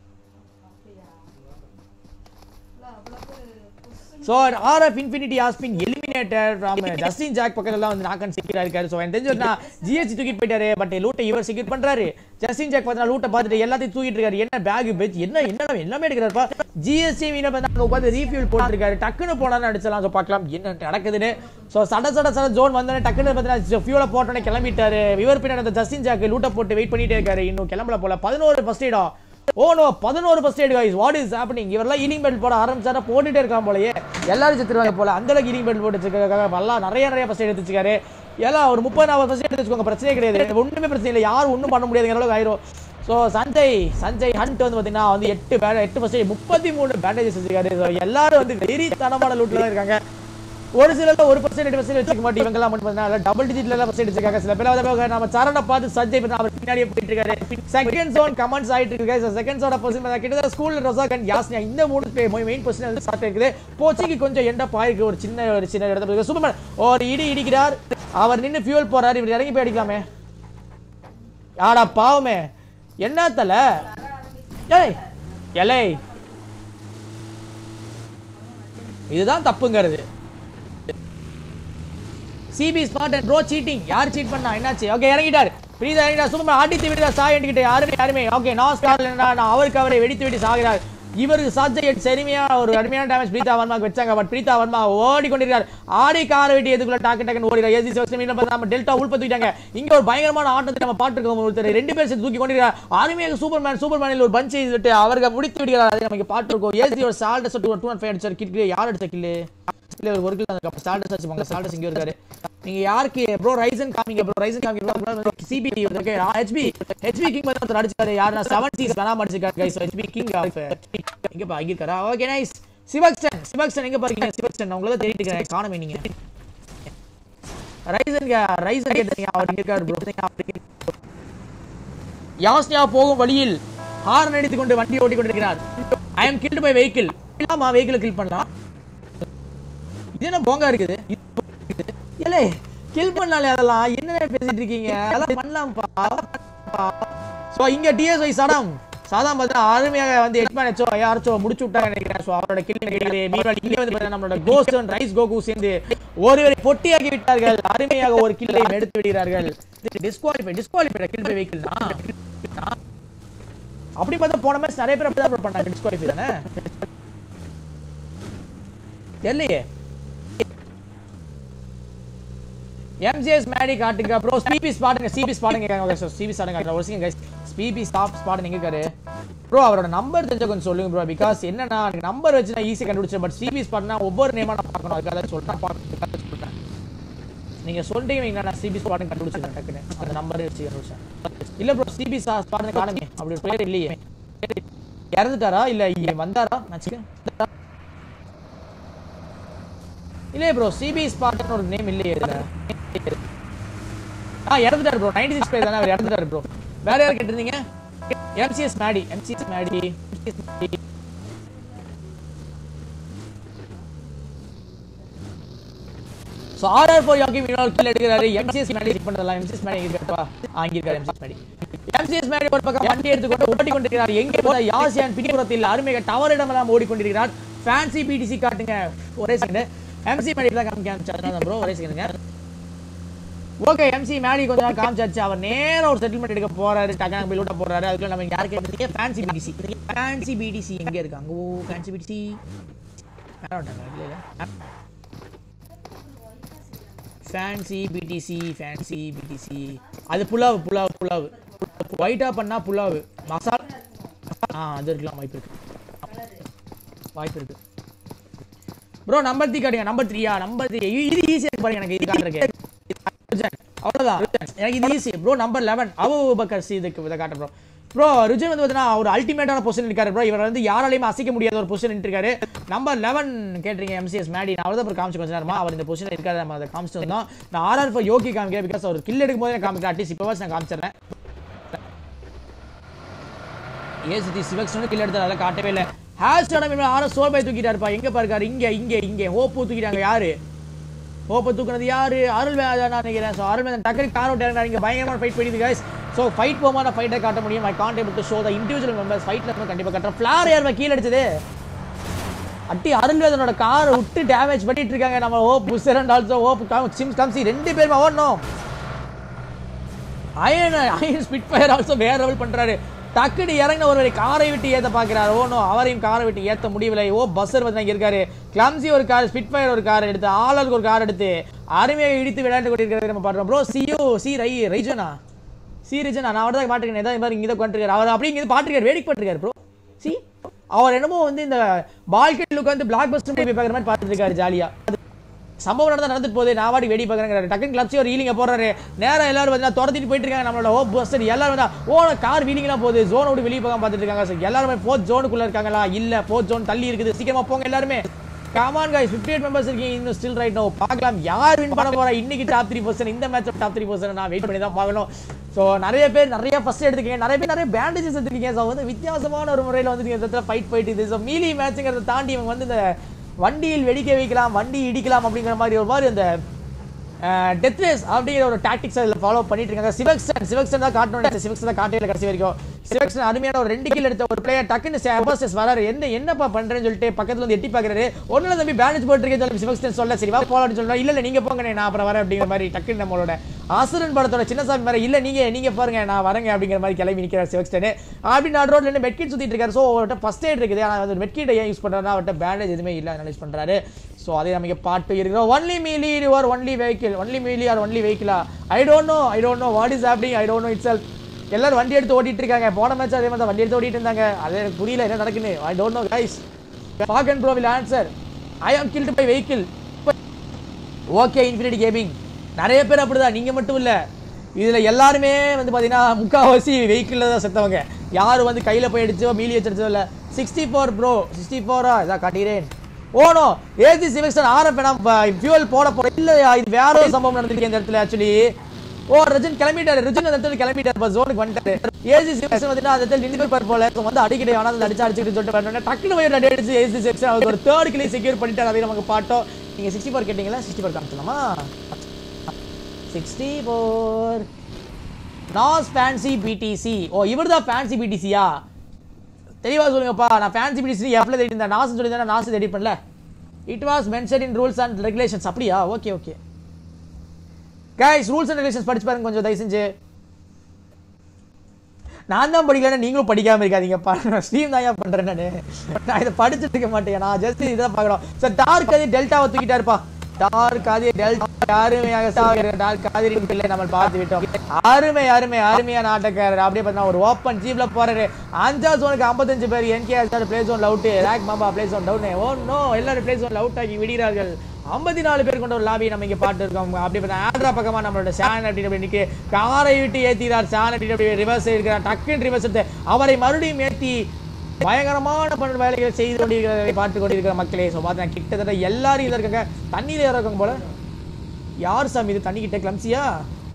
so RF infinity has been eliminated from Justin Jack பக்கத்துலாம் வந்து நாக்கன் செக்யூரா இருக்காரு ஸோ எனக்கு தெரிஞ்சு நான் ஜிஎஸ்டி தூக்கிட்டு போயிட்டாரு பட் லூட்டை இவர் செக்யூர் பண்றாரு ஜஸ்டின் ஜாக் பார்த்தா லூட்டை பார்த்துட்டு எல்லாத்தையும் தூக்கிட்டு இருக்காரு என்ன பேக் பெச் என்ன என்ன எல்லாமே எடுக்கிறாருப்பா ஜிஎஸ்டி மீன பார்த்தா அங்கே உட்காந்து ரீஃபியூல் போட்டுருக்காரு டக்குன்னு போனான்னு அடிச்சலாம் ஸோ பார்க்கலாம் என்ன நடக்குதுன்னு ஸோ சட சட சட ஜோன் வந்தோடனே டக்குன்னு பார்த்தீங்கன்னா ஃபியூலை போட்டோன்னே கிளம்பிட்டாரு இவர் பின்னாடி அந்த ஜஸ்டின் ஜாக் லூட்டை போட்டு வெயிட் பண்ணிட்டே இருக்காரு இன்னும் கிளம்பல போல பதினோரு ஃபர்ஸ்ட் எய்டா ஓ நோ பதினோரு first eight guys what is happening இவரெல்லாம் இனிங் பெல்ட் போட ஆரம்பிச்சாரா போட்டுட்டே இருக்கலாம் போலயே எல்லாரும் செத்துருவாங்க போல அந்த அளவுக்கு இனிங் பெல்ட் போட்டு வச்சிருக்காங்க எல்லாம் நிறைய நிறைய ஃபர்ஸ்ட் எய்ட் வச்சிருக்காரு எல்லாம் ஒரு முப்பது நாற்பது ஃபர்ஸ்ட் எய்ட் வச்சுக்கோங்க பிரச்சனையே கிடையாது ஒண்ணுமே பிரச்சனை இல்லை யாரும் ஒன்றும் பண்ண முடியாதுங்கிற அளவுக்கு ஆயிரும் ஸோ சஞ்சய் சஞ்சய் ஹண்ட் வந்து பார்த்தீங்கன்னா வந்து எட்டு பே எட்டு ஃபர்ஸ்ட் முப்பத்தி மூணு பேண்டேஜஸ் வச்சிருக்காரு ஸோ எல்லாரும் வந்து வெறித்தனமான லூட்டில் தான் இருக்காங்க ஒரு சிலர் ஒரு பர்சன்ட் பர்சன்ட் வச்சுக்க மாட்டோம் இவங்கெல்லாம் மட்டும் பார்த்தீங்கன்னா டபுள் டிஜிட்ல எல்லாம் பர்சன்ட் வச்சிருக்காங்க சில பேர் வந்து நம்ம சரண பார்த்து சஜ்ஜை பண்ணி அவர் பின்னாடியே போயிட்டு இருக்காரு செகண்ட் ஜோன் கமெண்ட்ஸ் ஆயிட்டு இருக்கு செகண்ட் ஜோட பர்சன் கிட்டத்தட்ட ஸ்கூல்ல ரசாக் அண்ட் யாஸ்னியா இந்த மூணு பேர் மெயின் பர்சன் வந்து ஸ்டார்ட் இருக்குது போச்சிக்கு கொஞ்சம் எண்ட பாயிருக்கு ஒரு சின்ன ஒரு சின்ன இடத்துல சூப்பர்மேன் ஒரு இடி இடிக்கிறார் அவர் நின்று ஃபியூல் போறாரு இவர் இறங்கி போய் அடிக்கலாமே ஆடா பாவமே என்ன தல ஏய் எலை இதுதான் தப்புங்கிறது CP spot and bro cheating யார் சீட் பண்ணா என்னாச்சு ஓகே இறங்கிட்டார் பிரீதா இறங்கிட்டார் சும்மா அடித்து விடுறார் சாய் என்கிட்ட யாருமே யாருமே ஓகே நாஸ்கார் நான் அவருக்கு அவரை வெடித்து வெடி சாகிறார் இவருக்கு சாஜெட் செருமையா ஒரு அருமையான டேமேஜ் பிரீதா வர்மாக்கு வச்சாங்க பட் பிரீதா வர்மா ஓடிக்கொண்டிருக்கார் ஆடி காரை வெட்டி எதுக்குள்ள டாக்கு டக்குன்னு ஓடிறார் ஏசி சிவஸ்ட் மீன் நம்ம டெல்டா உள்ப தூக்கிட்டாங்க இங்க ஒரு பயங்கரமான ஆட்டத்தை நம்ம பாட்டுருக்கோம் ஒருத்தர் ரெண்டு பேர் சேர்த்து தூக்கி கொண்டிருக்கார் அருமையாக சூப்பர் மேன் சூப்பர் மேனில் ஒரு பஞ்ச் விட்டு அவருக்கு முடித்து விடுகிறார் அதை நமக்கு பாட்டுருக்கோம் ஏசி ஒரு சால்ட் டூ டூ ஃபைவ் அடிச்சார் கிட்டு யார் அடிச்ச கில்லு இல்ல ஒரு கிலோ அந்த ஸ்டார்டஸ் வச்சுப்பாங்க ஸ்டார்டஸ் இங்க இருக்காரு நீங்க யாருக்கு ப்ரோ ரைசன் காமிங்க ப்ரோ ரைசன் காமிங்க bro CP okay HP HP king வந்து ஒருத்தர் அடிச்சாரு யாருன்னா செவன் சீஸ் வேணாம அடிச்சிருக்காரு கைஸ் ஹெச்பி கிங் ஆஃப் இங்க பா இங்க இருக்காரா ஓகே நைஸ் சிவக்ஸ்டன் சிவக்ஸ்டன் எங்க பாருங்க சிவக்ஸ்டன் உங்களுக்கு தான் தெரியிட்டு இருக்கேன் காணமே நீங்க ரைசன் ரைசன் கேட்டீங்க அவர் இங்க இருக்காரு ப்ரோ யாஸ்னியா போகும் வழியில் ஹார்ன் அடித்துக் கொண்டு வண்டி ஓட்டி கொண்டிருக்கிறார் I am killed by vehicle ஆமா வெஹிக்கிளை கில் பண்ணலாம் இது என்ன போங்கா இருக்குது ஏலே கில் பண்ணாலே அதெல்லாம் என்ன பேசிட்டு இருக்கீங்க அதெல்லாம் பண்ணலாம்ப்பா ஸோ இங்க டிஎஸ்ஐ சடம் சாதாம் பார்த்தா அருமையாக வந்து எக்ஸ்மேன் ஹெச்சோ யாரச்சோ முடிச்சு விட்டாங்க நினைக்கிறேன் ஸோ அவரோட கில் கிடைக்குது மீன்வால் இங்கே வந்து பார்த்தீங்கன்னா நம்மளோட கோஸ்ட் அண்ட் ரைஸ் கோகு சேர்ந்து ஒருவரை பொட்டியாக்கி விட்டார்கள் அருமையாக ஒரு கில்லை எடுத்து விடுகிறார்கள் disqualify disqualify kill by vehicle அப்படி பார்த்தா போன மேட்ச் நிறைய பேர் அப்படிதான் பண்ணாங்க டிஸ்குவாலிஃபை தானே தெரியலையே எம்ஜிஎஸ் மேடி காட்டுங்க ப்ரோ ஸ்பீபி ஸ்பாட்டுங்க சிபி ஸ்பாட்டுங்க ஓகே சார் சிபி ஸ்பாட்டுங்க காட்டுங்க ஒரு சிங்க கைஸ் ஸ்பீபி ஸ்டாப் ஸ்பாட் எங்க இருக்காரு ப்ரோ அவரோட நம்பர் தெரிஞ்ச கொஞ்சம் சொல்லுங்க ப்ரோ பிகாஸ் என்னன்னா நம்பர் வச்சு நான் ஈஸியாக கண்டுபிடிச்சேன் பட் சிபி ஸ்பாட்னா ஒவ்வொரு நேமா நான் பார்க்கணும் அதுக்காக சொல்லிட்டேன் பார்க்க சொல்லிட்டேன் நீங்க சொல்றீங்க நான் சிபி ஸ்பாட்னு கண்டுபிடிச்சிருக்கேன் டக்குன்னு அந்த நம்பர் வச்சு கண்டுபிடிச்சேன் இல்ல ப்ரோ சிபி ஸ்பாட்னு காணுங்க அப்படி ஒரு பேர் இல்லையே இறந்துட்டாரா இல்ல இங்க வந்தாரா நான் இல்லையே ப்ரோ சிபி ஸ்பாட்னு ஒரு நேம் இல்லையே இதுல ஆ இறந்துட்டாரு ப்ரோ நைன்டி சிக்ஸ் பேர் தானே அவர் இறந்துட்டாரு ப்ரோ வேற யார் கேட்டிருந்தீங்க MCS Maddy MCS Maddy so RR four யாக்கி மீனால் கீழே எடுக்கிறாரு எம்சிஎஸ் மேடி செக் பண்ணதெல்லாம் எம்சிஎஸ் மேடி இருக்கப்பா ஆ இங்க இருக்காரு எம்சிஎஸ் மேடி எம்சிஎஸ் மேடி ஒரு பக்கம் வண்டி எடுத்துக்கொண்டு ஓடிக்கொண்டிருக்கிறார் எங்கே பார்த்தா யாசியான் பின்புறத்தில் அருமையாக டவர் இடமெல்லாம் ஓடிக்கொண்டிருக்கிறார் ஃபேன்சி பிடிசி காட்டுங்க ஒரே செகண்ட் எம்சி மேடி தான் காமிக்க ப்ரோ ஒரே செகண்டுங்க ஓகே எம்சி மேடி கொஞ்ச நாள் காமிச்சாச்சு அவர் நேரா ஒரு செட்டில்மெண்ட் எடுக்க போறாரு டக்கான போய் லூட்ட போறாரு அதுக்குள்ள நம்ம யாருக்கு எடுத்தீங்க ஃபேன்சி பிடிசி ஃபேன்சி பிடிசி எங்க இருக்காங்க ஓ ஃபேன்சி பிடிசி வேற வந்துட்டாங்க இல்ல இல்ல ஃபேன்சி பிடிசி ஃபேன்சி பிடிசி அது புலாவ் புலாவ் புலாவ் ஒயிட்டா பண்ணா புலாவ் மசால் ஆ அது இருக்கலாம் வாய்ப்பு இருக்கு வாய்ப்பு இருக்கு ப்ரோ நம்பர் த்ரீ காட்டுங்க நம்பர் த்ரீயா நம்பர் த்ரீ இது ஈஸியாக பாருங்க எனக்கு இது காட்டுறதுக்கு ருஜன் அவ்வளோதான் எனக்கு இது ஈஸி ப்ரோ நம்பர் லெவன் அவு பக்கர் சி இதுக்கு இதை காட்டுறேன் ப்ரோ ப்ரோ ருஜன் வந்து பார்த்தீங்கன்னா ஒரு அல்டிமேட்டான பொசிஷன் இருக்காரு ப்ரோ இவர் வந்து யாராலையும் அசைக்க முடியாத ஒரு பொசிஷன் இருக்காரு நம்பர் லெவன் கேட்டிருக்கீங்க எம்சிஎஸ் மேடி நான் அவ்வளோ காமிச்சு கொஞ்ச நேரமா அவர் இந்த பொசிஷன் இருக்காரு நம்ம அதை காமிச்சு வந்தோம் நான் ஆர்ஆர் ஃபார் யோகி காமிக்கிறேன் பிகாஸ் அவர் கில் எடுக்கும் போதே காமிக்கிறேன் அட்லீஸ்ட் இப்போ நான் காமிச்சிடுறேன் ஏசிடி சிவக்ஸ் வந்து கில் எடுத்தாரு அதெல்லாம் காட்டவே இல்லை ஹேஷ் உடம்பு ஆறு சோல் பை தூக்கிட்டாருப்பா எங்க பாருக்காரு இங்க இங்க இங்க ஹோப்பு தூக்கிட்டாங்க யாரு ஹோப்பை தூக்குனது யாரு அருள் வேதன் நினைக்கிறேன் ஸோ அருள் வேதன் டக்கரி கார் அவுட் இறங்கினாரு இங்க பயங்கரமான ஃபைட் பண்ணிது guys ஸோ ஃபைட் போகும்போது நான் ஃபைட்டை காட்ட முடியும் I can't able to show the individual members ஃபைட்ல இருந்து கண்டிப்பாக காட்டுறேன் ஃபிளார் யார் கீழே அடிச்சது அட்டி அருள்வேதனோட காரை விட்டு டேமேஜ் பண்ணிட்டு இருக்காங்க நம்ம oh pusher and also oh சிம்ஸ் கம்சி ரெண்டு பேருமே ஓடணும் iron iron split spitfire also வேற லெவல் பண்றாரு டக்குனு இறங்கின ஒருவரை காரை விட்டு ஏத்த பாக்குறாரு ஓ நோ அவரையும் காரை விட்டு ஏத்த முடியவில்லை ஓ பஸ்ஸர் வந்து இங்க இருக்காரு கிளம்சி ஒரு கார் ஸ்பிட் ஃபயர் ஒரு கார் எடுத்து ஆளுக்கு ஒரு கார் எடுத்து அருமையாக இடித்து விளையாண்டு கொண்டிருக்கிறது நம்ம பாடுறோம் ப்ரோ சியோ சி ரை ரைஜனா சி ரிஜனா நான் அவர்தான் மாட்டிருக்கேன் ஏதாவது மாதிரி இங்கே தான் பண்ணிருக்காரு அவர் அப்படியே இங்கே பாட்டிருக்காரு வேடிக்கை பண்ணிருக்காரு ப்ரோ சி அவர் என்னமோ வந்து இந்த பால்கெட் வந்து பிளாக் பஸ்டர் போய் பார்க்குற மாதிரி பார்த்துட்டு இருக்காரு ஜாலியா அது சம்பவம் நடந்தா நடந்துட்டு போகுது நான் வாடி வெடி பார்க்குறேன் டக்குன்னு கிளப்ஸி ஒரு ஹீலிங்க போடுறாரு நேரம் எல்லாரும் வந்து துரத்திட்டு போயிட்டு இருக்காங்க நம்மளோட ஓ பஸ்டர் எல்லாரும் வந்து ஓ கார் வீலிங்லாம் போகுது ஜோனை விட்டு வெளியே போகாம பார்த்துட்டு இருக்காங்க So, எல்லாருமே ஃபோர்த் ஜோனுக்குள்ள இருக்காங்களா இல்ல ஃபோர்த் ஜோன் தள்ளி இருக்குது சீக்கிரமா போங்க எல்லாருமே கமான் guys 58 எயிட் மெம்பர்ஸ் இருக்கீங்க இன்னும் ஸ்டில் ரைட் நோ பார்க்கலாம் யார் வின் பண்ண போறா இன்னைக்கு டாப் த்ரீ பர்சன்ட் இந்த மேட்ச் டாப் த்ரீ பர்சன்ட் நான் வெயிட் பண்ணி தான் பார்க்கணும் ஸோ நிறைய பேர் நிறைய ஃபர்ஸ்ட் எடுத்துக்கீங்க நிறைய பேர் நிறைய பேண்டேஜஸ் எடுத்துக்கீங்க ஸோ வந்து வித்தியாசமான ஒரு முறையில் வந்து இந்த இடத்துல ஃபைட் போயிட்டு இது ஸோ மீலி மேட்சுங்கிறத தாண்டி இவங்க வந்து இந்த வண்டியில் வெடிக்க வைக்கலாம் வண்டி இடிக்கலாம் அப்படிங்கிற மாதிரி ஒரு மாதிரி அந்த டெத் ரேஸ் அப்படிங்கிற ஒரு டாக்டிக்ஸ் அதில் ஃபாலோ பண்ணிட்டு இருக்காங்க சிவக்சன் சிவக்சன் தான் காட்டணும் சிவக்சன் தான் காட்டவே இல்லை கடைசி வரைக்கும் சிவக்சன் அருமையான ஒரு ரெண்டு கில் எடுத்த ஒரு பிளேயர் டக்குன்னு செபாஸ்டஸ் வராரு எந்த என்னப்பா பண்றேன்னு சொல்லிட்டு பக்கத்துல வந்து எட்டி பார்க்கறாரு ஒன்னும் தம்பி பேலன்ஸ் போட்டுருக்கேன்னு சொல்லி சிவக்சன் சொல்ல சரி வா போலாம்னு சொல்றா இல்ல இல்ல நீங்க போங்க நான் அப்புறம் வரேன் அப்படிங்கிற மாதிரி டக்குன்னு நம்மளோட அசுரன் படத்தோட சின்னசாமி மாதிரி இல்ல நீங்க நீங்க பாருங்க நான் வரேங்க அப்படிங்கிற மாதிரி கிளம்பி நிக்கிறார் சிவக்சன் அப்படி நான் ரோட்ல இருந்து மெட்கிட் சுத்திட்டு இருக்காரு ஸோ அவர்கிட்ட ஃபர்ஸ்ட் எய்ட் இருக்குது ஆனால் அந்த மெட்கிட்ட ஏன் யூஸ் பண்றாருன்னா அவர்கிட்ட பேண்டேஜ் எதுவுமே இல்லை அதனால யூஸ் பண்றாரு ஸோ அதே நமக்கு பாட்டு இருக்கிறோம் only melee your only vehicle only melee or only வெஹிக்கிளா I don't know I don't know what is happening I don't know itself எல்லாரும் வண்டி எடுத்து ஓட்டிட்டு இருக்காங்க போன மேட்ச் அதே மாதிரி தான் வண்டி எடுத்து ஓட்டிட்டு இருந்தாங்க அது எனக்கு புரியல என்ன நடக்குன்னு ஐ டோன்ட் நோ கைஸ் பாக் and bro will answer I am killed by vehicle okay infinity gaming நிறைய பேர் அப்படிதான் நீங்க மட்டும் இல்ல இதுல எல்லாருமே வந்து பாத்தீங்கன்னா முக்காவாசி வெஹிக்கிள்ல தான் செத்தவங்க யாரும் வந்து கையில போய் அடிச்சோ மீலி வச்சு இல்ல சிக்ஸ்டி ஃபோர் ப்ரோ சிக்ஸ்டி ஃபோரா இதான் காட்டுகிறேன் ஓனோ ஏசி சிவிக்ஸன் ஆர்எஃப் வேணாம் ஃபியூல் போட போற இல்லையா இது வேற ஒரு சம்பவம் நடந்திருக்கு இந்த இடத்துல ஆக்சுவலி ஓ ரஜன் கிளம்பிட்டாரு ரஜன் அந்த இடத்துல கிளம்பிட்டாரு இப்போ ஜோனுக்கு வந்துட்டாரு ஏசி சிவிக்ஸன் வந்து அந்த இடத்துல நின்று போய் போல so வந்து அடிக்கடி வேணா வந்து அடிச்சு அடிச்சுட்டு சொல்லிட்டு வரணும் டக்குனு போய் ரெண்டு அடிச்சு ஏசி சிவிக்ஸன் அவருக்கு ஒரு தேர்ட் கிளி செக்யூர் பண்ணிட்டாரு அதை நமக்கு பாட்டோம் நீங்க சிக்ஸ்டி ஃபோர் கேட்டீங்களா சிக்ஸ்டி ஃபோர் காமிச்சலாமா சிக்ஸ்டி ஃபோர் நாஸ் ஃபேன்சி பிடிசி ஓ இவர் தான் ஃபேன்சி பிடிசியா தெளிவா சொல்லுங்கப்பா நான் ஃபேன்சி பிடிசி எஃப்ல தேடி இருந்தேன் நாஸ் சொல்லி தானே நாஸ் எடிட் பண்ணல it was mention in rules and regulations அப்படியா okay okay guys rules and regulations படிச்சு பாருங்க கொஞ்சம் தயவு செஞ்சு நான் தான் படிக்கலன்னா நீங்களும் படிக்காம இருக்காதீங்கப்பா நான் ஸ்ட்ரீம் தான் ஏன் பண்றேன் நானு நான் இதை படிச்சுட்டு இருக்க மாட்டேன் நான் ஜஸ்ட் இதான் பார்க்கணும் சார் டார்க் அது டெல்டாவை தூக்கிட்டாருப்பா டார்க் அது டெல்டா அருமையாக சாகிற டார்க் காதிரின் பிள்ளை நம்ம பார்த்து விட்டோம் அருமை அருமை அருமையான ஆட்டக்காரர் அப்படியே பார்த்தா ஒரு ஓப்பன் ஜீப்ல போறாரு அஞ்சா ஜோனுக்கு ஐம்பத்தஞ்சு பேர் என்கே பிளே ஜோன் அவுட் ரேக் மாமா play zone down oh no எல்லாரும் பிளே ஜோன் அவுட் ஆகி விடுகிறார்கள் ஐம்பத்தி நாலு பேர் கொண்ட ஒரு லாபி நம்ம இங்க பாட்டு இருக்கோம் அப்படி பார்த்தா ஆண்ட்ரா பக்கமா நம்மளோட சேன் அப்படி அப்படி நிக்க காரை விட்டு ஏத்திறார் சேன் அப்படி அப்படி ரிவர்ஸ் இருக்கிறார் டக்குன்னு ரிவர்ஸ் எடுத்து அவரை மறுபடியும் ஏத்தி பயங்கரமான பண்ண வேலைகளை செய்து கொண்டிருக்கிறதை பார்த்து கொண்டிருக்கிற மக்களே ஸோ பார்த்தா கிட்டத்தட்ட எல்லாரும் இதில் இருக்காங்க தண்ணியில இறக்கும் போல யார் சாமி இது தண்ணி கிட்ட கிளம்சியா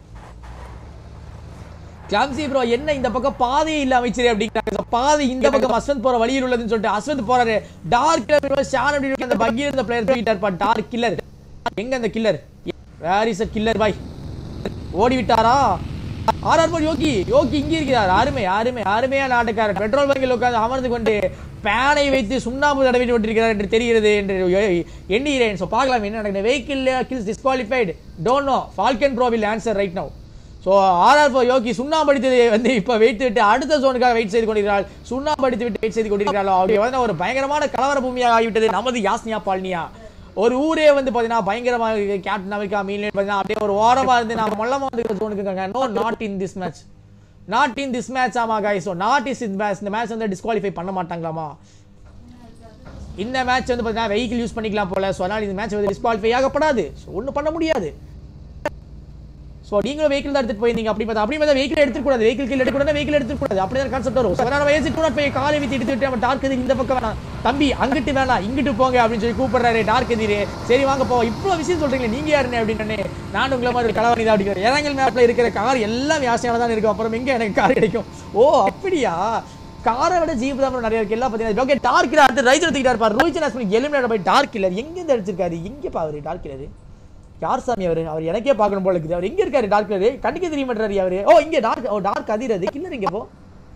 கிளம்சி ப்ரோ என்ன இந்த பக்கம் பாதையே இல்ல அமைச்சரே அப்படிங்கிறாங்க So, பாதை இந்த பக்கம் அஸ்வந்த் போற வழியில் உள்ளதுன்னு சொல்லிட்டு அஸ்வந்த் போறாரு டார்க் கில்லர் ஷான் அப்படி அந்த பக்கியில் இருந்த பிளேயர் தூக்கிட்டார் டார்க் கில்லர் எங்க அந்த killer where is a killer பாய் ஓடி விட்டாரா ஆர் ஆர் யோகி யோகி இங்கே இருக்கிறார் அருமை அருமை அருமையான ஆட்டக்காரர் பெட்ரோல் பங்கில் உட்கார்ந்து அமர்ந்து கொண்டு பேனை வைத்து சுண்ணாம்பு தடவி விட்டிருக்கிறார் என்று தெரிகிறது என்று எ- எண்ணுகிறேன் ஸோ பார்க்கலாம் என்ன நடக்குது vehicle kills disqualified don't know falcon bro will answer right no so RR four Yogi சுண்ணாம்பு அடித்ததை வந்து இப்போ வைத்து விட்டு அடுத்த ஜோனுக்காக வெயிட் செய்து கொண்டிருக்கிறாள் சுண்ணாம்பு அடித்து விட்டு வெயிட் செய்து கொண்டிருக்கிறாள் அப்படி வந்து ஒரு பயங்கரமான கலவர பூமியாக ஆகிவிட்டது நமது யாஸ்னியா பால்னியா ஒரு ஊரே வந்து பார்த்தீங்கன்னா பயங்கரமாக கேப்டன் அமெரிக்கா மீன் பார்த்தீங்கன்னா அப்படியே ஒரு ஓரமாக இருந்து நான் மொல்லமாக வந்து ஜோனுக்கு no not in this match not in this match ஆமா guys so not is in match இந்த மேட்ச் வந்து டிஸ்குவாலிஃபை பண்ண மாட்டாங்களாமா இந்த மேட்ச் வந்து பார்த்தீங்கன்னா வெஹிக்கிள் யூஸ் பண்ணிக்கலாம் போல ஸோ அதனால் இந்த மேட்ச் வந்து டிஸ்குவாலிஃபை ஆகப்படாது ஸோ ஒன்றும் பண்ண முடியாது ஸோ நீங்களும் வெஹிக்கிள் தான் எடுத்துட்டு போயிருந்தீங்க அப்படி பார்த்தா அப்படி பார்த்தா வெஹிக்கிள் எடுத்துக்க கூடாது வெஹிக்கிள் கீழே எடுக்கக்கூடாது வெஹிக்கிள் எடுத்துக்கூடாது அப்படி தான் கான்செப்ட் வரும் ஸோ அதனால் வயசு கூட போய் காலை வித்து எடுத்துட்டு நம்ம டார்க் இந்த பக்கம் வேணாம் தம்பி அங்கிட்டு வேணாம் இங்கிட்டு போங்க அப்படின்னு சொல்லி கூப்பிடுறாரு டார்க் எதிரே சரி வாங்க போ இவ்வளோ விஷயம் சொல்றீங்களே நீங்க யாருன்னு அப்படின்னு நான் உங்களை மாதிரி ஒரு கலவாணி தான் அப்படிங்கிற இறங்கல் மேப்ல இருக்கிற கார் எல்லாம் வியாசியான தான் இருக்கும் அப்புறம் எங்க எனக்கு கார் கிடைக்கும் ஓ அப்படியா காரை விட ஜீப் தான் நிறைய இருக்கு எல்லாம் பார்த்தீங்கன்னா ஓகே டார்க் கில்லர் அடுத்து ரைஸ் எடுத்துக்கிட்டா இருப்பார் ரோஹித் ஹாஸ்பிட்டல் எலிமினேட் போய் டார்க் கில்லர் எங்க இருந்து அடிச்சிருக்காரு எங்க பாரு டார்க் கில்லர் யார் சாமி அவரு அவர் எனக்கே பார்க்கணும் போல இருக்குது அவர் எங்க இருக்காரு டார்க் கில்லர் கண்ணுக்கே தெரிய மாட்டாரு அவரு ஓ இங்க டார்க் ஓ டார்க் அதிரது கில்லர் இங்க போ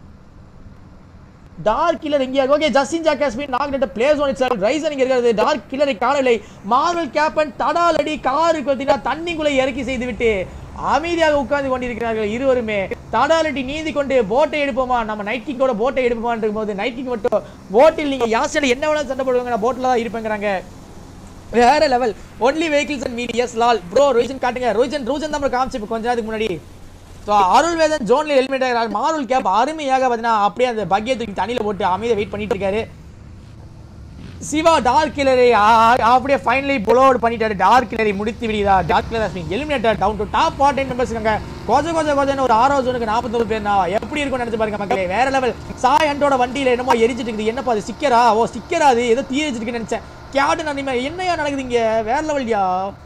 டார்க் கில்லர் எங்கேயா ஓகே ஜஸ்டின் ஜாக்காஸ்மின் நாக் நெட்ட பிளேஸ் ஒன் இட்ஸ் ரைசன் இங்க இருக்கிறது டார்க் கில்லரை காணவில்லை மார்வல் கேப்பன் தடால் அடி காருக்கு பார்த்தீங்கன்னா தண்ணிக்குள்ளே இறக்கி செய்து விட்டு அமைதியாக உட்கார்ந்து கொண்டிருக்கிறார்கள் இருவருமே தடாலட்டி நீந்தி கொண்டு போட்டை எடுப்போமா நம்ம நைட் கிங்கோட போட்டை எடுப்போமான்னு இருக்கும்போது நைட் கிங் மட்டும் போட்டில் நீங்க யாசில என்ன வேணாலும் சண்டை போடுவாங்க நான் போட்டில் தான் இருப்பேங்கிறாங்க வேற லெவல் ஒன்லி வெஹிக்கிள்ஸ் அண்ட் மீடியஸ் லால் ப்ரோ ரோஹின் காட்டுங்க ரோஹின் ரோஜன் தான் காமிச்சு இப்போ கொஞ்ச நேரத்துக்கு முன்னாடி ஸோ அருள் வேதன் ஜோன்ல ஹெல்மெட் ஆகிறார் மாருல் கேப் அருமையாக பார்த்தீங்கன்னா அப்படியே அந்த பக்கியை தூக்கி தண்ணியில் போட்டு அமைதியை வெயிட் பண்ணிட்டு இருக்காரு சிவா டார்க் கிளரை அப்படியே ஃபைனலி புலோ அவுட் பண்ணிட்டாரு டார்க் கிளரை முடித்து விடுதா dark killer has been eliminated down to top forty members இருக்காங்க கொஜ கொஜ கொஜன்னு ஒரு ஆறாவது ஜோனுக்கு நாற்பத்தொரு பேர் நான் எப்படி இருக்கும்னு நினைச்சு பாருங்க மக்களே வேற லெவல் சாய் அண்டோட வண்டியில என்னமோ எரிச்சிட்டு இருக்குது என்னப்பா அது சிக்கரா ஓ சிக்கரா அது ஏதோ தீ எரிச்சிருக்குன்னு நினைச்சேன் கேட்டு நான் என்னையா நடக்குது இங்க வேற லெவல்யா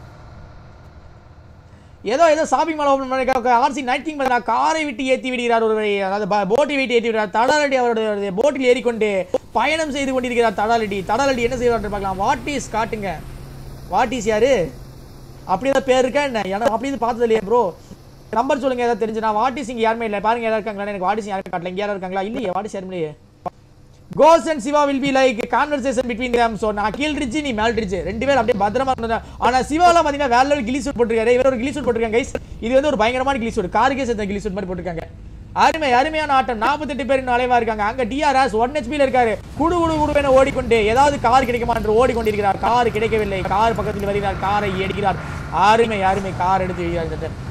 ஏதோ ஏதோ ஷாப்பிங் மால் ஓப்பன் பண்ணி ஆர்சி நைட்டிங் பண்ணா காரை விட்டு ஏற்றி விடுகிறார் ஒருவரை அதாவது போட்டை விட்டு ஏற்றி விடுகிறார் தடாலடி அவருடைய போட்டில் ஏறிக்கொண்டு பயணம் செய்து கொண்டிருக்கிறார் தடாலடி தடாலடி என்ன செய்வார் பார்க்கலாம் வாட் இஸ் காட்டுங்க வாட் இஸ் யாரு அப்படி ஏதாவது பேர் இருக்கா என்ன எனக்கு அப்படி இது பார்த்தது இல்லையா ப்ரோ நம்பர் சொல்லுங்க ஏதாவது தெரிஞ்சு நான் வாட் இஸ் இங்கே யாருமே இல்லை பாருங்க யாராவது இருக்காங்களா எனக்கு வாட் இஸ் யாருமே காட்டல இங்கே யாரும் இருக்காங்களா இல்லையே வாட் இஸ் யாருமே இல்லையே கோஸ் and Shiva will be like conversation between them so நான் கீழ் ரிச்சு நீ மேல் ரிச்சு ரெண்டு பேரும் அப்படியே பத்திரமா இருந்தா ஆனா சிவாலாம் பார்த்தீங்கன்னா வேற லெவல் கிளி சூட் போட்டிருக்காரு இவர் ஒரு கிளி சூட் போட்டிருக்காங்க கைஸ் இது வந்து ஒரு பயங்கரமான கிளி சூட் காருக்கே சேர்த்த கிளி சூட் மாதிரி போட்டிருக்காங்க அருமை அருமையான ஆட்டம் நாற்பத்தெட்டு பேர் இன்னும் அலைவா இருக்காங்க அங்க டிஆர்எஸ் ஒன் ஹெச்பியில் இருக்காரு குடு குடு குடுவென ஓடிக்கொண்டு ஏதாவது கார் கிடைக்குமா என்று ஓடிக்கொண்டிருக்கிறார் கார் கிடைக்கவில்லை கார் பக்கத்தில் வருகிறார் காரை எடுக்கிறார் அருமை அருமை கார் எடுத்து விடுகிறார் இந்த time.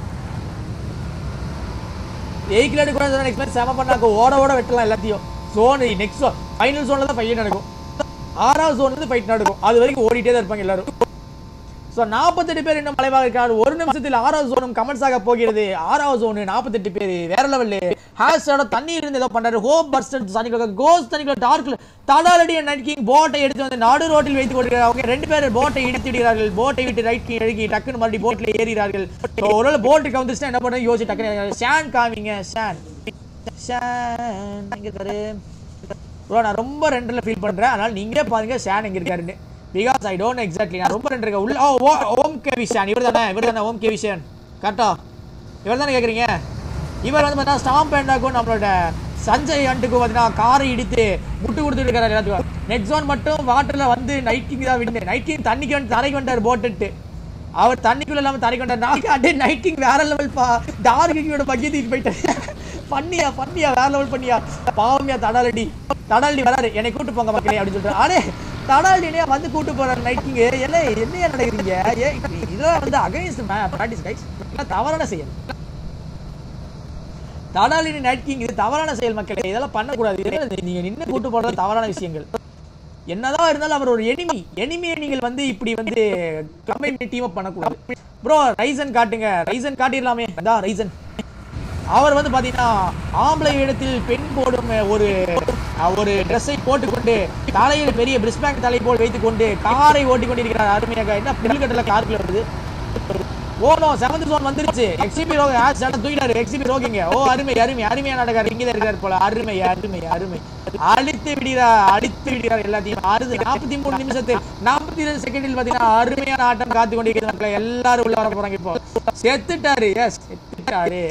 வெஹிக்கிள் எடுக்கூடாது நெக்ஸ்ட் மேட்ச் செம பண்ணாக்க ஓட ஓட வெட்டலாம் எல்லாத்தையும் ஜோன் நெக்ஸ்ட் ஃபைனல் ஜோன்ல தான் ஃபைட் நடக்கும் ஆறாவது ஜோன்ல இருந்து ஃபைட் நடக்கும் அது வரைக்கும் ஓடிட்டே தான் இருப்பாங்க எல்லாரும் ஸோ நாற்பத்தெட்டு பேர் இன்னும் மலைவாக இருக்கார் ஒரு நிமிஷத்தில் ஆறாவது ஜோனும் கமெண்ட்ஸ் ஆக போகிறது ஆறாவது ஜோனு நாற்பத்தெட்டு பேர் வேற லெவலில் ஹேஷோட தண்ணி இருந்து ஏதோ பண்றாரு ஹோப் பர்ஸ்ட் தண்ணிக்குள்ள கோஸ் தண்ணிக்குள்ள டார்க்ல தடாலடி நைட் கிங் போட்டை எடுத்து வந்து நடு ரோட்டில் வைத்து கொண்டிருக்கிறார் அவங்க ரெண்டு பேர் போட்டை இடித்து விடுகிறார்கள் போட்டை விட்டு ரைட் கீழ் இறங்கி டக்குன்னு மறுபடியும் போட்டில் ஏறுகிறார்கள் So, ஒருவேளை போட்டுக்கு வந்துச்சுன்னா என்ன பண்ணுறது யோசிச்சு டக்குன்னு ஷான் காமிங்க ஷான் ஷான் எங்க இருக்காரு ப்ரோ நான் ரொம்ப ரெண்டில் ஃபீல் பண்றேன் அதனால நீங்களே பாருங்க ஷான் எங்க இருக்காருன்னு பிகாஸ் ஐ டோன்ட் எக்ஸாக்ட்லி நான் ரொம்ப ரெண்டு இருக்கேன் உள்ள ஓ, ஓ, ஓம் கே விஷான் இவர் தானே இவர் தானே ஓம் கே விஷான் கரெக்டா இவர் தானே கேட்குறீங்க இவர் வந்து பார்த்தா ஸ்டாம்ப் பேண்டாக்கும் நம்மளோட சஞ்சய் அண்டுக்கும் பார்த்தீங்கன்னா காரை இடித்து முட்டு கொடுத்துட்டு இருக்காரு எல்லாத்துக்கும் நெக்ஸ்ட் ஒன் மட்டும் வாட்டர்ல வந்து நைட் கிங் தான் வின்னு நைட் கிங் தண்ணிக்கு வந்து தரைக்கு வந்தார் போட்டுட்டு அவர் தண்ணிக்குள்ள இல்லாம தரைக்கு வந்தார் நான் அப்படியே நைட் கிங் வேற லெவல் பா டார்க் கிங்கோட பக்கி தூக்கி போயிட்டேன் பண்ணியா பண்ணியா வேற லெவல் பண்ணியா பாவமியா தடாலடி தடாலடி வராரு என்னை கூட்டு போங்க மக்களே அப்படின்னு சொல்றாரு அடே தடாலடினே வந்து கூட்டு போறாரு நைட் கிங் என்ன என்னையா நடக்குறீங்க ஏ இதெல்லாம் வந்து அகைன்ஸ்ட் பிராக்டிஸ் கைஸ் தவறான செயல் தடாலினி நைட் கிங் இது தவறான செயல் மக்களே இதெல்லாம் பண்ணக்கூடாது இதெல்லாம் நீங்க நின்று கூட்டு போறது தவறான விஷயங்கள் என்னதான் இருந்தாலும் அவர் ஒரு எனிமி எனிமியை நீங்கள் வந்து இப்படி வந்து கம்பெனி டீம் அப் பண்ணக்கூடாது ப்ரோ ரைசன் காட்டுங்க ரைசன் காட்டிடலாமே அதான் ரைசன் அவர் வந்து பாத்தீங்கன்னா ஆம்பளை இடத்தில் பெண் போடும் ஒரு ஒரு ட்ரெஸ்ஸை போட்டுக்கொண்டு தலையில் பெரிய பிரிஸ்பேங்க் தலை போல் வைத்துக்கொண்டு காரை ஓட்டிக் கொண்டிருக்கிறார் அருமையாக என்ன புல்கட்டில் காருக்குள்ள வருது ஓனோ செவன்த் ஜோன் வந்துருச்சு எக்ஸிபி ரோக ஆஸ் சட்ட தூக்கிட்டாரு எக்ஸிபி ரோகிங்க ஓ அருமை அருமை அருமையா நடக்காரு இங்கே தான் இருக்காரு போல அருமை அருமை அருமை அழித்து விடுகிறார் அழித்து விடுகிறார் எல்லாத்தையும் அறுது நாற்பத்தி மூணு நிமிஷத்தில் நாற்பத்தி ரெண்டு செகண்டில் பார்த்தீங்கன்னா அருமையான ஆட்டம் காத்து கொண்டிருக்கிறது மக்களை எல்லாரும் உள்ள வர போறாங்க இப்போ செத்துட்டாரு எஸ் செத்துட்டாரு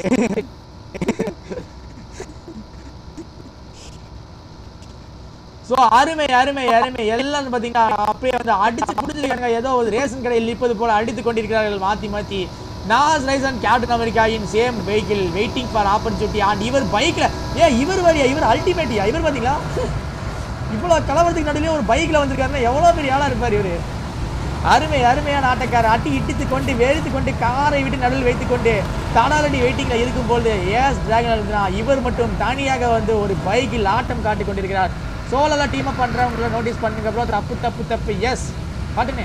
ஸோ அருமை அருமை அருமை எல்லாம் பார்த்தீங்கன்னா அப்படியே வந்து அடிச்சு பிடிச்சிருக்காங்க ஏதோ ஒரு ரேஷன் கடையில் நிற்பது போல அடித்து கொண்டிருக்கிறார்கள் மாற்றி மாற்றி நாஸ் ரைசன் கேப்டன் அமெரிக்காயின் same vehicle waiting for opportunity and இவர் பைக்கில் ஏ இவர் வழியா இவர் அல்டிமேட்டியா இவர் பார்த்தீங்களா இவ்வளோ கலவரத்துக்கு நடுவில் ஒரு பைக்கில் வந்திருக்காருன்னா எவ்வளோ பெரிய ஆளாக இருப்பார் இவர் அருமை அருமையான ஆட்டக்காரர் அட்டி இட்டித்து கொண்டு வெறித்து கொண்டு காரை விட்டு நடுவில் வைத்துக் கொண்டு தானாலடி வெயிட்டிங்கில் இருக்கும்போது ஏஸ் டிராகன் இவர் மட்டும் தனியாக வந்து ஒரு பைக்கில் ஆட்டம் காட்டிக் கொண்டிருக்கிறார் சோலெல்லாம் டீம் அப் பண்ணுறவங்கள நோட்டீஸ் பண்ணுங்க ப்ரோ தப்பு தப்பு தப்பு எஸ் காட்டுனே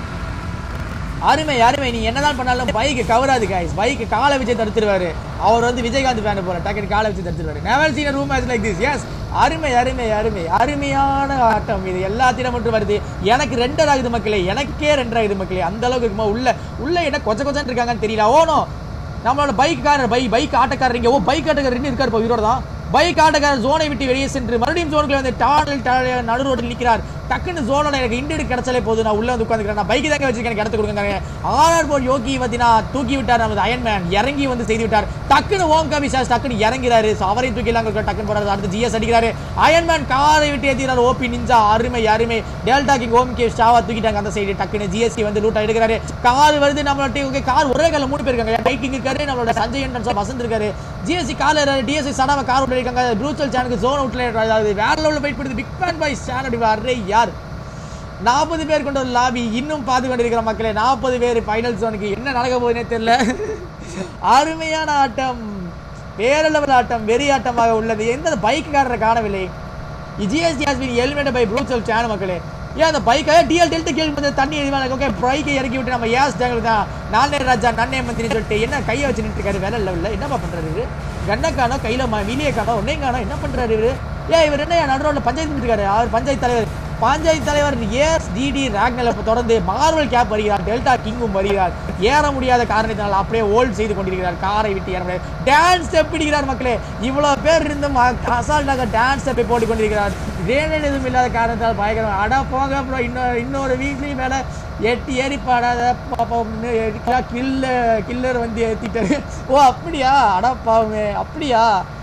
அருமை அருமை நீ என்னதான் பண்ணாலும் பைக்கு கவராது guys பைக்கு காலை வச்சு தடுத்துருவாரு அவர் வந்து விஜயகாந்த் ஃபேன் போல டக்குனு காலை வச்சு தடுத்துருவாரு never seen room match like this yes அருமை அருமை அருமை அருமையான ஆட்டம் இது எல்லாத்திலும் மட்டும் வருது எனக்கு ரெண்டர் ஆகுது மக்களே எனக்கே ரெண்டர் ஆகுது மக்களே அந்த அளவுக்கு இருக்குமா உள்ள உள்ள என்ன கொச்ச கொச்சன்னு இருக்காங்கன்னு தெரியல ஓனோ நம்மளோட பைக் காரர் பை பைக் ஆட்டக்காரர் இங்க ஓ பைக் ஆட்டக்காரர் இன்னும் இருக்காரு இப்போ உயிரோட தான் பைக் ஆட்டக்காரர் ஜோனை விட்டு வெளியே சென்று மறுபடியும் ஜோனுக்குள்ள வந்து டாடல் நடு ரோட்டில் நிற்கிறார் டக்குன்னு ஜோனோட எனக்கு இண்டு கிடைச்சாலே போதும் நான் உள்ள வந்து உட்காந்துக்கிறேன் நான் பைக் தாங்க வச்சிருக்கேன் எனக்கு இடத்து கொடுங்க ஆர்ஆர் போல் யோகி பார்த்தீங்கன்னா தூக்கி விட்டார் நமது அயன்மேன் இறங்கி வந்து செய்து விட்டார் டக்குன்னு ஓம் கவிசாஸ் டக்குன்னு இறங்கிறாரு ஸோ அவரையும் தூக்கிலாம் டக்குன்னு போறாரு அடுத்து ஜிஎஸ் அடிக்கிறாரு அயன்மேன் காரை விட்டு ஏற்றினார் ஓபி நிஞ்சா அருமை அருமை டெல்டா கிங் ஓம் கே ஸ்டாவா தூக்கிட்டாங்க அந்த சைடு டக்குன்னு ஜிஎஸ்சி வந்து லூட்டா எடுக்கிறாரு கார் வருது நம்மளோட டீமுக்கு கார் ஒரே கால மூணு பேர் இருக்காங்க டைட்டிங் இருக்காரு நம்மளோட சஞ்சய் என்ட்ரன்ஸ் வசந்த் இருக்காரு ஜிஎஸ்சி கால டிஎஸ்சி சடாம கார் விட்டு இருக்காங்க ப்ரூச்சல் சேனலுக்கு ஜோன் அவுட்ல அதாவது வேற லெவலில் வெயிட் பண்ணுது பிக் பேன் பாய் சேனல் அரே யார் நாற்பது பேர் கொண்ட ஒரு லாபி இன்னும் பார்த்து கொண்டிருக்கிற மக்களே நாற்பது பேர் ஃபைனல் ஜோனுக்கு என்ன நடக்க போகுதுன்னே தெரியல அருமையான ஆட்டம் வேற லெவல் ஆட்டம் வெறி ஆட்டமாக உள்ளது எந்த பைக்குக்காரரை காணவில்லை GST has been eliminated by ப்ரூச்சல் சேனல் மக்களே ஏன் அந்த பைக்கை டிஎல் டெல்ட்டு கேள்வி வந்து தண்ணி எதுவான ஓகே பைக்கை இறக்கி விட்டு நம்ம ஏஸ் டேங்கல் தான் நானே ராஜா நன்னே மந்திரின்னு சொல்லிட்டு என்ன கையை வச்சு நின்று இருக்காரு வேற லெவலில் என்னப்பா பண்றாரு இவரு கண்ணை காணோம் கையில ம- வெளியே காணோம் ஒன்னையும் காணோம் என்ன பண்றாரு இவரு ஏன் இவர் என்ன நடுரோட பஞ்சாயத்து இருக்காரு அவர் பஞ்சாயத்து தலைவர் பஞ்சாயத்து தலைவர் எஸ் டிடி ராக்னல் இப்போ தொடர்ந்து மார்வல் கேப் வருகிறார் டெல்டா கிங்கும் வருகிறார் ஏற முடியாத காரணத்தினால் அப்படியே ஹோல்ட் செய்து கொண்டிருக்கிறார் காரை விட்டு ஏற முடியாது டான்ஸ் ஸ்டெப் பிடிக்கிறார் மக்களே இவ்வளவு பேர் இருந்தும் அசால்ட்டாக டான்ஸ் ஸ்டெப்பை போட்டுக் கொண்டிருக்கிறார் ரேனன் எதுவும் இல்லாத காரணத்தால் பயங்கரம் அடா போங்க அப்புறம் இன்னொரு இன்னொரு வீக்லயும் மேல எட்டு ஏறி பாடாத பாப்போம் கில்ல கில்லர் வந்து ஏத்திட்டாரு ஓ அப்படியா அடா பாவமே அப்படியா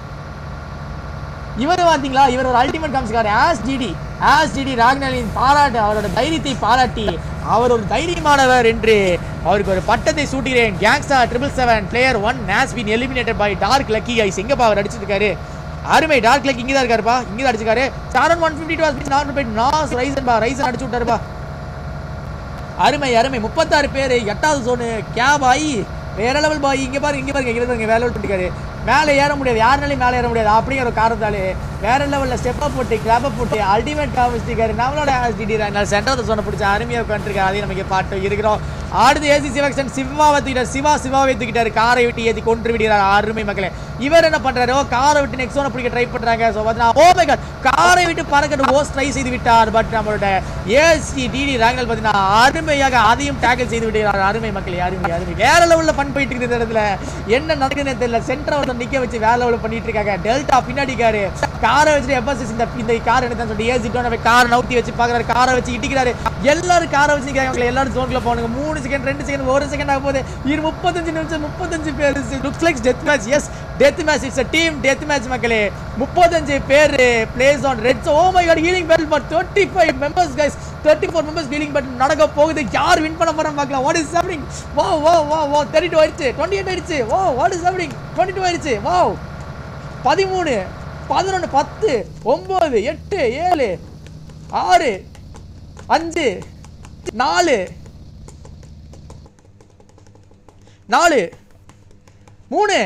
இவர் பார்த்தீங்களா இவர் ஒரு அல்டிமேட் காமிச்சிக்காரு ஆஸ் ஜிடி ஆஸ் ஜிடி ராக்னலின் பாராட்டு அவரோட தைரியத்தை பாராட்டி அவர் ஒரு தைரியமானவர் என்று அவருக்கு ஒரு பட்டத்தை சூட்டுகிறேன் gangsta triple seven player one has been eliminated by dark lucky eyes எங்கப்பா அவர் அடிச்சிருக்காரு அருமை டார்க் லக்கி இங்கே தான் இருக்காருப்பா இங்கே தான் அடிச்சிருக்காரு சாரன் one fifty two has knocked by நாஸ் ரைசன் பா ரைசன் அடிச்சு விட்டாருப்பா அருமை அருமை முப்பத்தாறு பேர் எட்டாவது ஜோனு கேப் ஆகி வேற லெவல் பாய் இங்க பாருங்க இங்க பாருங்க இங்க பாருங்க வேற லெவல் பண்ணிருக்காரு மேலே ஏற முடியாது யாருனாலையும் மேலே ஏற முடியாது அப்படிங்கிற ஒரு காரணத்தாலே வேற லெவலில் ஸ்டெப்பை போட்டு கிளப்பை போட்டு அல்டிமேட் காமிச்சிருக்காரு நம்மளோட ஆஸ்டிடி நான் சென்டர் சொன்ன பிடிச்ச அருமையாக உட்காந்துருக்காரு அதையும் நமக்கு பாட்டு இருக்கிறோம் அடுத்து ஏசி சிவக்ஷன் சிவாவை தூக்கிட்டார் சிவா சிவாவை தூக்கிட்டாரு காரை விட்டு ஏற்றி கொன்று விடுகிறார் அருமை மக்களே இவர் என்ன பண்றாரு ஓ காரை விட்டு நெக்ஸ்ட் ஒன்று பிடிக்க ட்ரை பண்றாங்க ஸோ பார்த்தீங்கன்னா ஓ மை காட் காரை விட்டு பறக்கட்டு ஓஸ் ட்ரை செய்து விட்டார் பட் நம்மளோட ஏசி டிடி ராங்கல் பார்த்தீங்கன்னா அருமையாக அதையும் டேக்கிள் செய்து விடுகிறார் அருமை மக்களே அருமை அருமை வேற லெவலில் ஃபன் போயிட்டு இருக்குது இந்த இடத்துல என்ன நடக்குதுன்னு தெரியல சென்டர் ஒருத்தர் நிக்க வச்சு வேற லெவலில் பண்ணிட்டு இருக்காங்க டெல்டா பின்னாடி காரு காரை வச்சுட்டு எஃப்எஸ்எஸ் இந்த இந்த கார் எடுத்து சொல்லிட்டு ஏசி டோன் காரை நவுத்தி வச்சு பார்க்குறாரு காரை வச்சு இடிக்கிறாரு எல்லாரும் காரை வச்சு நிற்கிறாங்க அவங்களை எல்லாரும் ஜோன்ல போனுங்க மூணு செகண்ட் ரெண்டு செகண்ட் ஒரு செகண்ட் ஆக போகுது இரு முப்பத்தஞ்சு நிமிஷம் முப்பத்தஞ்சு பேர் looks like death match yes death match it's team death match மக்களே முப்பத்தஞ்சு பேர் plays on reds oh my god healing bell for thirty five members guys thirty four members healing bell நடக்க போகுது யார் வின் பண்ண போறாங்க பார்க்கலாம் வாட் இஸ் ஹேப்பனிங் வா வா வா வா தேர்ட்டி டூ ஆயிடுச்சு டுவெண்ட்டி எயிட் ஆயிடுச்சு வா what is happening twenty two ஆயிடுச்சு வா பதிமூணு பதினொன்று பத்து ஒம்பது எட்டு ஏழு ஆறு அஞ்சு நாலு நாலு மூணு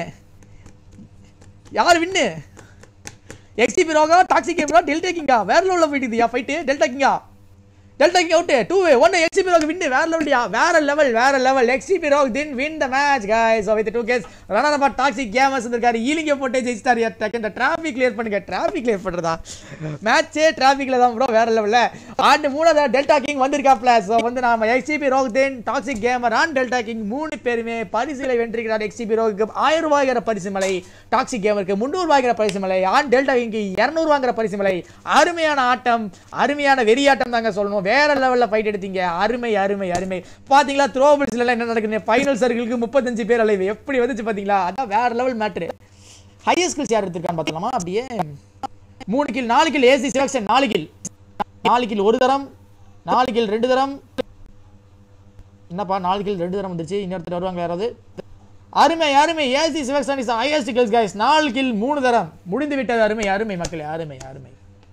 யார் வின்னு எக்ஸ்டிபி ரோகா டாக்ஸிக் கேம்ரா டெல்டா கிங்கா வேற லெவலில் போயிட்டு யா ஃபைட்டு டெல்டா கிங்கா delta king out two one XTP rogue win வேற லெவலியா வேற லெவல் வேற level XTP rogue then win the match guys so with two கேஸ் ரனர் அப் டாக்ஸிக் கேமர்ஸ் இருக்காரு ஈலிங்க போட்டு ஜெயிச்சிட்டாரு டக்கு இந்த டிராஃபிக் கிளியர் பண்ணுங்க டிராஃபிக் கிளியர் பண்றதா மேட்சே டிராஃபிக்ல தான் ப்ரோ வேற லெவல்ல அண்ட் மூணாவது டெல்டா கிங் வந்திருக்காப்ல ஸோ வந்து நாம XTP rogue then toxic gamer and delta king மூணு பேருமே பரிசுகளை வென்றிருக்கிறார் எக்ஸ்டிபி ரோக்கு ஆயிரம் ரூபாய்கிற பரிசு மலை டாக்ஸிக் கேமருக்கு முந்நூறு ரூபாய்கிற பரிசு மலை ஆன் டெல்டா கிங்க்கு இரநூறுவாங்கிற பரிசு மலை அருமையான ஆட்டம் அருமையான வெறியாட்டம் தாங்க சொல்லணும் வேற லெவல்ல ஃபைட் எடுத்தீங்க அருமை அருமை அருமை பாத்தீங்களா த்ரோபிள்ஸ்ல எல்லாம் என்ன நடக்குது ஃபைனல் சர்க்கிளுக்கு முப்பத்தஞ்சு பேர் அலைவு எப்படி வந்துச்சு பாத்தீங்களா அதான் வேற லெவல் மேட்ரு ஹையர் ஸ்கில்ஸ் யார் எடுத்திருக்கான்னு பார்த்தலாமா அப்படியே மூணு கில் நாலு கில் ஏசி செலக்ஷன் நாலு கில் நாலு கில் ஒரு தரம் நாலு கில் ரெண்டு தரம் என்னப்பா நாலு கில் ரெண்டு தரம் வந்துருச்சு இன்னொருத்தர் வருவாங்க யாராவது அருமை அருமை ஏசி சிவக்சன் இஸ் ஐஎஸ்டி கில்ஸ் கைஸ் நாலு கில் மூணு தரம் முடிந்து விட்டது அருமை அருமை மக்களே அருமை அருமை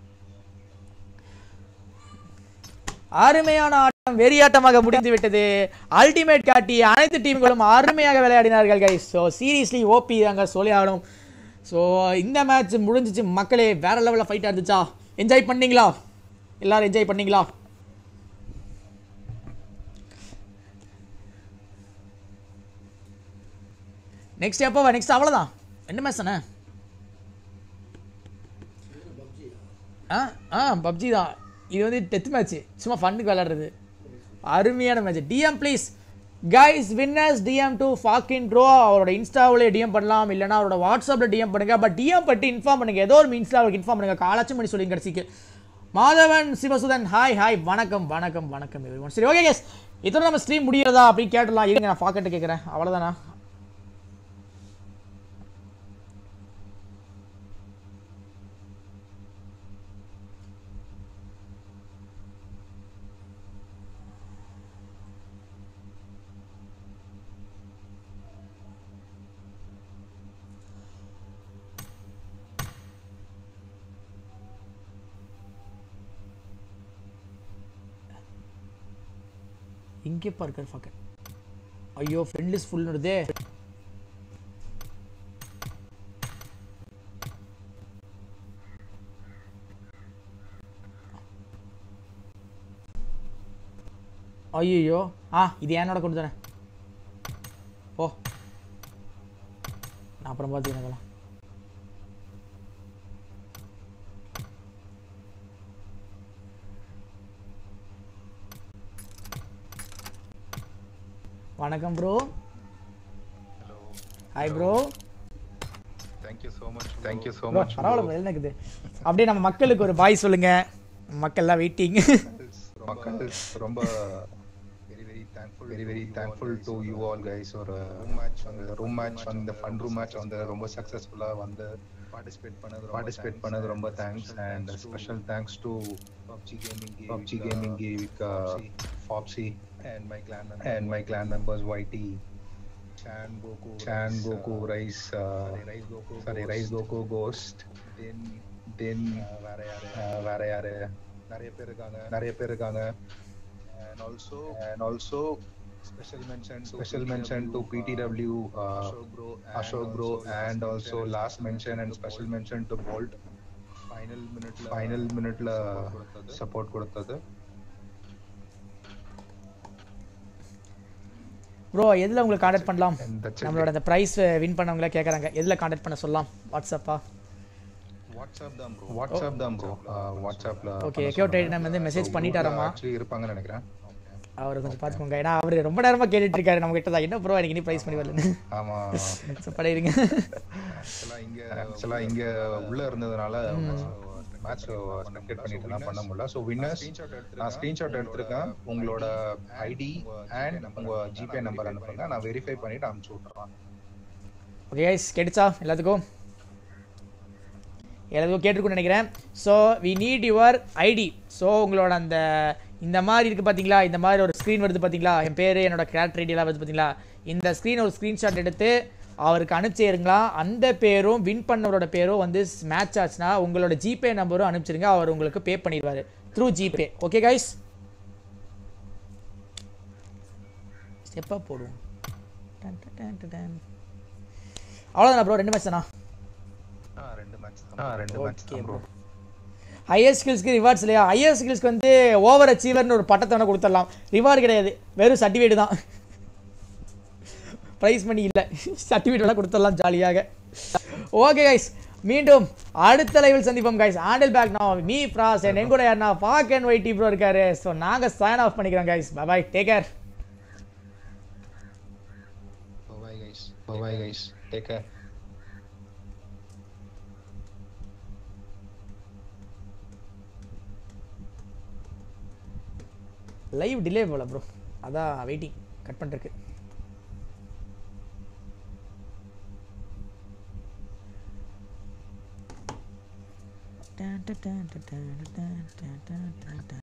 அருமையான ஆட்டம் வெறியாட்டமாக முடிந்து விட்டது அல்டிமேட் காட்டி அனைத்து டீம்களும் அருமையாக விளையாடினார்கள் கைஸ் ஸோ சீரியஸ்லி ஓபி அங்கே சொல்லி ஆகணும் ஸோ இந்த மேட்ச் முடிஞ்சிச்சு மக்களே வேற லெவலில் ஃபைட்டாக இருந்துச்சா என்ஜாய் பண்ணீங்களா எல்லாரும் என்ஜாய் பண்ணீங்களா நெக்ஸ்ட் எப்போ நெக்ஸ்ட் அவ்வளோதான் ரெண்டு மேட்ச் தானே ஆ ஆ பப்ஜி தான் இது வந்து டெத் மேட்ச் சும்மா ஃபன்னுக்கு விளையாடுறது அருமையான match DM please guys winners DM to ஃபாக்கின் ட்ரோ அவரோட இன்ஸ்டாவிலே டிஎம் பண்ணலாம் இல்லைனா அவரோட வாட்ஸ்அப்பில் டிஎம் பண்ணுங்க பட் டிஎம் பற்றி இன்ஃபார்ம் பண்ணுங்க ஏதோ ஒரு மீன்ஸில் அவருக்கு இன்ஃபார்ம் பண்ணுங்க காலாச்சும் பண்ணி சொல்லுங்க கடைசிக்கு மாதவன் சிவசுதன் ஹாய் ஹாய் வணக்கம் வணக்கம் வணக்கம் everyone. சரி ஓகே கேஸ் இதோட நம்ம ஸ்ட்ரீம் முடியறதா அப்படின்னு கேட்டலாம் இருங்க நான் ஃபாக்கெட்டு கேட்குறேன் அவ்வளோதானா இங்கேப்பா இருக்கார் ஃபாக்கெட் ஐயோ ஃப்ரெண்ட் லிஸ்ட் ஃபுல் வருதே ஐயோ ஆ இது என்னோட கொண்டு தானே ஓ நான் அப்புறம் பார்த்துக்கிறேன் அதெல்லாம் வணக்கம் bro hi bro Thank you so much. Thank you so bro much. பரவாயில்ல ப்ரோ என்ன இருக்குது அப்படியே நம்ம மக்களுக்கு ஒரு பாய் சொல்லுங்க மக்கள்லாம் வெயிட்டிங் மக்கள் ரொம்ப very very thankful very very thankful to you all guys ஒரு மேட்ச் அந்த ரூம் மேட்ச் அந்த ஃபன் ரூம் மேட்ச் வந்து ரொம்ப சக்சஸ்ஃபுல்லா வந்து பார்ட்டிசிபேட் பண்ணது பார்ட்டிசிபேட் பண்ணது ரொம்ப thanks and special thanks to PUBG gaming PUBG gaming gave Foxy and my clan and my clan members YT Chan Goku Chan Goku Rice uh, Rice Goku sorry Rice Goku Ghost then then வேற யாரு uh, வேற யாரு நிறைய பேர் இருக்காங்க நிறைய பேர் இருக்காங்க and also and also special mention special mention to PTW uh, Ashok bro Ashok bro and also last mention and special mention to Bolt final minute final minute support கொடுத்தது ப்ரோ எதில் உங்களுக்கு காண்டாக்ட் பண்ணலாம் And that's it. நம்மளோட அந்த prize win பண்ணவங்கள கேட்குறாங்க எதில் contact பண்ண சொல்லலாம் வாட்ஸ்அப்பா வாட்ஸ்அப் தான் ப்ரோ வாட்ஸ்அப் தான் ப்ரோ வாட்ஸ்அப்ல Okay, எக்கோ ட்ரேட் நம்ம வந்து message பண்ணிட்டாராமா? ஆக்சுவலி இருப்பாங்கன்னு நினைக்கிறேன் அவர் கொஞ்சம் பார்த்துக்கோங்க ஏன்னா அவர் ரொம்ப நேரமாக கேட்டுட்டு இருக்காரு நம்ம கிட்ட தான் என்ன ப்ரோ எனக்கு இனி ப்ரைஸ் பண்ணி வரலன்னு ஆமா ஸோ படையிருங்க ஆக்சுவலா இங்க ஆக்சுவலா இங்க உள்ள இருந்ததுனால மேட்ச் ஸ்பெக்டேட் பண்ணிட்டு பண்ண முடியல ஸோ வின்னர்ஸ் நான் ஸ்கிரீன்ஷாட் எடுத்திருக்கேன் உங்களோட ஐடி அண்ட் உங்க ஜிபே நம்பர் அனுப்புங்க நான் வெரிஃபை பண்ணிட்டு அனுப்பிச்சு விட்டுறேன் ஓகே கைஸ் கேட்டுச்சா எல்லாத்துக்கும் எல்லாத்துக்கும் கேட்டிருக்குன்னு நினைக்கிறேன் so we need your ID so உங்களோட அந்த இந்த மாதிரி இருக்குது பார்த்தீங்களா இந்த மாதிரி ஒரு ஸ்க்ரீன் வருது பார்த்தீங்களா என் பேர் என்னோட கேரக்டர் ஐடியெல்லாம் வருது பார்த்தீங்களா இந்த ஸ்க்ரீன் ஒரு ஸ்க்ரீன்ஷாட் எடுத்து அவருக்கு அனுப்பிச்சிருங்களா அந்த பேரும் வின் பண்ணவரோட பேரும் வந்து மேட்ச் ஆச்சுன்னா உங்களோட ஜிபே நம்பரும் அனுப்பிச்சிருங்க அவர் உங்களுக்கு பே பண்ணிடுவார் த்ரூ ஜிபே ஓகே கைஸ் ஸ்டெப்பாக போடுவோம் done done done done done. அவ்வளோதானா ப்ரோ ரெண்டு மேட்ச் தானா ஆ ரெண்டு மேட்ச் ஆ ரெண்டு மேட்ச் Okay, ப்ரோ ஹையர் ஸ்கில்ஸ்க்கு ரிவார்ட்ஸ் இல்லையா ஹையர் ஸ்கில்ஸ்க்கு வந்து ஓவர் அச்சீவர்னு ஒரு பட்டத்தை வேணா கொடுத்துடலாம் ரிவார்டு கிடையாது வெறும் சர்டிஃபிகேட் தான் ப்ரைஸ் மணி இல்லை சர்டிஃபிகேட் வேணா கொடுத்துடலாம் ஜாலியாக ஓகே கைஸ் மீண்டும் அடுத்த லைவில் சந்திப்போம் கைஸ் ஆண்டில் பேக் நான் மீ ஃப்ராஸ் என் கூட யாருனா பாக் அண்ட் ஒயிட்டி ப்ரோ இருக்காரு ஸோ நாங்கள் சைன் ஆஃப் பண்ணிக்கிறோம் guys bye take care Bye guys. Bye bye guys. Take care. Live delay போல ப்ரோ அதான் வெயிட்டிங் கட் பண்ணிருக்கு done done done done done done done done done.